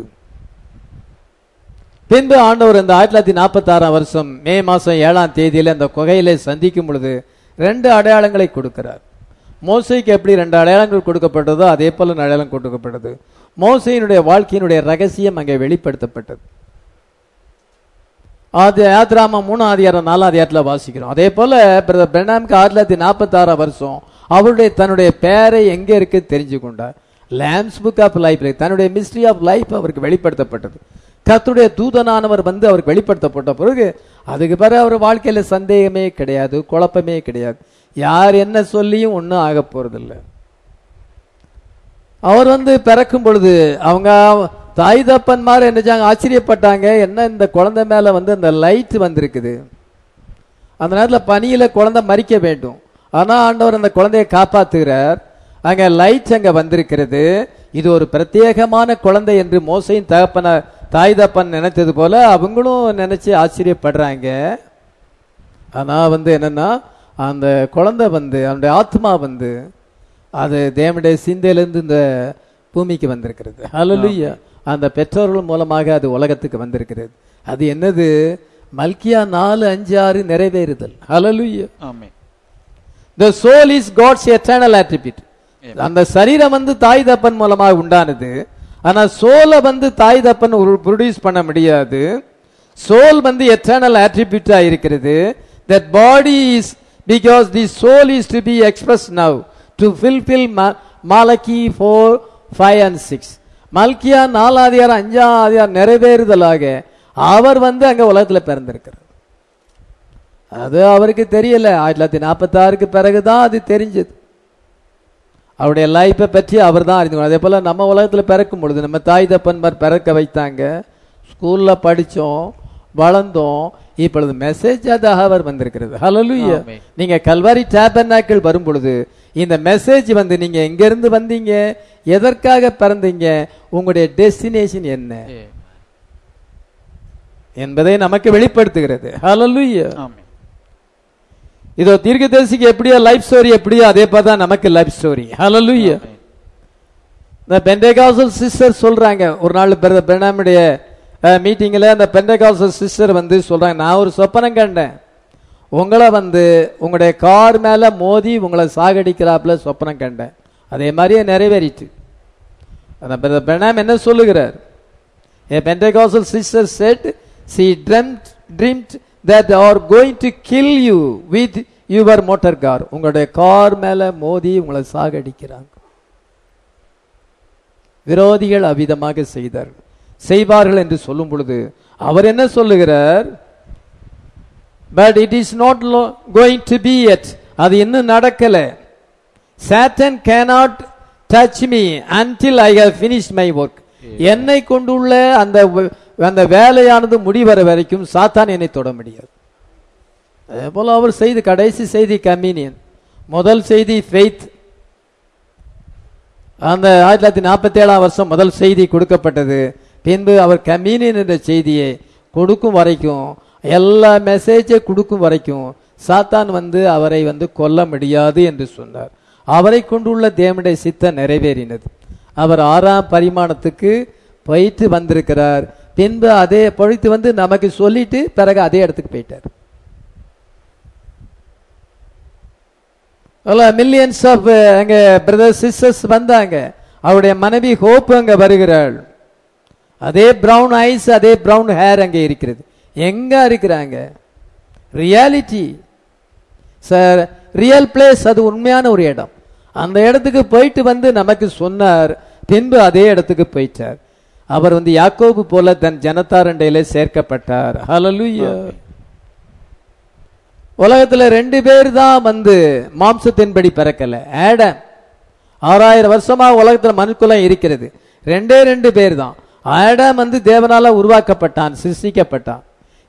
பின்பு ஆண்டவர் இந்த ஆயிரத்தி தொள்ளாயிரத்தி நாற்பத்தி ஆறாம் வருஷம் மே மாசம் ஏழாம் தேதியில அந்த குகையிலே சந்திக்கும் பொழுது ரெண்டு அடையாளங்களை கொடுக்கிறார் மோசைக்கு எப்படி ரெண்டு அடையாளங்கள் கொடுக்கப்பட்டதோ அதே போல ஒரு அடையாளம் கொடுக்கப்பட்டது மோசையினுடைய வாழ்க்கையினுடைய ரகசியம் அங்கே வெளிப்படுத்தப்பட்டது அது யாத்ராம மூணாம் அதிகாரம் நாலாம் அதிகாரத்தில் வாசிக்கிறோம் அதே போல பிரதர் பிரணாம்க்கு ஆயிரத்தி தொள்ளாயிரத்தி நாற்பத்தி ஆறாம் வருஷம் அவருடைய தன்னுடைய பேரை எங்க இருக்கு தெரிஞ்சு கொண்டார் லேம்ஸ் புக் ஆஃப் லைஃப் தன்னுடைய மிஸ்ட்ரி ஆஃப் லைஃப் அவருக்கு வெளிப்படுத்தப்பட்டது கர்த்தருடைய தூதனானவர் வந்து அவருக்கு வெளிப்படுத்தப்பட்ட பிறகு அதுக்கு பிறகு அவர் வாழ்க்கையில சந்தேகமே கிடையாது குழப்பமே கிடையாது யார் என்ன சொல்லியும் ஒன்றும் ஆக போறதில்ல அவர் வந்து பிறக்கும் பொழுது அவங்க தாய் தப்பன்மார் என்னச்சாங்க ஆச்சரியப்பட்டாங்க என்ன இந்த குழந்தை மேல வந்து அந்த லைட் வந்திருக்குது அந்த நேரத்தில் பனியில குழந்தை மறிக்க வேண்டும் ஆனா ஆண்டவர் அந்த குழந்தையை காப்பாத்துகிறார் அங்க லைட் அங்க வந்திருக்கிறது இது ஒரு பிரத்யேகமான குழந்தை என்று மோசையின் தகப்பன தாய் தப்பன் நினைத்தது போல அவங்களும் நினைச்சு ஆச்சரியப்படுறாங்க ஆனா வந்து என்னன்னா அந்த குழந்தை வந்து அவனுடைய ஆத்மா வந்து அது தேவனுடைய சிந்தையிலிருந்து இந்த பூமிக்கு வந்திருக்கிறது ஹalleluya அந்த பெற்றோர்கள் மூலமாக அது உலகத்துக்கு வந்திருக்கிறது அது என்னது மல்கியா நாலு அஞ்சு ஆறு நிறைவேறுதல் ஹalleluya ஆமென் the soul is god's eternal attribute அந்த சரீரம் வந்து தாய் தப்பன் மூலமாக உண்டானது ஆனா சோலை வந்து தாய் தப்பன் ப்ரொடியூஸ் பண்ண முடியாது சோல் வந்து எட்டர்னல் ஆட்ரிபியூட்டா இருக்கிறது that body is because the soul is to be express now to fulfil Malachi four five and six மல்கியா நாலாதியார் அஞ்சாம் அதிகாரம் நிறைவேறுதலாக அவர் வந்து அங்க உலகத்துல பிறந்திருக்கிறார் அது அவருக்கு தெரியல ஆயிரத்தி தொள்ளாயிரத்தி நாற்பத்தி ஆறுக்கு பிறகுதான் அது தெரிஞ்சது அவருடைய லைஃப்பை பற்றி அவர் தான் அறிந்து கொண்டார். அதே போல நம்ம உலகத்துல பிறக்கும் பொழுது நம்ம தாய் தப்பன்மார் பிறக்க வைத்தாங்க ஸ்கூல்ல படிச்சோம் வளர்ந்தோம் இப்பொழுது மெசேஜ் அதாக அவர் வந்திருக்கிறது ஹalleluya ஆமென். நீங்க கல்வாரி டேபர்னாக்கிள் வரும் பொழுது இந்த மெசேஜ் வந்து நீங்க எங்க இருந்து வந்தீங்க எதற்காக பிறந்தீங்க உங்களுடைய டெஸ்டினேஷன் என்ன என்பதை நமக்கு வெளிப்படுத்துகிறது ஹalleluya ஆமென் இதோ தீர்க்கதரிசிக்கு எப்படியோ லைஃப் ஸ்டோரி எப்படியோ அதே பார்த்தா நமக்கு லைஃப் ஸ்டோரி ஹalleluya ஆமென். இந்த பெண்டகாசல் சிஸ்டர் சொல்றாங்க ஒரு நாள் பிரதர் பிரணாமுடைய மீட்டிங்கில் அந்த பெண்டகாசல் சிஸ்டர் வந்து சொல்றாங்க நான் ஒரு சொப்பனம் கண்டேன் உங்களை வந்து உங்களுடைய கார் மேல மோதி உங்களை சாகடிக்கிறாப்புல சொப்பனம் கண்டேன் அதே மாதிரியே நிறைவேறிட்டு அந்த பிரதர் பிரணாம் என்ன சொல்லுகிறார் A Pentecostal sister said she dreamt dreamt that they are going to kill you with your motor car உங்களுடைய கார் மேல மோதி உங்களை சாகடிக்கிறாங்க விரோதிகள் அவ்விதமாக செய்தார்கள் செய்வார்கள் என்று சொல்லும் பொழுது அவர் என்ன சொல்லுகிறார் but it is not going to be எட் அது இன்னும் நடக்கல Satan cannot touch me until I have finish my work என்னை கொண்டுள்ள அந்த வ- அந்த வேலையானது முடிவர வரைக்கும் சாத்தான் என்னை தொட முடியாது அதே போல அவர் செய்தி கடைசி செய்தி கம்யூனியன் முதல் செய்தி ஃபெய்த் அந்த ஆயிரத்தி தொள்ளாயிரத்தி நாற்பத்தி ஏழாம் வருஷம் முதல் செய்தி கொடுக்கப்பட்டது பின்பு அவர் கம்யூனியன் என்ற செய்தியை கொடுக்கும் வரைக்கும் எல்லா மெசேஜை கொடுக்கும் வரைக்கும் சாத்தான் வந்து அவரை வந்து கொல்ல முடியாது என்று சொன்னார் அவரை கொண்டுள்ள தேவனுடைய சித்தம் நிறைவேறினது அவர் ஆறாம் பரிமாணத்துக்கு போயிட்டு வந்திருக்கிறார் பின்பு அதே பொழித்து வந்து நமக்கு சொல்லிட்டு பிறகு அதே இடத்துக்கு போயிட்டார் மில்லியன்ஸ் ஆஃப் அங்க பிரதர் சிஸ்டர்ஸ் வந்தாங்க அவருடைய மனைவி ஹோப் அங்க வருகிறாள் அதே பிரவுன் ஐஸ் அதே பிரவுன் ஹேர் அங்கே இருக்கிறது எங்க இருக்கிறாங்க ரியாலிட்டி சார் ரியல் பிளேஸ் அது உண்மையான ஒரு இடம் அந்த இடத்துக்கு போயிட்டு வந்து நமக்கு சொன்னார் பின்பு அதே இடத்துக்கு போயிட்டார் அவர் வந்து யாக்கோபு போல தன் ஜனத்தாரண்டையில சேர்க்கப்பட்டார் ஹalleluya உலகத்துல ரெண்டு பேர் தான் வந்து மாம்சத்தின்படி பிறக்கல ஆடம் ஆறாயிரம் வருஷமா உலகத்துல மனுக்குலம் இருக்கிறது ரெண்டே ரெண்டு பேர் தான் ஆடம் வந்து தேவனால உருவாக்கப்பட்டான் சிருஷ்டிக்கப்பட்டான்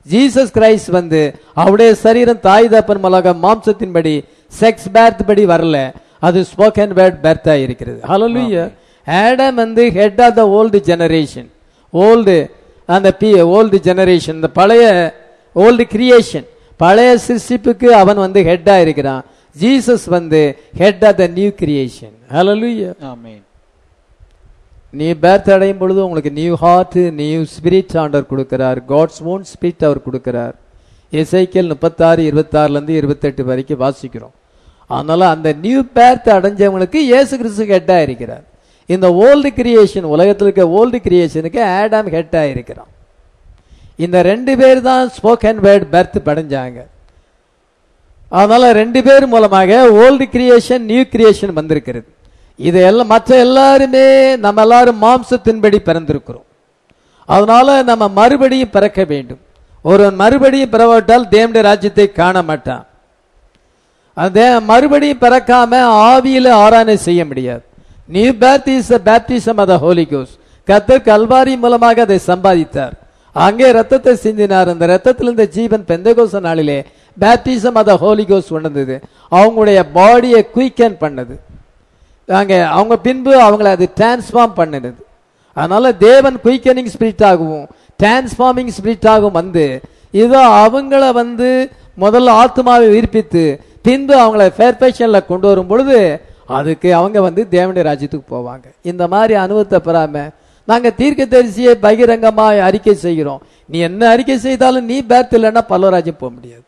ஜீசஸ் கிரைஸ்ட் வந்து அவருடைய சரீரம் தாய் தப்பன் மூலமாக மாம்சத்தின்படி செக்ஸ் பேர்த் படி வரல அது ஸ்போக்கன் வேர்ட் பேர்த்தா இருக்கிறது ஹalleluya ஆடம் வந்து head of the old generation old அந்த பி ஓல்டு ஜெனரேஷன் இந்த பழைய ஓல்டு கிரியேஷன் பழைய சிருஷ்டிப்புக்கு அவன் வந்து ஹெட்டா இருக்கிறான் ஜீசஸ் வந்து head of the new creation ஹalleluya ஆமென் நீ பேர்த் அடையும் பொழுது உங்களுக்கு நியூ ஹார்ட் நியூ ஸ்பிரிட் ஆண்டவர் கொடுக்கிறார் காட்ஸ் ஓன் ஸ்பிரிட் அவர் கொடுக்கிறார் எசைக்கேல் முப்பத்தாறு இருபத்தாறுலேருந்து இருபத்தெட்டு வரைக்கும் வாசிக்கிறோம் அதனால அந்த நியூ பேர்த் அடைஞ்சவங்களுக்கு இயேசு கிறிஸ்து ஹெட்டாக இருக்கிறார் இந்த ஓல்டு கிரியேஷன் உலகத்தில் இருக்க ஓல்டு கிரியேஷனுக்கு ஆடாம் ஹெட்டாக இருக்கிறான் இந்த ரெண்டு பேர் தான் ஸ்போக்கன் வேர்ட் பெர்த் படைஞ்சாங்க அதனால ரெண்டு பேர் மூலமாக ஓல்டு கிரியேஷன் நியூ கிரியேஷன் வந்திருக்கிறது இது எல்லாம் மற்ற எல்லாருமே நம்ம எல்லாரும் மாம்சத்தின்படி பிறந்திருக்கிறோம் அதனால நம்ம மறுபடியும் பிறக்க வேண்டும் ஒருவன் மறுபடியும் பிறவாட்டால் தேவனுடைய ராஜ்யத்தை காண மாட்டான் அதே மறுபடியும் பிறக்காம ஆவியில ஆராதனை செய்ய முடியாது நியூ பேப்டிஸ் பேப்டிசம் அத ஹோலி கோஸ் கத்தர் கல்வாரி மூலமாக அதை சம்பாதித்தார் அங்கே ரத்தத்தை சிந்தினார் அந்த ரத்தத்தில் இருந்த ஜீவன் பெந்தகோச நாளிலே பேப்டிசம் அத ஹோலி கோஸ் உணர்ந்தது அவங்களுடைய பாடியை குயிக்கன் பண்ணது அங்கே அவங்க பின்பு அவங்கள அது டிரான்ஸ்ஃபார்ம் பண்ணினது அதனால தேவன் குயிக்கனிங் ஸ்பிரிட் ஆகவும் டிரான்ஸ்ஃபார்மிங் ஸ்பிரிட் ஆகவும் வந்து இதோ அவங்கள வந்து முதல்ல ஆத்மாவை உயிர்ப்பித்து பின்பு அவங்கள பெர்ஃபெக்ஷன்ல கொண்டு வரும் பொழுது அதுக்கு அவங்க வந்து தேவனுடைய ராஜ்யத்துக்கு போவாங்க இந்த மாதிரி அனுபவத்தை பெறாம நாங்க தீர்க்க தரிசியை பகிரங்கமாய் அறிக்கை செய்கிறோம் நீ என்ன அறிக்கை செய்தாலும் நீ பேர்த் இல்லைன்னா பல்லவராஜ்யம் போக முடியாது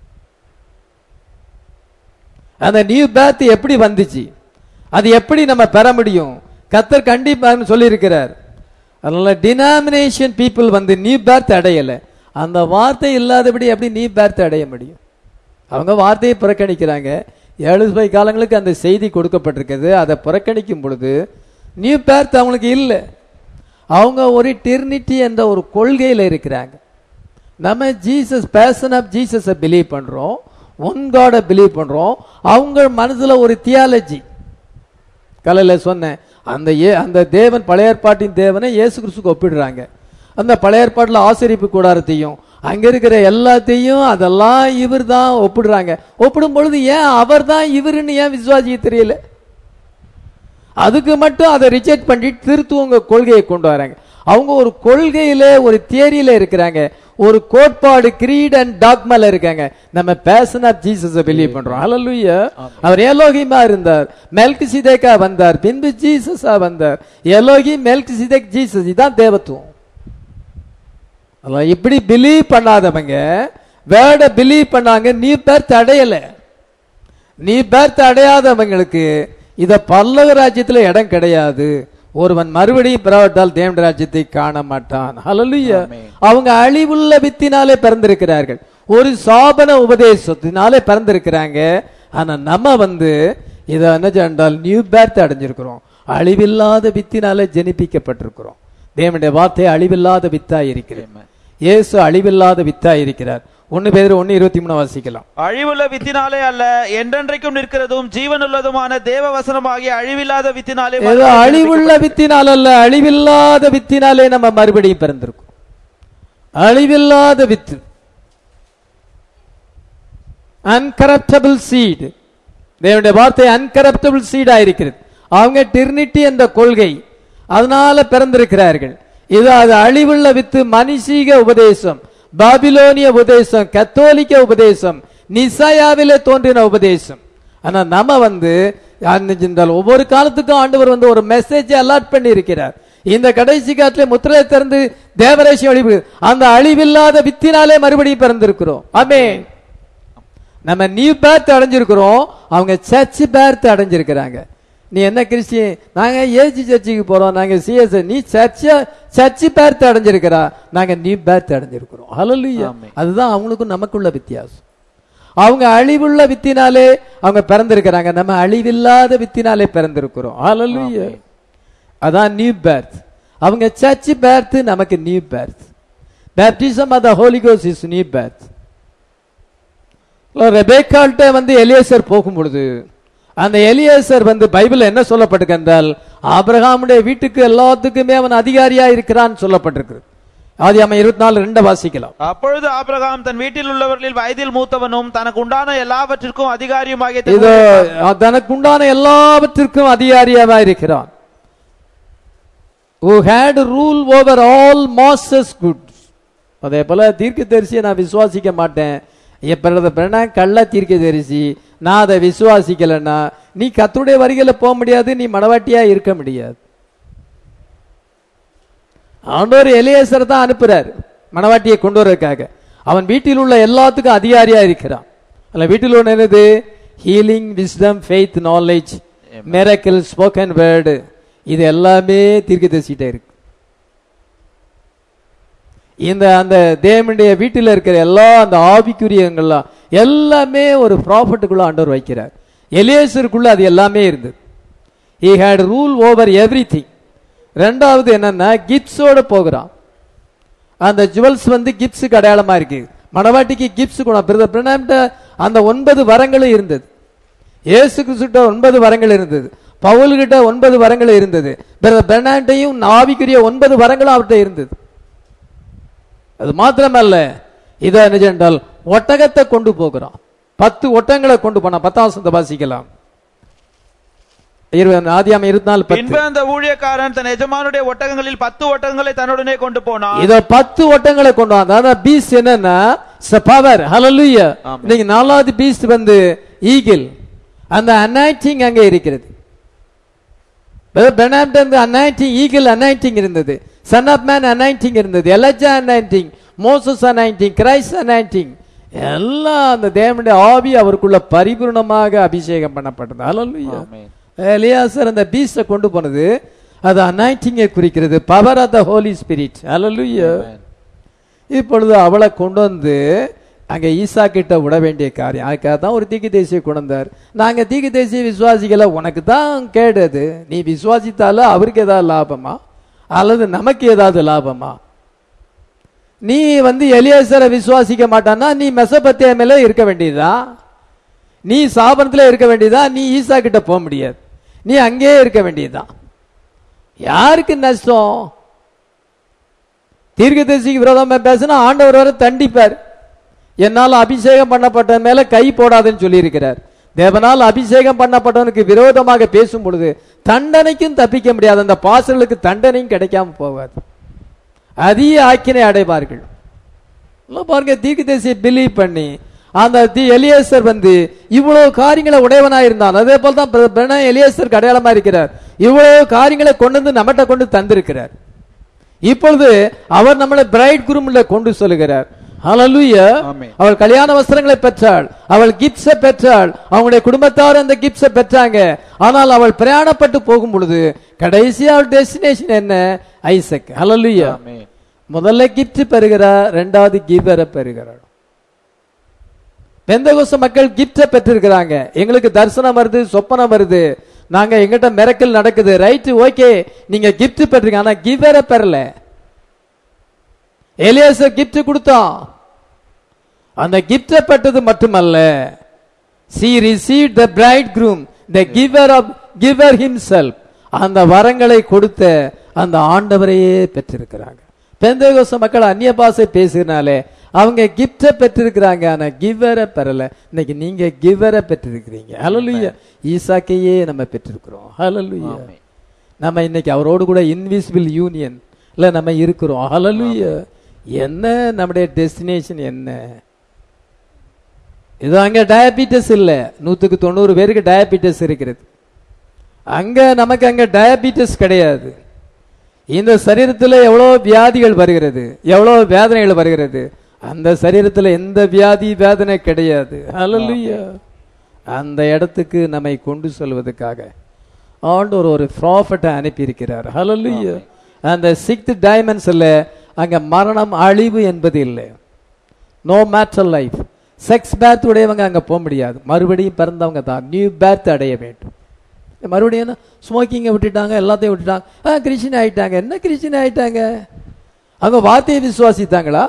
அந்த நியூ பேர்த் எப்படி வந்துச்சு அது எப்படி நம்ம பெற முடியும் கத்தர் கண்டிப்பாக சொல்லியிருக்கிறார் அதனால டினாமினேஷன் பீப்புள் வந்து நியூ பேர்த் அடையல அந்த வார்த்தை இல்லாதபடி எப்படி நியூ பேர்த் அடைய முடியும் அவங்க வார்த்தையை புறக்கணிக்கிறாங்க ஏழு பை காலங்களுக்கு அந்த செய்தி கொடுக்கப்பட்டிருக்குது அதை புறக்கணிக்கும் பொழுது நியூ பேர்த் அவங்களுக்கு இல்லை அவங்க ஒரு டெர்னிட்டி என்ற ஒரு கொள்கையில் இருக்கிறாங்க நம்ம ஜீசஸ் பேசன் ஆஃப் ஜீசஸை பிலீவ் பண்றோம் ஒன் காடை பிலீவ் பண்றோம் அவங்க மனசுல ஒரு தியாலஜி காலையில் சொன்னேன் அந்த ஏ அந்த தேவன் பழைய ஏற்பாட்டின் தேவனை இயேசு கிறிஸ்துக்கு ஒப்பிடுறாங்க அந்த பழைய ஏற்பாட்டில் ஆசிரியப்பு கூடாரத்தையும் அங்க இருக்கிற எல்லாத்தையும் அதெல்லாம் இவர் தான் ஒப்பிடுறாங்க ஒப்பிடும் பொழுது ஏன் அவர் தான் இவருன்னு ஏன் விசுவாசிக்க தெரியல அதுக்கு மட்டும் அதை ரிஜெக்ட் பண்ணிட்டு திருத்துவங்க கொள்கையை கொண்டு வராங்க அவங்க ஒரு கொள்கையில ஒரு தியரியில இருக்கிறாங்க ஒரு கோட்பாடு கிரீட் அண்ட் டாக்மல இருக்காங்க நம்ம பேசன் ஆஃப் ஜீசஸ் பிலீவ் பண்றோம் ஹalleluya அவர் எலோகிமா இருந்தார் மெல்கி சிதேக்கா வந்தார் பின்பு ஜீசஸா வந்தார் எலோகி மெல்கி சிதேக் ஜீசஸ் இதான் தேவத்துவம் அதான் இப்படி பிலீவ் பண்ணாதவங்க வேர்டை பிலீவ் பண்ணாங்க நீ பேர்த்து அடையல நீ பேர்த்து அடையாதவங்களுக்கு இத பல்லவ ராஜ்யத்துல இடம் கிடையாது ஒருவன் மறுபடியும் பிறவட்டால் தேவண்ட ராஜ்யத்தை காண மாட்டான் ஹalleluya ஆமென். அவங்க அழிவுள்ள வித்தினாலே பிறந்திருக்கிறார்கள் ஒரு சாபன உபதேசத்தினாலே பிறந்திருக்கிறாங்க ஆனா நம்ம வந்து இத என்ன என்றால் நியூ பேர்த் அடைஞ்சிருக்கிறோம் அழிவில்லாத வித்தினாலே ஜெனிப்பிக்கப்பட்டிருக்கிறோம் தேவனுடைய வார்த்தை அழிவில்லாத வித்தா இருக்கிறது Amen. இயேசு அழிவில்லாத வித்தா இருக்கிறார் ஒன்னு பேர் ஒன்னு இருபத்தி மூணு வாசிக்கலாம் அழிவுள்ள வித்தினாலே அல்ல என்றென்றைக்கும் நிற்கிறதும் ஜீவனுள்ளதுமான தேவ வசனமாகிய அழிவில்லாத வித்தினாலே ஏதோ மறுபடியும் அழிவுள்ள வித்தினால் அல்ல அழிவில்லாத வித்தினாலே நம்ம மறுபடியும் பிறந்திருக்கோம் அழிவில்லாத வித்து அன்கரப்டபிள் சீடு தேவனுடைய வார்த்தை அன்கரப்டபிள் சீடா இருக்கிறது அவங்க டிர்னிட்டி என்ற கொள்கை அதனால பிறந்திருக்கிறார்கள் இது அது அழிவுள்ள வித்து மனுஷீக உபதேசம் பாபிலோனிய உபதேசம் கத்தோலிக்க உபதேசம் நிசாயாவிலே தோன்றின உபதேசம் ஆனா நம்ம வந்து இருந்தால் ஒவ்வொரு காலத்துக்கும் ஆண்டவர் வந்து ஒரு மெசேஜை அலாட் பண்ணி இருக்கிறார் இந்த கடைசி காலத்திலே முத்திரை திறந்து தேவரேசி அழிவு அந்த அழிவில்லாத வித்தினாலே மறுபடியும் பிறந்திருக்கிறோம் ஆமே நம்ம நியூ பேர்த் அடைஞ்சிருக்கிறோம் அவங்க சர்ச் பேர்த் அடைஞ்சிருக்கிறாங்க நீ என்ன கிறிஸ்டியன் நாங்க ஏஜி சர்ச்சுக்கு போறோம் நாங்க சிஎஸ் நீ சர்ச்ச சர்ச் பேர்த் அடைஞ்சிருக்கிறா நாங்க நியூ பேர்த் அடைஞ்சிருக்கிறோம் ஹalleluya ஆமென். அதுதான் அவங்களுக்கும் நமக்குள்ள வித்தியாசம் அவங்க அழிவுள்ள வித்தினாலே அவங்க பிறந்திருக்கிறாங்க நம்ம அழிவில்லாத வித்தினாலே பிறந்திருக்கிறோம் ஹalleluya ஆமென். அதான் நியூ பேர்த் அவங்க சர்ச் பேர்த் நமக்கு new birth baptism of the holy கோஸ் இஸ் நியூ பேர்த் ரெபேக்கால்ட்ட வந்து எலியேசர் போகும் பொழுது அந்த எலியேசர் வந்து பைபிள் என்ன சொல்லப்பட்டிருக்கு என்றால் ஆபிரகாமுடைய வீட்டுக்கு எல்லாத்துக்குமே அவன் அதிகாரியா இருக்கிறான்னு சொல்லப்பட்டிருக்கு ஆதியாம இருபத்தி நாலு ரெண்ட வாசிக்கலாம் அப்பொழுது ஆபிரகாம் தன் வீட்டில் உள்ளவர்களில் வயதில் மூத்தவனும் தனக்கு உண்டான எல்லாவற்றிற்கும் அதிகாரியுமாகிய தன் இதோ தனக்குண்டான எல்லாவற்றிற்கும் அதிகாரியாக இருக்கிறான் who had rule over all Moses goods அதே போல தீர்க்க தரிசியை நான் விசுவாசிக்க மாட்டேன் எப்ப கள்ள தீர்க்க தரிசி நான் அதை விசுவாசிக்கலைன்னா நீ கத்துடைய வரிகளை போக முடியாது நீ மனவாட்டியா இருக்க முடியாது ஆண்டவர் எலியேசர் தான் அனுப்புறார் மணவாட்டியை கொண்டு வரதுக்காக அவன் வீட்டில் உள்ள எல்லாத்துக்கும் அதிகாரியா இருக்கிறான் அல்ல வீட்டில் உள்ள என்னது healing wisdom faith knowledge miracle spoken word இது எல்லாமே தீர்க்கதரிசிட்ட இருக்கு இந்த அந்த தேவனுடைய வீட்டில் இருக்கிற எல்லா அந்த ஆவிக்குரியங்கள்லாம் எல்லாமே ஒரு ப்ராஃபிட்டுக்குள்ள ஆண்டவர் வைக்கிறார் எலியேசருக்குள்ள அது எல்லாமே இருந்தது he had rule over every ரெண்டாவது என்னன்னா கிப்ஸோட போகிறான் அந்த ஜுவல்ஸ் வந்து கிப்ஸுக்கு அடையாளமா இருக்கு மணவாட்டிக்கு கிப்ஸ் குணம் பிரதர் பிரணாம்ட அந்த ஒன்பது வரங்களும் இருந்தது இயேசு கிறிஸ்துட்ட ஒன்பது வரங்கள் இருந்தது பவுல்கிட்ட ஒன்பது வரங்கள் இருந்தது பிரதர் பிரணாண்டையும் ஆவிக்குரிய ஒன்பது வரங்களும் அவர்கிட்ட இருந்தது அது மாத்திரமல்ல இதை என்ன என்றால் ஒட்டகத்தை கொண்டு போகிறான் பத்து ஒட்டங்களை கொண்டு போனான் பத்தாம் வசனத்தை வாசிக்கலாம் இருபது ஆதியாம இருபத்தி நாலு பின்பு பத்து அந்த ஊழியக்காரன் தன் எஜமானுடைய ஒட்டகங்களில் பத்து ஒட்டகங்களை தன்னுடனே கொண்டு போனான் இத பத்து ஒட்டங்களை கொண்டு வந்தான் அதான் பீஸ் என்னன்னா பவர் ஹalleluya ஆமென். இன்னைக்கு நாலாவது பீஸ் வந்து ஈகிள் அந்த அனாய்டிங் அங்க இருக்கிறது பெனாம்டன் அனாய்டிங் ஈகிள் அனாய்டிங் இருந்தது சன் ஆஃப் மேன் அனாய்டிங் இருந்தது Elijah anointing Moses anointing Christ anointing எல்லாம் அந்த தேவனுடைய ஆவி அவருக்குள்ள பரிபூர்ணமாக அபிஷேகம் பண்ணப்பட்டது ஹalleluya ஆமென். எலியாசர் அந்த பீஸ்ட கொண்டு போனது அது அனாய்டிங்கை குறிக்கிறது power of the holy spirit ஹalleluya இப்பொழுது அவளை கொண்டு வந்து அங்க ஈசா கிட்ட விட வேண்டிய காரியம் அதுக்காக தான் ஒரு தீக்கு தேசிய கொண்டு வந்தார் நாங்க தீக்கு தேசிய விசுவாசிக்கல உனக்கு தான் கேடு அது நீ விசுவாசித்தால அவருக்கு ஏதாவது லாபமா அல்லது நமக்கு ஏதாவது லாபமா நீ வந்து எலியாசரை விசுவாசிக்க மாட்டான்னா நீ மெசபத்தியமில இருக்க வேண்டியதா நீ சாபனத்துல இருக்க வேண்டியதா நீ ஈசா கிட்ட போக முடியாது நீ அங்கேயே இருக்க வேண்டியதுதான் யாருக்கு நஷ்டம் தீர்க்கதரிசிக்கு விரோதமா பேசினா ஆண்டவர் வர தண்டிப்பார் என்னால் அபிஷேகம் பண்ணப்பட்ட மேல கை போடாதுன்னு சொல்லி இருக்கிறார் தேவனால் அபிஷேகம் பண்ணப்பட்டவனுக்கு விரோதமாக பேசும் பொழுது தண்டனைக்கும் தப்பிக்க முடியாது அந்த பாசலுக்கு தண்டனையும் கிடைக்காம போகாது அதிக ஆக்கினை அடைவார்கள் எல்லாம் பாருங்க தீர்க்கதரிசியை பிலீவ் பண்ணி அந்த தி எலியேசர் வந்து இவ்வளவு காரியங்களை உடையவனா இருந்தான் அதே போல தான் பிர- பிரண எலியேசருக்கு அடையாளமா இருக்கிறார் இவ்வளவு காரியங்களை கொண்டு வந்து நம்மகிட்ட கொண்டு தந்திருக்கிறார் இப்பொழுது அவர் நம்மளை பிரைட் குரூம்ல கொண்டு சொல்லுகிறார் ஹalleluya ஆமென். அவள் கல்யாண வஸ்திரங்களை பெற்றாள் அவள் கிப்ஸை பெற்றாள் அவங்களுடைய குடும்பத்தார் அந்த கிப்ஸை பெற்றாங்க ஆனால் அவள் பிரயாணப்பட்டு போகும் பொழுது கடைசி அவள் டெஸ்டினேஷன் என்ன ஐசக் ஹalleluya ஆமென். முதல்ல கிஃப்ட் பெறுகிறார் ரெண்டாவது கிவரை பெறுகிறார் பெந்தகோச மக்கள் கிஃப்ட பெற்றிருக்கிறாங்க எங்களுக்கு தரிசனம் வருது சொப்பனம் வருது நாங்க எங்கிட்ட மிரக்கல் நடக்குது ரைட் ஓகே நீங்க கிஃப்ட் பெற்றிருக்கீங்க ஆனா கிவரை பெறல எலியாசர் கிஃப்ட் கொடுத்தான் அந்த கிஃப்ட பெற்றது மட்டுமல்ல she receive the bride groom the giver of giver himself அந்த வரங்களை கொடுத்த அந்த ஆண்டவரையே பெற்றிருக்கிறாங்க பெந்தகோச மக்கள் அந்நிய பாஷை பேசுறதுனாலே அவங்க கிஃப்ட பெற்றிருக்கிறாங்க ஆனா கிவரை பெறல இன்னைக்கு நீங்க கிவரை பெற்றிருக்கிறீங்க ஹalleluya ஈசாக்கையே நம்ம பெற்றிருக்கிறோம் ஹalleluya ஆமென். நம்ம இன்னைக்கு அவரோடு கூட இன்விசிபிள் யூனியன் இல்ல நம்ம இருக்கிறோம் ஹalleluya என்ன நம்முடைய டெஸ்டினேஷன் என்ன இது அங்க டயபிட்டிஸ் இல்ல நூத்துக்கு தொண்ணூறு பேருக்கு டயபிட்டிஸ் இருக்கிறது அங்க நமக்கு அங்க டயபிட்டிஸ் கிடையாது இந்த சரீரத்துல எவ்வளவு வியாதிகள் வருகிறது எவ்வளவு வேதனைகள் வருகிறது அந்த சரீரத்துல எந்த வியாதி வேதனை கிடையாது ஹalleluya அந்த இடத்துக்கு நம்மை கொண்டு செல்வதற்காக ஆண்டவர் ஒரு ப்ராஃபட்டை அனுப்பியிருக்கிறார் ஹalleluya அந்த சிக்ஸ்த் டைமென்ஷன்ல அங்க மரணம் அழிவு என்பது இல்லை நோ மேட்டர் லைஃப் செக்ஸ் பேர்த் உடையவங்க அங்க போக முடியாது மறுபடியும் பிறந்தவங்க தான் நியூ பேர்த் அடைய வேண்டும் மறுபடியும் என்ன ஸ்மோக்கிங்கை விட்டுட்டாங்க எல்லாத்தையும் விட்டுட்டாங்க ஆ கிறிஸ்டின் ஆயிட்டாங்க என்ன கிறிஸ்டின் ஆயிட்டாங்க அவங்க வார்த்தையை விசுவாசித்தாங்களா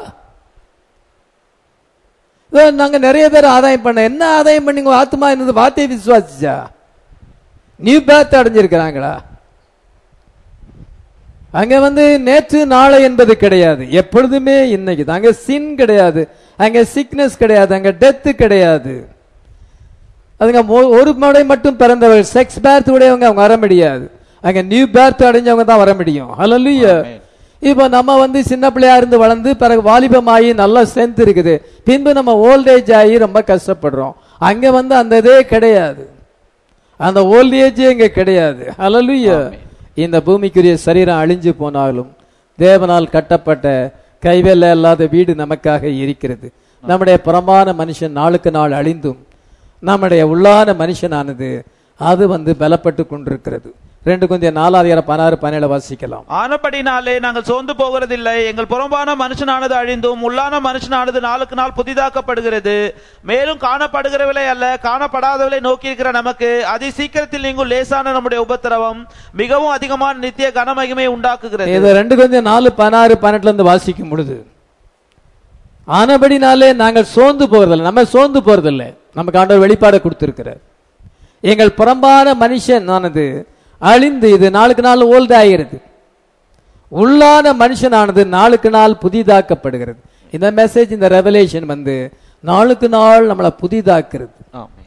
இதோ நாங்க நிறைய பேர் ஆதாயம் பண்ண என்ன ஆதாயம் பண்ணி உங்க ஆத்மா என்னது வார்த்தையை விசுவாசிச்சா நியூ பேர்த் அடைஞ்சிருக்கிறாங்களா அங்க வந்து நேற்று நாளை என்பது கிடையாது எப்பொழுதுமே இன்னைக்கு தான். அங்க சின் கிடையாது அங்க சிக்னஸ் கிடையாது அங்க டெத்து கிடையாது அதுங்க மொ- ஒரு முறை மட்டும் பிறந்தவர்கள் செக்ஸ் பேர்த் உடையவங்க அவங்க வர முடியாது அங்க நியூ பேர்த் அடைஞ்சவங்க தான் வர முடியும் ஹalleluya Amen. இப்போ நம்ம வந்து சின்ன பிள்ளையா இருந்து வளர்ந்து பிறகு வாலிபமாகி நல்ல ஸ்ட்ரென்த் இருக்குது பின்பு நம்ம ஓல்டேஜ் ஆகி ரொம்ப கஷ்டப்படுறோம் அங்க வந்து அந்த இதே கிடையாது அந்த ஓல்டேஜே இங்க கிடையாது ஹalleluya Amen. இந்த பூமிக்குரிய சரீரம் அழிஞ்சு போனாலும் தேவனால் கட்டப்பட்ட கைவேல இல்லாத வீடு நமக்காக இருக்கிறது நம்முடைய புறம்பான மனுஷன் நாளுக்கு நாள் அழிந்தும் நம்முடைய உள்ளான மனுஷனானது அது வந்து பலப்பட்டு கொண்டிருக்கிறது ரெண்டு கொஞ்சம் நாலாயிரம் பதினாறு பதினேழு வாசிக்கலாம் ஆனபடினாலே நாங்கள் சோர்ந்து போகிறதில்லை எங்கள் புறம்பான மனுஷனானது அழிந்தும் உள்ளான மனுஷனானது நாளுக்கு நாள் புதிதாக்கப்படுகிறது மேலும் காணப்படுகிறவளை அல்ல காணப்படாதவளை நோக்கியிருக்கிற நமக்கு அதி சீக்கிரத்தில் நீங்கும் லேசான நம்முடைய உபத்திரவம் மிகவும் அதிகமான நித்திய கனமகிமை உண்டாக்குகிறது இது ரெண்டு கொஞ்சம் நாலு பதினாறு பதினெட்டுல இருந்து வாசிக்கும் பொழுது ஆனபடினாலே நாங்கள் சோர்ந்து போறதில்லை நம்ம சோர்ந்து போறதில்லை நமக்கு ஆண்டவர் வெளிப்பாடை கொடுத்திருக்கிறார் எங்கள் புறம்பான மனுஷன் ஆனது அழிந்து இது நாளுக்கு நாள் ஓல்ட் ஆகிறது உள்ளான மனுஷனானது நாளுக்கு நாள் புதிதாக்கப்படுகிறது இந்த மெசேஜ் இந்த ரெவலேஷன் வந்து நாளுக்கு நாள் நம்மளை புதிதாக்குறது ஆமென்.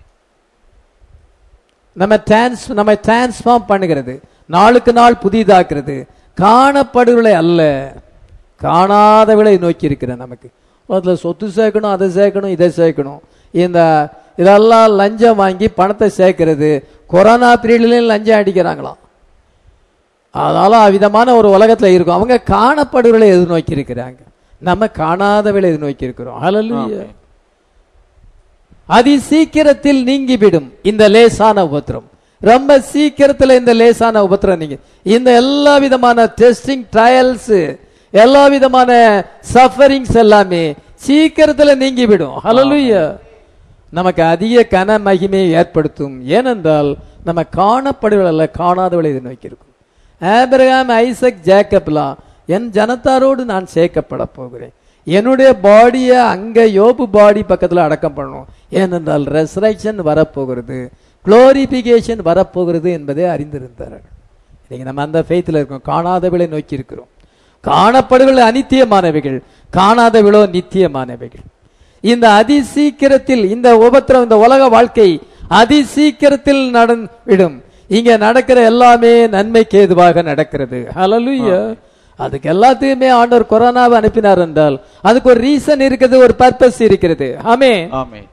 நம்ம டிரான்ஸ் நம்ம டிரான்ஸ்ஃபார்ம் பண்ணுகிறது நாளுக்கு நாள் புதிதாக்குறது காணப்படுவதை அல்ல காணாதவளை நோக்கி இருக்கிற நமக்கு அதில் சொத்து சேர்க்கணும் அதை சேர்க்கணும் இதை சேர்க்கணும் இந்த இதெல்லாம் லஞ்சம் வாங்கி பணத்தை சேர்க்கிறது கொரோனா பீரியட்லையும் லஞ்சம் அடிக்கிறாங்களாம் அதனால அவ்விதமான ஒரு உலகத்துல இருக்கும் அவங்க காணப்படுவதை எதிர்நோக்கி இருக்கிறாங்க நம்ம காணாதவளை எதிர்நோக்கி இருக்கிறோம் ஹalleluya ஆமென். அதி சீக்கிரத்தில் நீங்கிவிடும் இந்த லேசான உபத்திரம் ரொம்ப சீக்கிரத்துல இந்த லேசான உபத்திரம் நீங்க இந்த எல்லா விதமான டெஸ்டிங் ட்ரையல்ஸ் எல்லா விதமான சஃபரிங்ஸ் எல்லாமே சீக்கிரத்துல நீங்கிவிடும் ஹalleluya நமக்கு அதிக கன மகிமையை ஏற்படுத்தும் ஏனென்றால் நம்ம காணப்படுவதல்ல காணாதவளை இது நோக்கி இருக்கும் ஆபிரகாம் ஐசக் ஜேக்கப்லாம் என் ஜனத்தாரோடு நான் சேர்க்கப்பட போகிறேன் என்னுடைய பாடியை அங்க யோபு பாடி பக்கத்துல அடக்கம் பண்ணணும் ஏனென்றால் ரெசரக்ஷன் வரப்போகிறது குளோரிபிகேஷன் வரப்போகிறது என்பதை அறிந்திருந்தார்கள் இன்னைக்கு நம்ம அந்த ஃபெய்த்தில் இருக்கோம் காணாதவளை நோக்கி இருக்கிறோம் காணப்படுகள் அனித்தியமானவைகள் காணாதவளோ நித்தியமானவைகள் இந்த அதி சீக்கிரத்தில் இந்த உபத்திரம் இந்த உலக வாழ்க்கை அதி சீக்கிரத்தில் நடந்துவிடும் இங்க நடக்கிற எல்லாமே நன்மைக்கு ஏதுவாக நடக்கிறது ஹalleluya அதுக்கு எல்லாத்தையுமே ஆண்டவர் கொரோனாவை அனுப்பினார் என்றால் அதுக்கு ஒரு ரீசன் இருக்குது ஒரு பர்பஸ் இருக்கிறது ஆமே ஆமென்.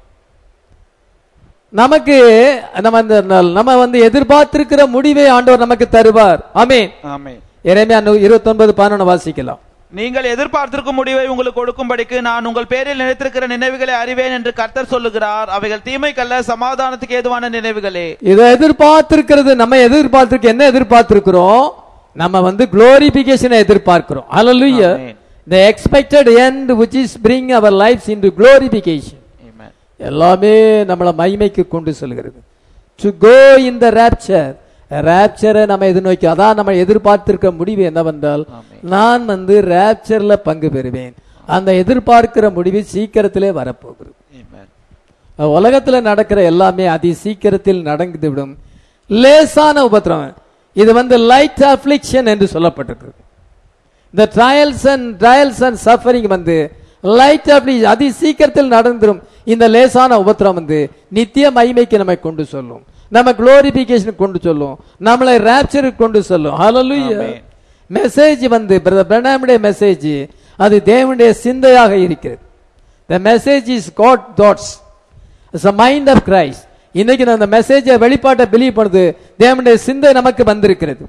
நமக்கு நம்ம இந்த நம்ம வந்து எதிர்பார்த்திருக்கிற முடிவை ஆண்டவர் நமக்கு தருவார் ஆமே ஆமென். இறைமையா இருபத்தி ஒன்பது பதினொன்று வாசிக்கலாம் நீங்கள் எதிர்பார்த்திருக்கும் முடிவை உங்களுக்கு கொடுக்கும்படிக்கு நான் உங்கள் பேரில் நினைத்திருக்கிற நினைவுகளை அறிவேன் என்று கர்த்தர் சொல்லுகிறார் அவைகள் தீமைக்கல்ல சமாதானத்துக்கு ஏதுவான நினைவுகளே இதை எதிர்பார்த்திருக்கிறது நம்ம எதிர்பார்த்திருக்க என்ன எதிர்பார்த்திருக்கிறோம் நம்ம வந்து குளோரிபிகேஷனை எதிர்பார்க்கிறோம் ஹalleluya Amen. the expected end which is bring our lives into glorification Amen. எல்லாமே நம்மளை மகிமைக்கு கொண்டு செல்கிறது to go in the rapture ரேப்சரை நம்ம எதிர்நோக்கி அதான் நம்ம எதிர்பார்த்திருக்க முடிவு என்னவென்றால் Amen. நான் வந்து ரேப்சர்ல பங்கு பெறுவேன் அந்த எதிர்பார்க்கிற முடிவு சீக்கிரத்திலே வரப்போகிறது Amen. உலகத்துல நடக்கிற எல்லாமே அதி சீக்கிரத்தில் நடந்துவிடும் லேசான உபத்திரம் இது வந்து லைட் அஃப்ளிக்ஷன் என்று சொல்லப்பட்டிருக்கு இந்த trials and trials and suffering வந்து லைட் அப்படி அதி சீக்கிரத்தில் நடந்துரும் இந்த லேசான உபத்திரம் வந்து நித்திய மகிமைக்கு நம்மை கொண்டு சொல்லும் நம்ம குளோரிபிகேஷன் கொண்டு சொல்லும் நம்மளை ரேப்சருக்கு கொண்டு சொல்லும் ஹalleluya Amen. மெசேஜ் வந்து பிரதர் பிரணாமுடைய மெசேஜ் அது தேவனுடைய சிந்தையாக இருக்கிறது the message is God thoughts it's a mind of Christ இன்னைக்கு நான் அந்த மெசேஜை வெளிப்பாட்டை பிலீவ் பண்ணுது தேவனுடைய சிந்தை நமக்கு வந்திருக்கிறது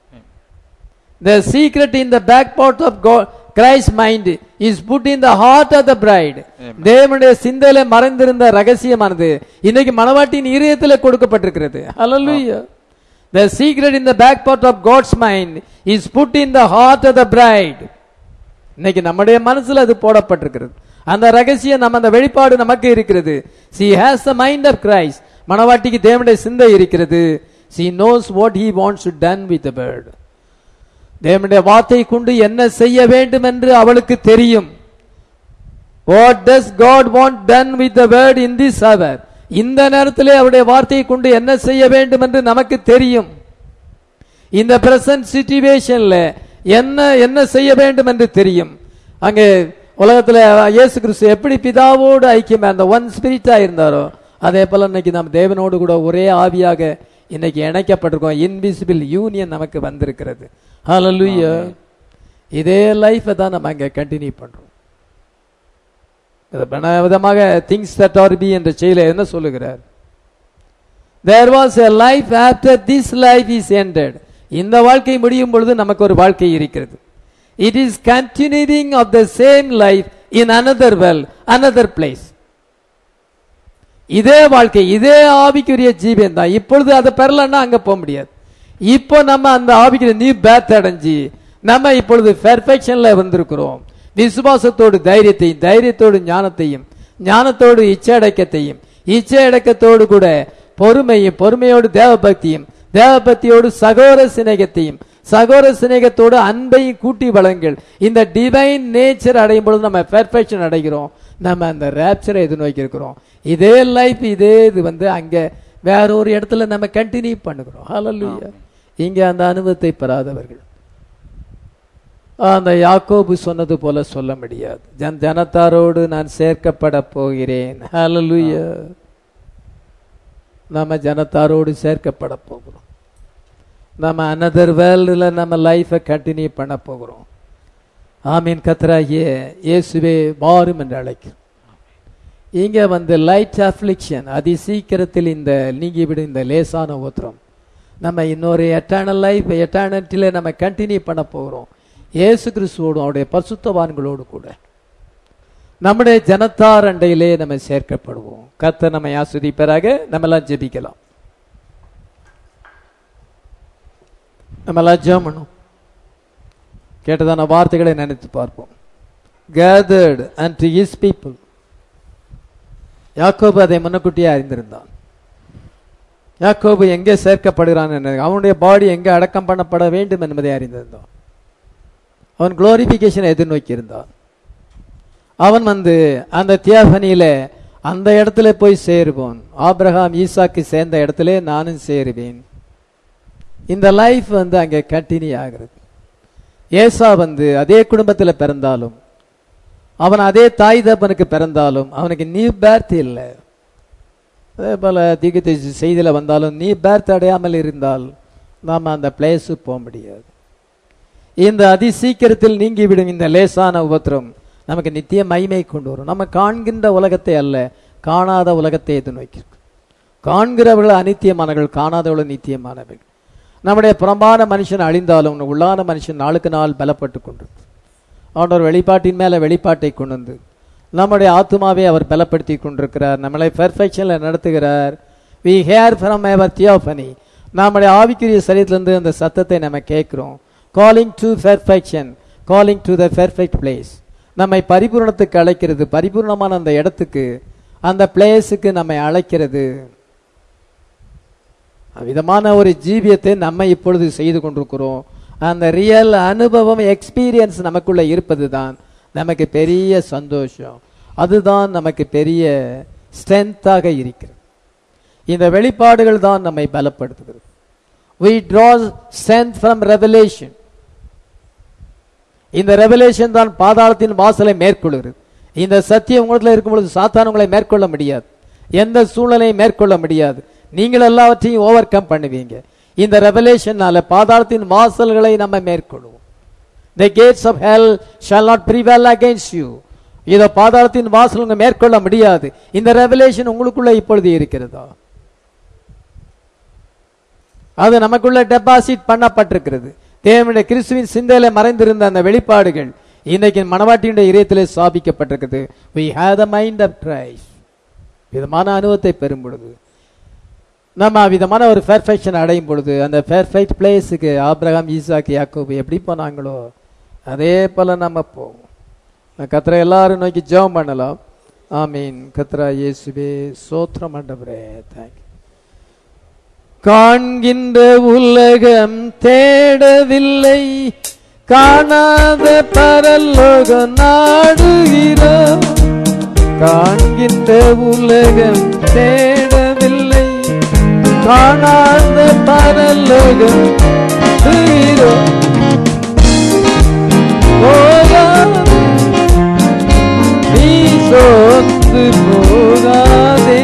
the secret in the back part of Christ mind is put in the heart of the bride தேவனுடைய சிந்தையில மறைந்திருந்த ரகசியமானது இன்னைக்கு மனவாட்டியின் இதயத்தில் கொடுக்கப்பட்டிருக்கிறது ஹalleluya the secret in the back part of god's mind is put in the heart of the bride இன்னைக்கு நம்முடைய மனசுல அது போடப்பட்டிருக்கிறது அந்த ரகசியம் நம்ம அந்த வெளிப்பாடு நமக்கு இருக்கிறது she has the mind of christ மனவாட்டிக்கு தேவனுடைய சிந்தை இருக்கிறது she knows what he wants to done with the bird தேவனுடைய வார்த்தை கொண்டு என்ன செய்ய வேண்டும் என்று அவளுக்கு தெரியும் what does God want done with the word in this அவர் இந்த நேரத்திலே அவருடைய வார்த்தையை கொண்டு என்ன செய்ய வேண்டும் என்று நமக்கு தெரியும் இந்த பிரசன்ட் சிச்சுவேஷன்ல என்ன என்ன செய்ய வேண்டும் என்று தெரியும் அங்கே உலகத்துல இயேசு கிறிஸ்து எப்படி பிதாவோடு ஐக்கியமா அந்த ஒன் ஸ்பிரிட்டா இருந்தாரோ அதே போல இன்னைக்கு நாம் தேவனோடு கூட ஒரே ஆவியாக இன்னைக்கு இணைக்கப்பட்டிருக்கோம் இன்விசிபிள் யூனியன் நமக்கு வந்திருக்கிறது ஹalleluya இதே லைஃபை தான் நம்ம அங்க கண்டினியூ பண்றோம் இது பல விதமாக திங்ஸ் தட் ஆர் பி என்ற செயல என்ன சொல்லுகிறார் there was a life after this life is ended இந்த வாழ்க்கை முடியும் பொழுது நமக்கு ஒரு வாழ்க்கை இருக்கிறது it is continuing of the same life in another well another place இதே வாழ்க்கை இதே ஆவிக்குரிய ஜீவன் தான் இப்பொழுது அதை பெறலன்னா அங்க போக முடியாது இப்போ நம்ம அந்த ஆவிக்குரிய நியூ பேத் அடைஞ்சு நம்ம இப்பொழுது பெர்ஃபெக்ஷன்ல வந்திருக்கிறோம் விசுவாசத்தோடு தைரியத்தையும் தைரியத்தோடு ஞானத்தையும் ஞானத்தோடு இச்சை அடக்கத்தையும் இச்சை அடக்கத்தோடு கூட பொறுமையும் பொறுமையோடு தேவபக்தியும் தேவபக்தியோடு சகோர சிநேகத்தையும் சகோர சிநேகத்தோடு அன்பையும் கூட்டி வழங்கள் இந்த டிவைன் நேச்சர் அடையும் பொழுது நம்ம பெர்ஃபெக்ஷன் அடைகிறோம் நம்ம அந்த ரேப்சரை எதிர்நோக்கி இருக்கிறோம் இதே லைஃப் இதே இது வந்து அங்க வேற ஒரு இடத்துல நம்ம கண்டினியூ பண்ணுகிறோம் ஹalleluya இங்க அந்த அனுபவத்தை பெறாதவர்கள் அந்த யாக்கோபு சொன்னது போல சொல்ல முடியாது ஜன் ஜனத்தாரோடு நான் சேர்க்கப்பட போகிறேன் ஹalleluya நம்ம ஜனத்தாரோடு சேர்க்கப்பட போகிறோம் நம்ம அனதர் வேர்ல்டில் நம்ம லைஃபை கண்டினியூ பண்ண போகிறோம் ஆமீன் கத்தராகிய இயேசுவே மாறும் என்று அழைக்கிறோம் இங்க வந்து லைட் அஃப்ளிக்ஷன் அதி சீக்கிரத்தில் இந்த நீங்கிவிடும் இந்த லேசான ஊத்திரம் நம்ம இன்னொரு எட்டர்னல் லைஃப் எட்டர்னிட்டியில் நம்ம கண்டினியூ பண்ண போகிறோம் இயேசு கிறிஸ்துவோடு அவருடைய பரிசுத்தவான்களோடு கூட நம்முடைய ஜனத்தார் அண்டையிலே நம்ம சேர்க்கப்படுவோம் கத்த நம்மை ஆஸ்வதிப்பராக நம்ம எல்லாம் ஜெபிக்கலாம் நம்ம எல்லாம் ஜெபம் பண்ணும் கேட்டதான வார்த்தைகளை நினைத்து பார்ப்போம் gathered unto his people யாக்கோபு அதை முன்னக்கூட்டியே அறிந்திருந்தான் யாக்கோபு எங்கே சேர்க்கப்படுகிறான் என்று அவனுடைய பாடி எங்கே அடக்கம் பண்ணப்பட வேண்டும் என்பதை அறிந்திருந்தான் அவன் குளோரிபிகேஷனை எதிர்நோக்கி இருந்தான் அவன் வந்து அந்த தியாபனியில அந்த இடத்துல போய் சேருவோன் ஆபிரகாம் ஈசாக்கு சேர்ந்த இடத்துல நானும் சேருவேன் இந்த லைஃப் வந்து அங்கே கண்டினியூ ஆகிறது ஏசா வந்து அதே குடும்பத்தில் பிறந்தாலும் அவன் அதே தாய் தப்பனுக்கு பிறந்தாலும் அவனுக்கு நீ பேர்த் இல்லை அதே போல தீக்கு செய்தியில் வந்தாலும் நீ பேர்த் அடையாமல் இருந்தால் நாம் அந்த பிளேஸுக்கு போக முடியாது இந்த அதி சீக்கிரத்தில் நீங்கிவிடும் இந்த லேசான உபத்திரம் நமக்கு நித்திய மகிமை கொண்டு வரும் நம்ம காண்கின்ற உலகத்தை அல்ல காணாத உலகத்தை எது நோக்கி காண்கிறவர்கள் அனித்தியமானவர்கள் காணாதவர்கள் நித்தியமானவர்கள் நம்முடைய புறம்பான மனுஷன் அழிந்தாலும் உள்ளான மனுஷன் நாளுக்கு நாள் பலப்பட்டு கொண்டிருக்கு அவனோட வெளிப்பாட்டின் மேல வெளிப்பாட்டை கொண்டு வந்து நம்முடைய ஆத்மாவை அவர் பலப்படுத்தி கொண்டிருக்கிறார் நம்மளை பெர்ஃபெக்ஷனில் நடத்துகிறார் we hear from ever theophany நம்முடைய ஆவிக்குரிய சரீரத்திலிருந்து அந்த சத்தத்தை நம்ம கேட்கிறோம் calling to perfection calling to the perfect place நம்மை பரிபூர்ணத்துக்கு அழைக்கிறது பரிபூர்ணமான அந்த இடத்துக்கு அந்த பிளேஸுக்கு நம்மை அழைக்கிறது விதமான ஒரு ஜீவியத்தை நம்ம இப்பொழுது செய்து கொண்டிருக்கிறோம் அந்த ரியல் அனுபவம் எக்ஸ்பீரியன்ஸ் நமக்குள்ள இருப்பது தான் நமக்கு பெரிய சந்தோஷம் அதுதான் நமக்கு பெரிய ஸ்ட்ரென்த்தாக இருக்கிறது இந்த வெளிப்பாடுகள் தான் நம்மை பலப்படுத்துகிறது we draw strength from revelation இந்த ரெவலேஷன் தான் பாதாளத்தின் வாசலை மேற்கொள்கிறது இந்த சத்தியம் உங்களிடத்தில் இருக்கும் பொழுது சாத்தான் உங்களை மேற்கொள்ள முடியாது எந்த சூழ்நிலையும் மேற்கொள்ள முடியாது நீங்கள் எல்லாவற்றையும் ஓவர் கம் பண்ணுவீங்க இந்த ரெவலேஷனால பாதாளத்தின் வாசல்களை நம்ம மேற்கொள்வோம் the gates of hell shall not prevail against you இதை பாதாளத்தின் வாசல் உங்க மேற்கொள்ள முடியாது இந்த ரெவலேஷன் உங்களுக்குள்ள இப்பொழுது இருக்கிறதா அது நமக்குள்ள டெபாசிட் பண்ணப்பட்டிருக்கிறது தேவனுடைய கிறிஸ்துவின் சிந்தையில மறைந்திருந்த அந்த வெளிப்பாடுகள் இன்னைக்கு மனவாட்டியுடைய இதயத்திலே ஸ்தாபிக்கப்பட்டிருக்கிறது we have the mind of Christ விதமான அனுபவத்தை பெறும் பொழுது நம்ம விதமான ஒரு பெர்ஃபெக்ஷன் அடையும் பொழுது அந்த பெர்ஃபெக்ட் பிளேஸுக்கு ஆபிரகாம் ஈசாக்கு யாக்கோபு எப்படி போனாங்களோ அதே போல நம்ம போவோம் கத்திர எல்லாரும் நோக்கி ஜெபம் பண்ணலாம் ஆமீன் கத்ரா இயேசுவே சோத்திரம் ஆண்டவரே தேங்க்யூ காண்கின்ற உலகம் தேடவில்லை காணாத பரலோகம் நாடுகிறோம் காண்கின்ற உலகம் தேடவில்லை காணாத பரலோகம் நாடுகிறோம் சோர்ந்து போகாதே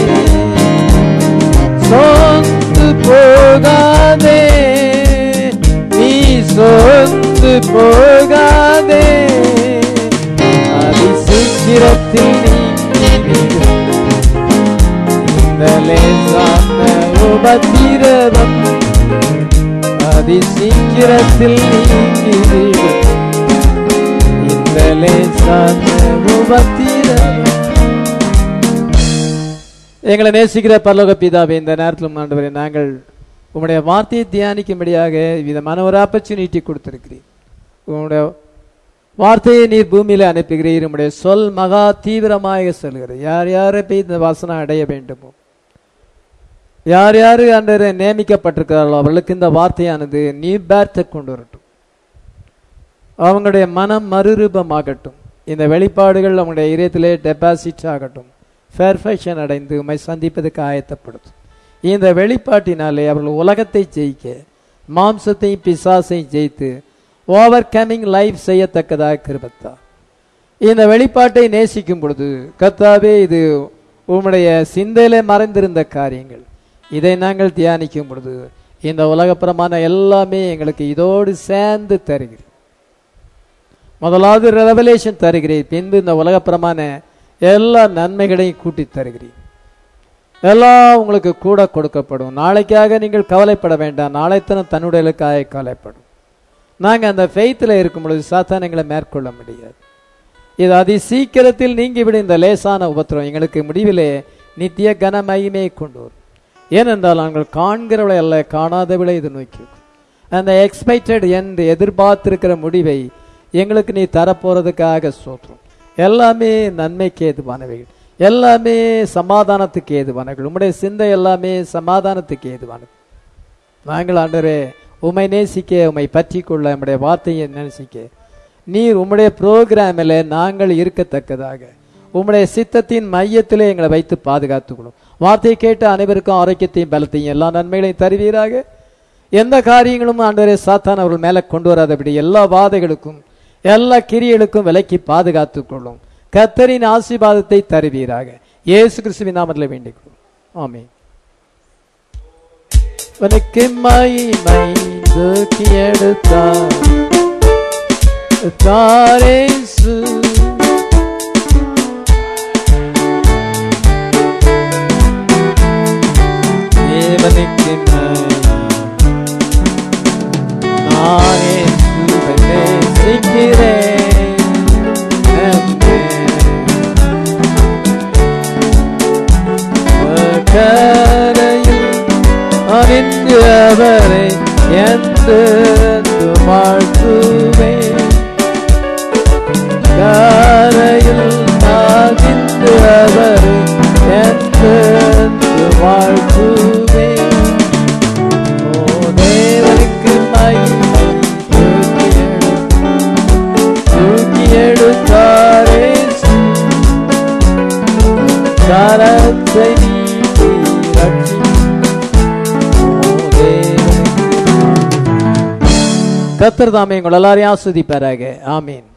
சோர்ந்து போகாதே நீ சோர்ந்து போகாதே அதி சீக்கிரத்தில் நீங்கிவிடும் இந்த லேசான உபத்திரவம் அதி சீக்கிரத்தில் நீங்கிவிடும் இந்த லேசான உபத்திரவம் எங்களை நேசிக்கிற பரலோக பிதாவே இந்த நேரத்தில் ஆண்டவரே நாங்கள் உம்முடைய வார்த்தையை தியானிக்கும்படியாக விதமான ஒரு ஆப்பர்ச்சுனிட்டி கொடுத்திருக்கிறீர் உம்முடைய வார்த்தையை நீர் பூமியில அனுப்புகிறீர் உம்முடைய சொல் மகா தீவிரமாக சொல்கிறது யார் யாரை போய் இந்த வாசனை அடைய வேண்டுமோ யார் யாரு அன்றரை நியமிக்கப்பட்டிருக்கிறார்களோ அவர்களுக்கு இந்த வார்த்தையானது நீ பேர்த்தை கொண்டு வரட்டும் அவங்களுடைய மனம் மறுரூபமாகட்டும் இந்த வெளிப்பாடுகள் அவங்களுடைய இதயத்திலே டெபாசிட் ஆகட்டும் பெர்ஃபெக்ஷன் அடைந்து உம்மை சந்திப்பதற்கு ஆயத்தப்படுத்தும் இந்த வெளிப்பாட்டினாலே அவர்கள் உலகத்தை ஜெயிக்க மாம்சத்தையும் பிசாசையும் ஜெயித்து ஓவர் கமிங் லைஃப் செய்யத்தக்கதாக கிருபத்தா இந்த வெளிப்பாட்டை நேசிக்கும் பொழுது கர்த்தாவே இது உம்முடைய சிந்தையிலே மறைந்திருந்த காரியங்கள் இதை நாங்கள் தியானிக்கும் பொழுது இந்த உலகப்புறமான எல்லாமே எங்களுக்கு இதோடு சேர்ந்து தருகிறேன் முதலாவது ரெவலேஷன் தருகிறேன் பின்பு இந்த உலகப்புறமான எல்லா நன்மைகளையும் கூட்டி தருகிறேன் எல்லாம் உங்களுக்கு கூட கொடுக்கப்படும் நாளைக்காக நீங்கள் கவலைப்பட வேண்டாம் நாளைத்தனம் தன்னுடையலுக்காக கவலைப்படும் நாங்கள் அந்த ஃபெய்த்தில் இருக்கும் பொழுது சாத்தான் எங்களை மேற்கொள்ள முடியாது இது அதி சீக்கிரத்தில் நீங்கிவிட இந்த லேசான உபத்திரம் எங்களுக்கு முடிவிலே நித்திய கன மகிமையை கொண்டு வரும் ஏனென்றால் நாங்கள் காண்கிறவளை அல்ல காணாதவளை இது நோக்கி அந்த எக்ஸ்பெக்டட் என்று எதிர்பார்த்திருக்கிற முடிவை எங்களுக்கு நீ தரப்போறதுக்காக சோற்றம் எல்லாமே நன்மைக்கு ஏதுவானவைகள் எல்லாமே சமாதானத்துக்கு ஏதுவானவைகள் உம்முடைய சிந்தை எல்லாமே சமாதானத்துக்கு ஏதுவானது நாங்கள் ஆண்டரே உம்மை நேசிக்க உம்மை பற்றி கொள்ள உம்முடைய வார்த்தையை நேசிக்க நீர் உம்முடைய புரோகிராமில் நாங்கள் இருக்கத்தக்கதாக உம்முடைய சித்தத்தின் மையத்திலே எங்களை வைத்து பாதுகாத்துக்கொள்ளும் வார்த்தையை கேட்ட அனைவருக்கும் ஆரோக்கியத்தையும் பலத்தையும் எல்லா நன்மைகளையும் தருவீராக எந்த காரியங்களும் ஆண்டவரே சாத்தான் அவர்கள் மேலே கொண்டு வராதபடி எல்லா வாதைகளுக்கும் எல்லா கிரியலுக்கும் விலக்கி பாதுகாத்துக் கொள்ளும் கத்தரின் ஆசீர்வாதத்தை தருவீராக இயேசு கிறிஸ்துவின் நாமத்தில் வேண்டிக் கொள்ளும் ஆமென் உனக்கு மகிமை தூக்கி எடுத்தார் தாரேசு தேவனுக்கு நான் இயேசுவை நேசிக்கிறேன் கரையில் அறிந்து அவரை எந்த வாழ்த்துவேன் கரையில் அறிந்து அவரை எந்த வாழ்த்துவேன் ஓ தேவனுக்கு மகிமை தூக்கி எடு- தூக்கி எடுத்தாரே கரத்தை நீட்டி ரட்சி ஓ தேவனுக்கு கத்தர் தாமே உங்கள் எல்லாரையும் ஆஸ்வதிப்பாராக ஆமீன்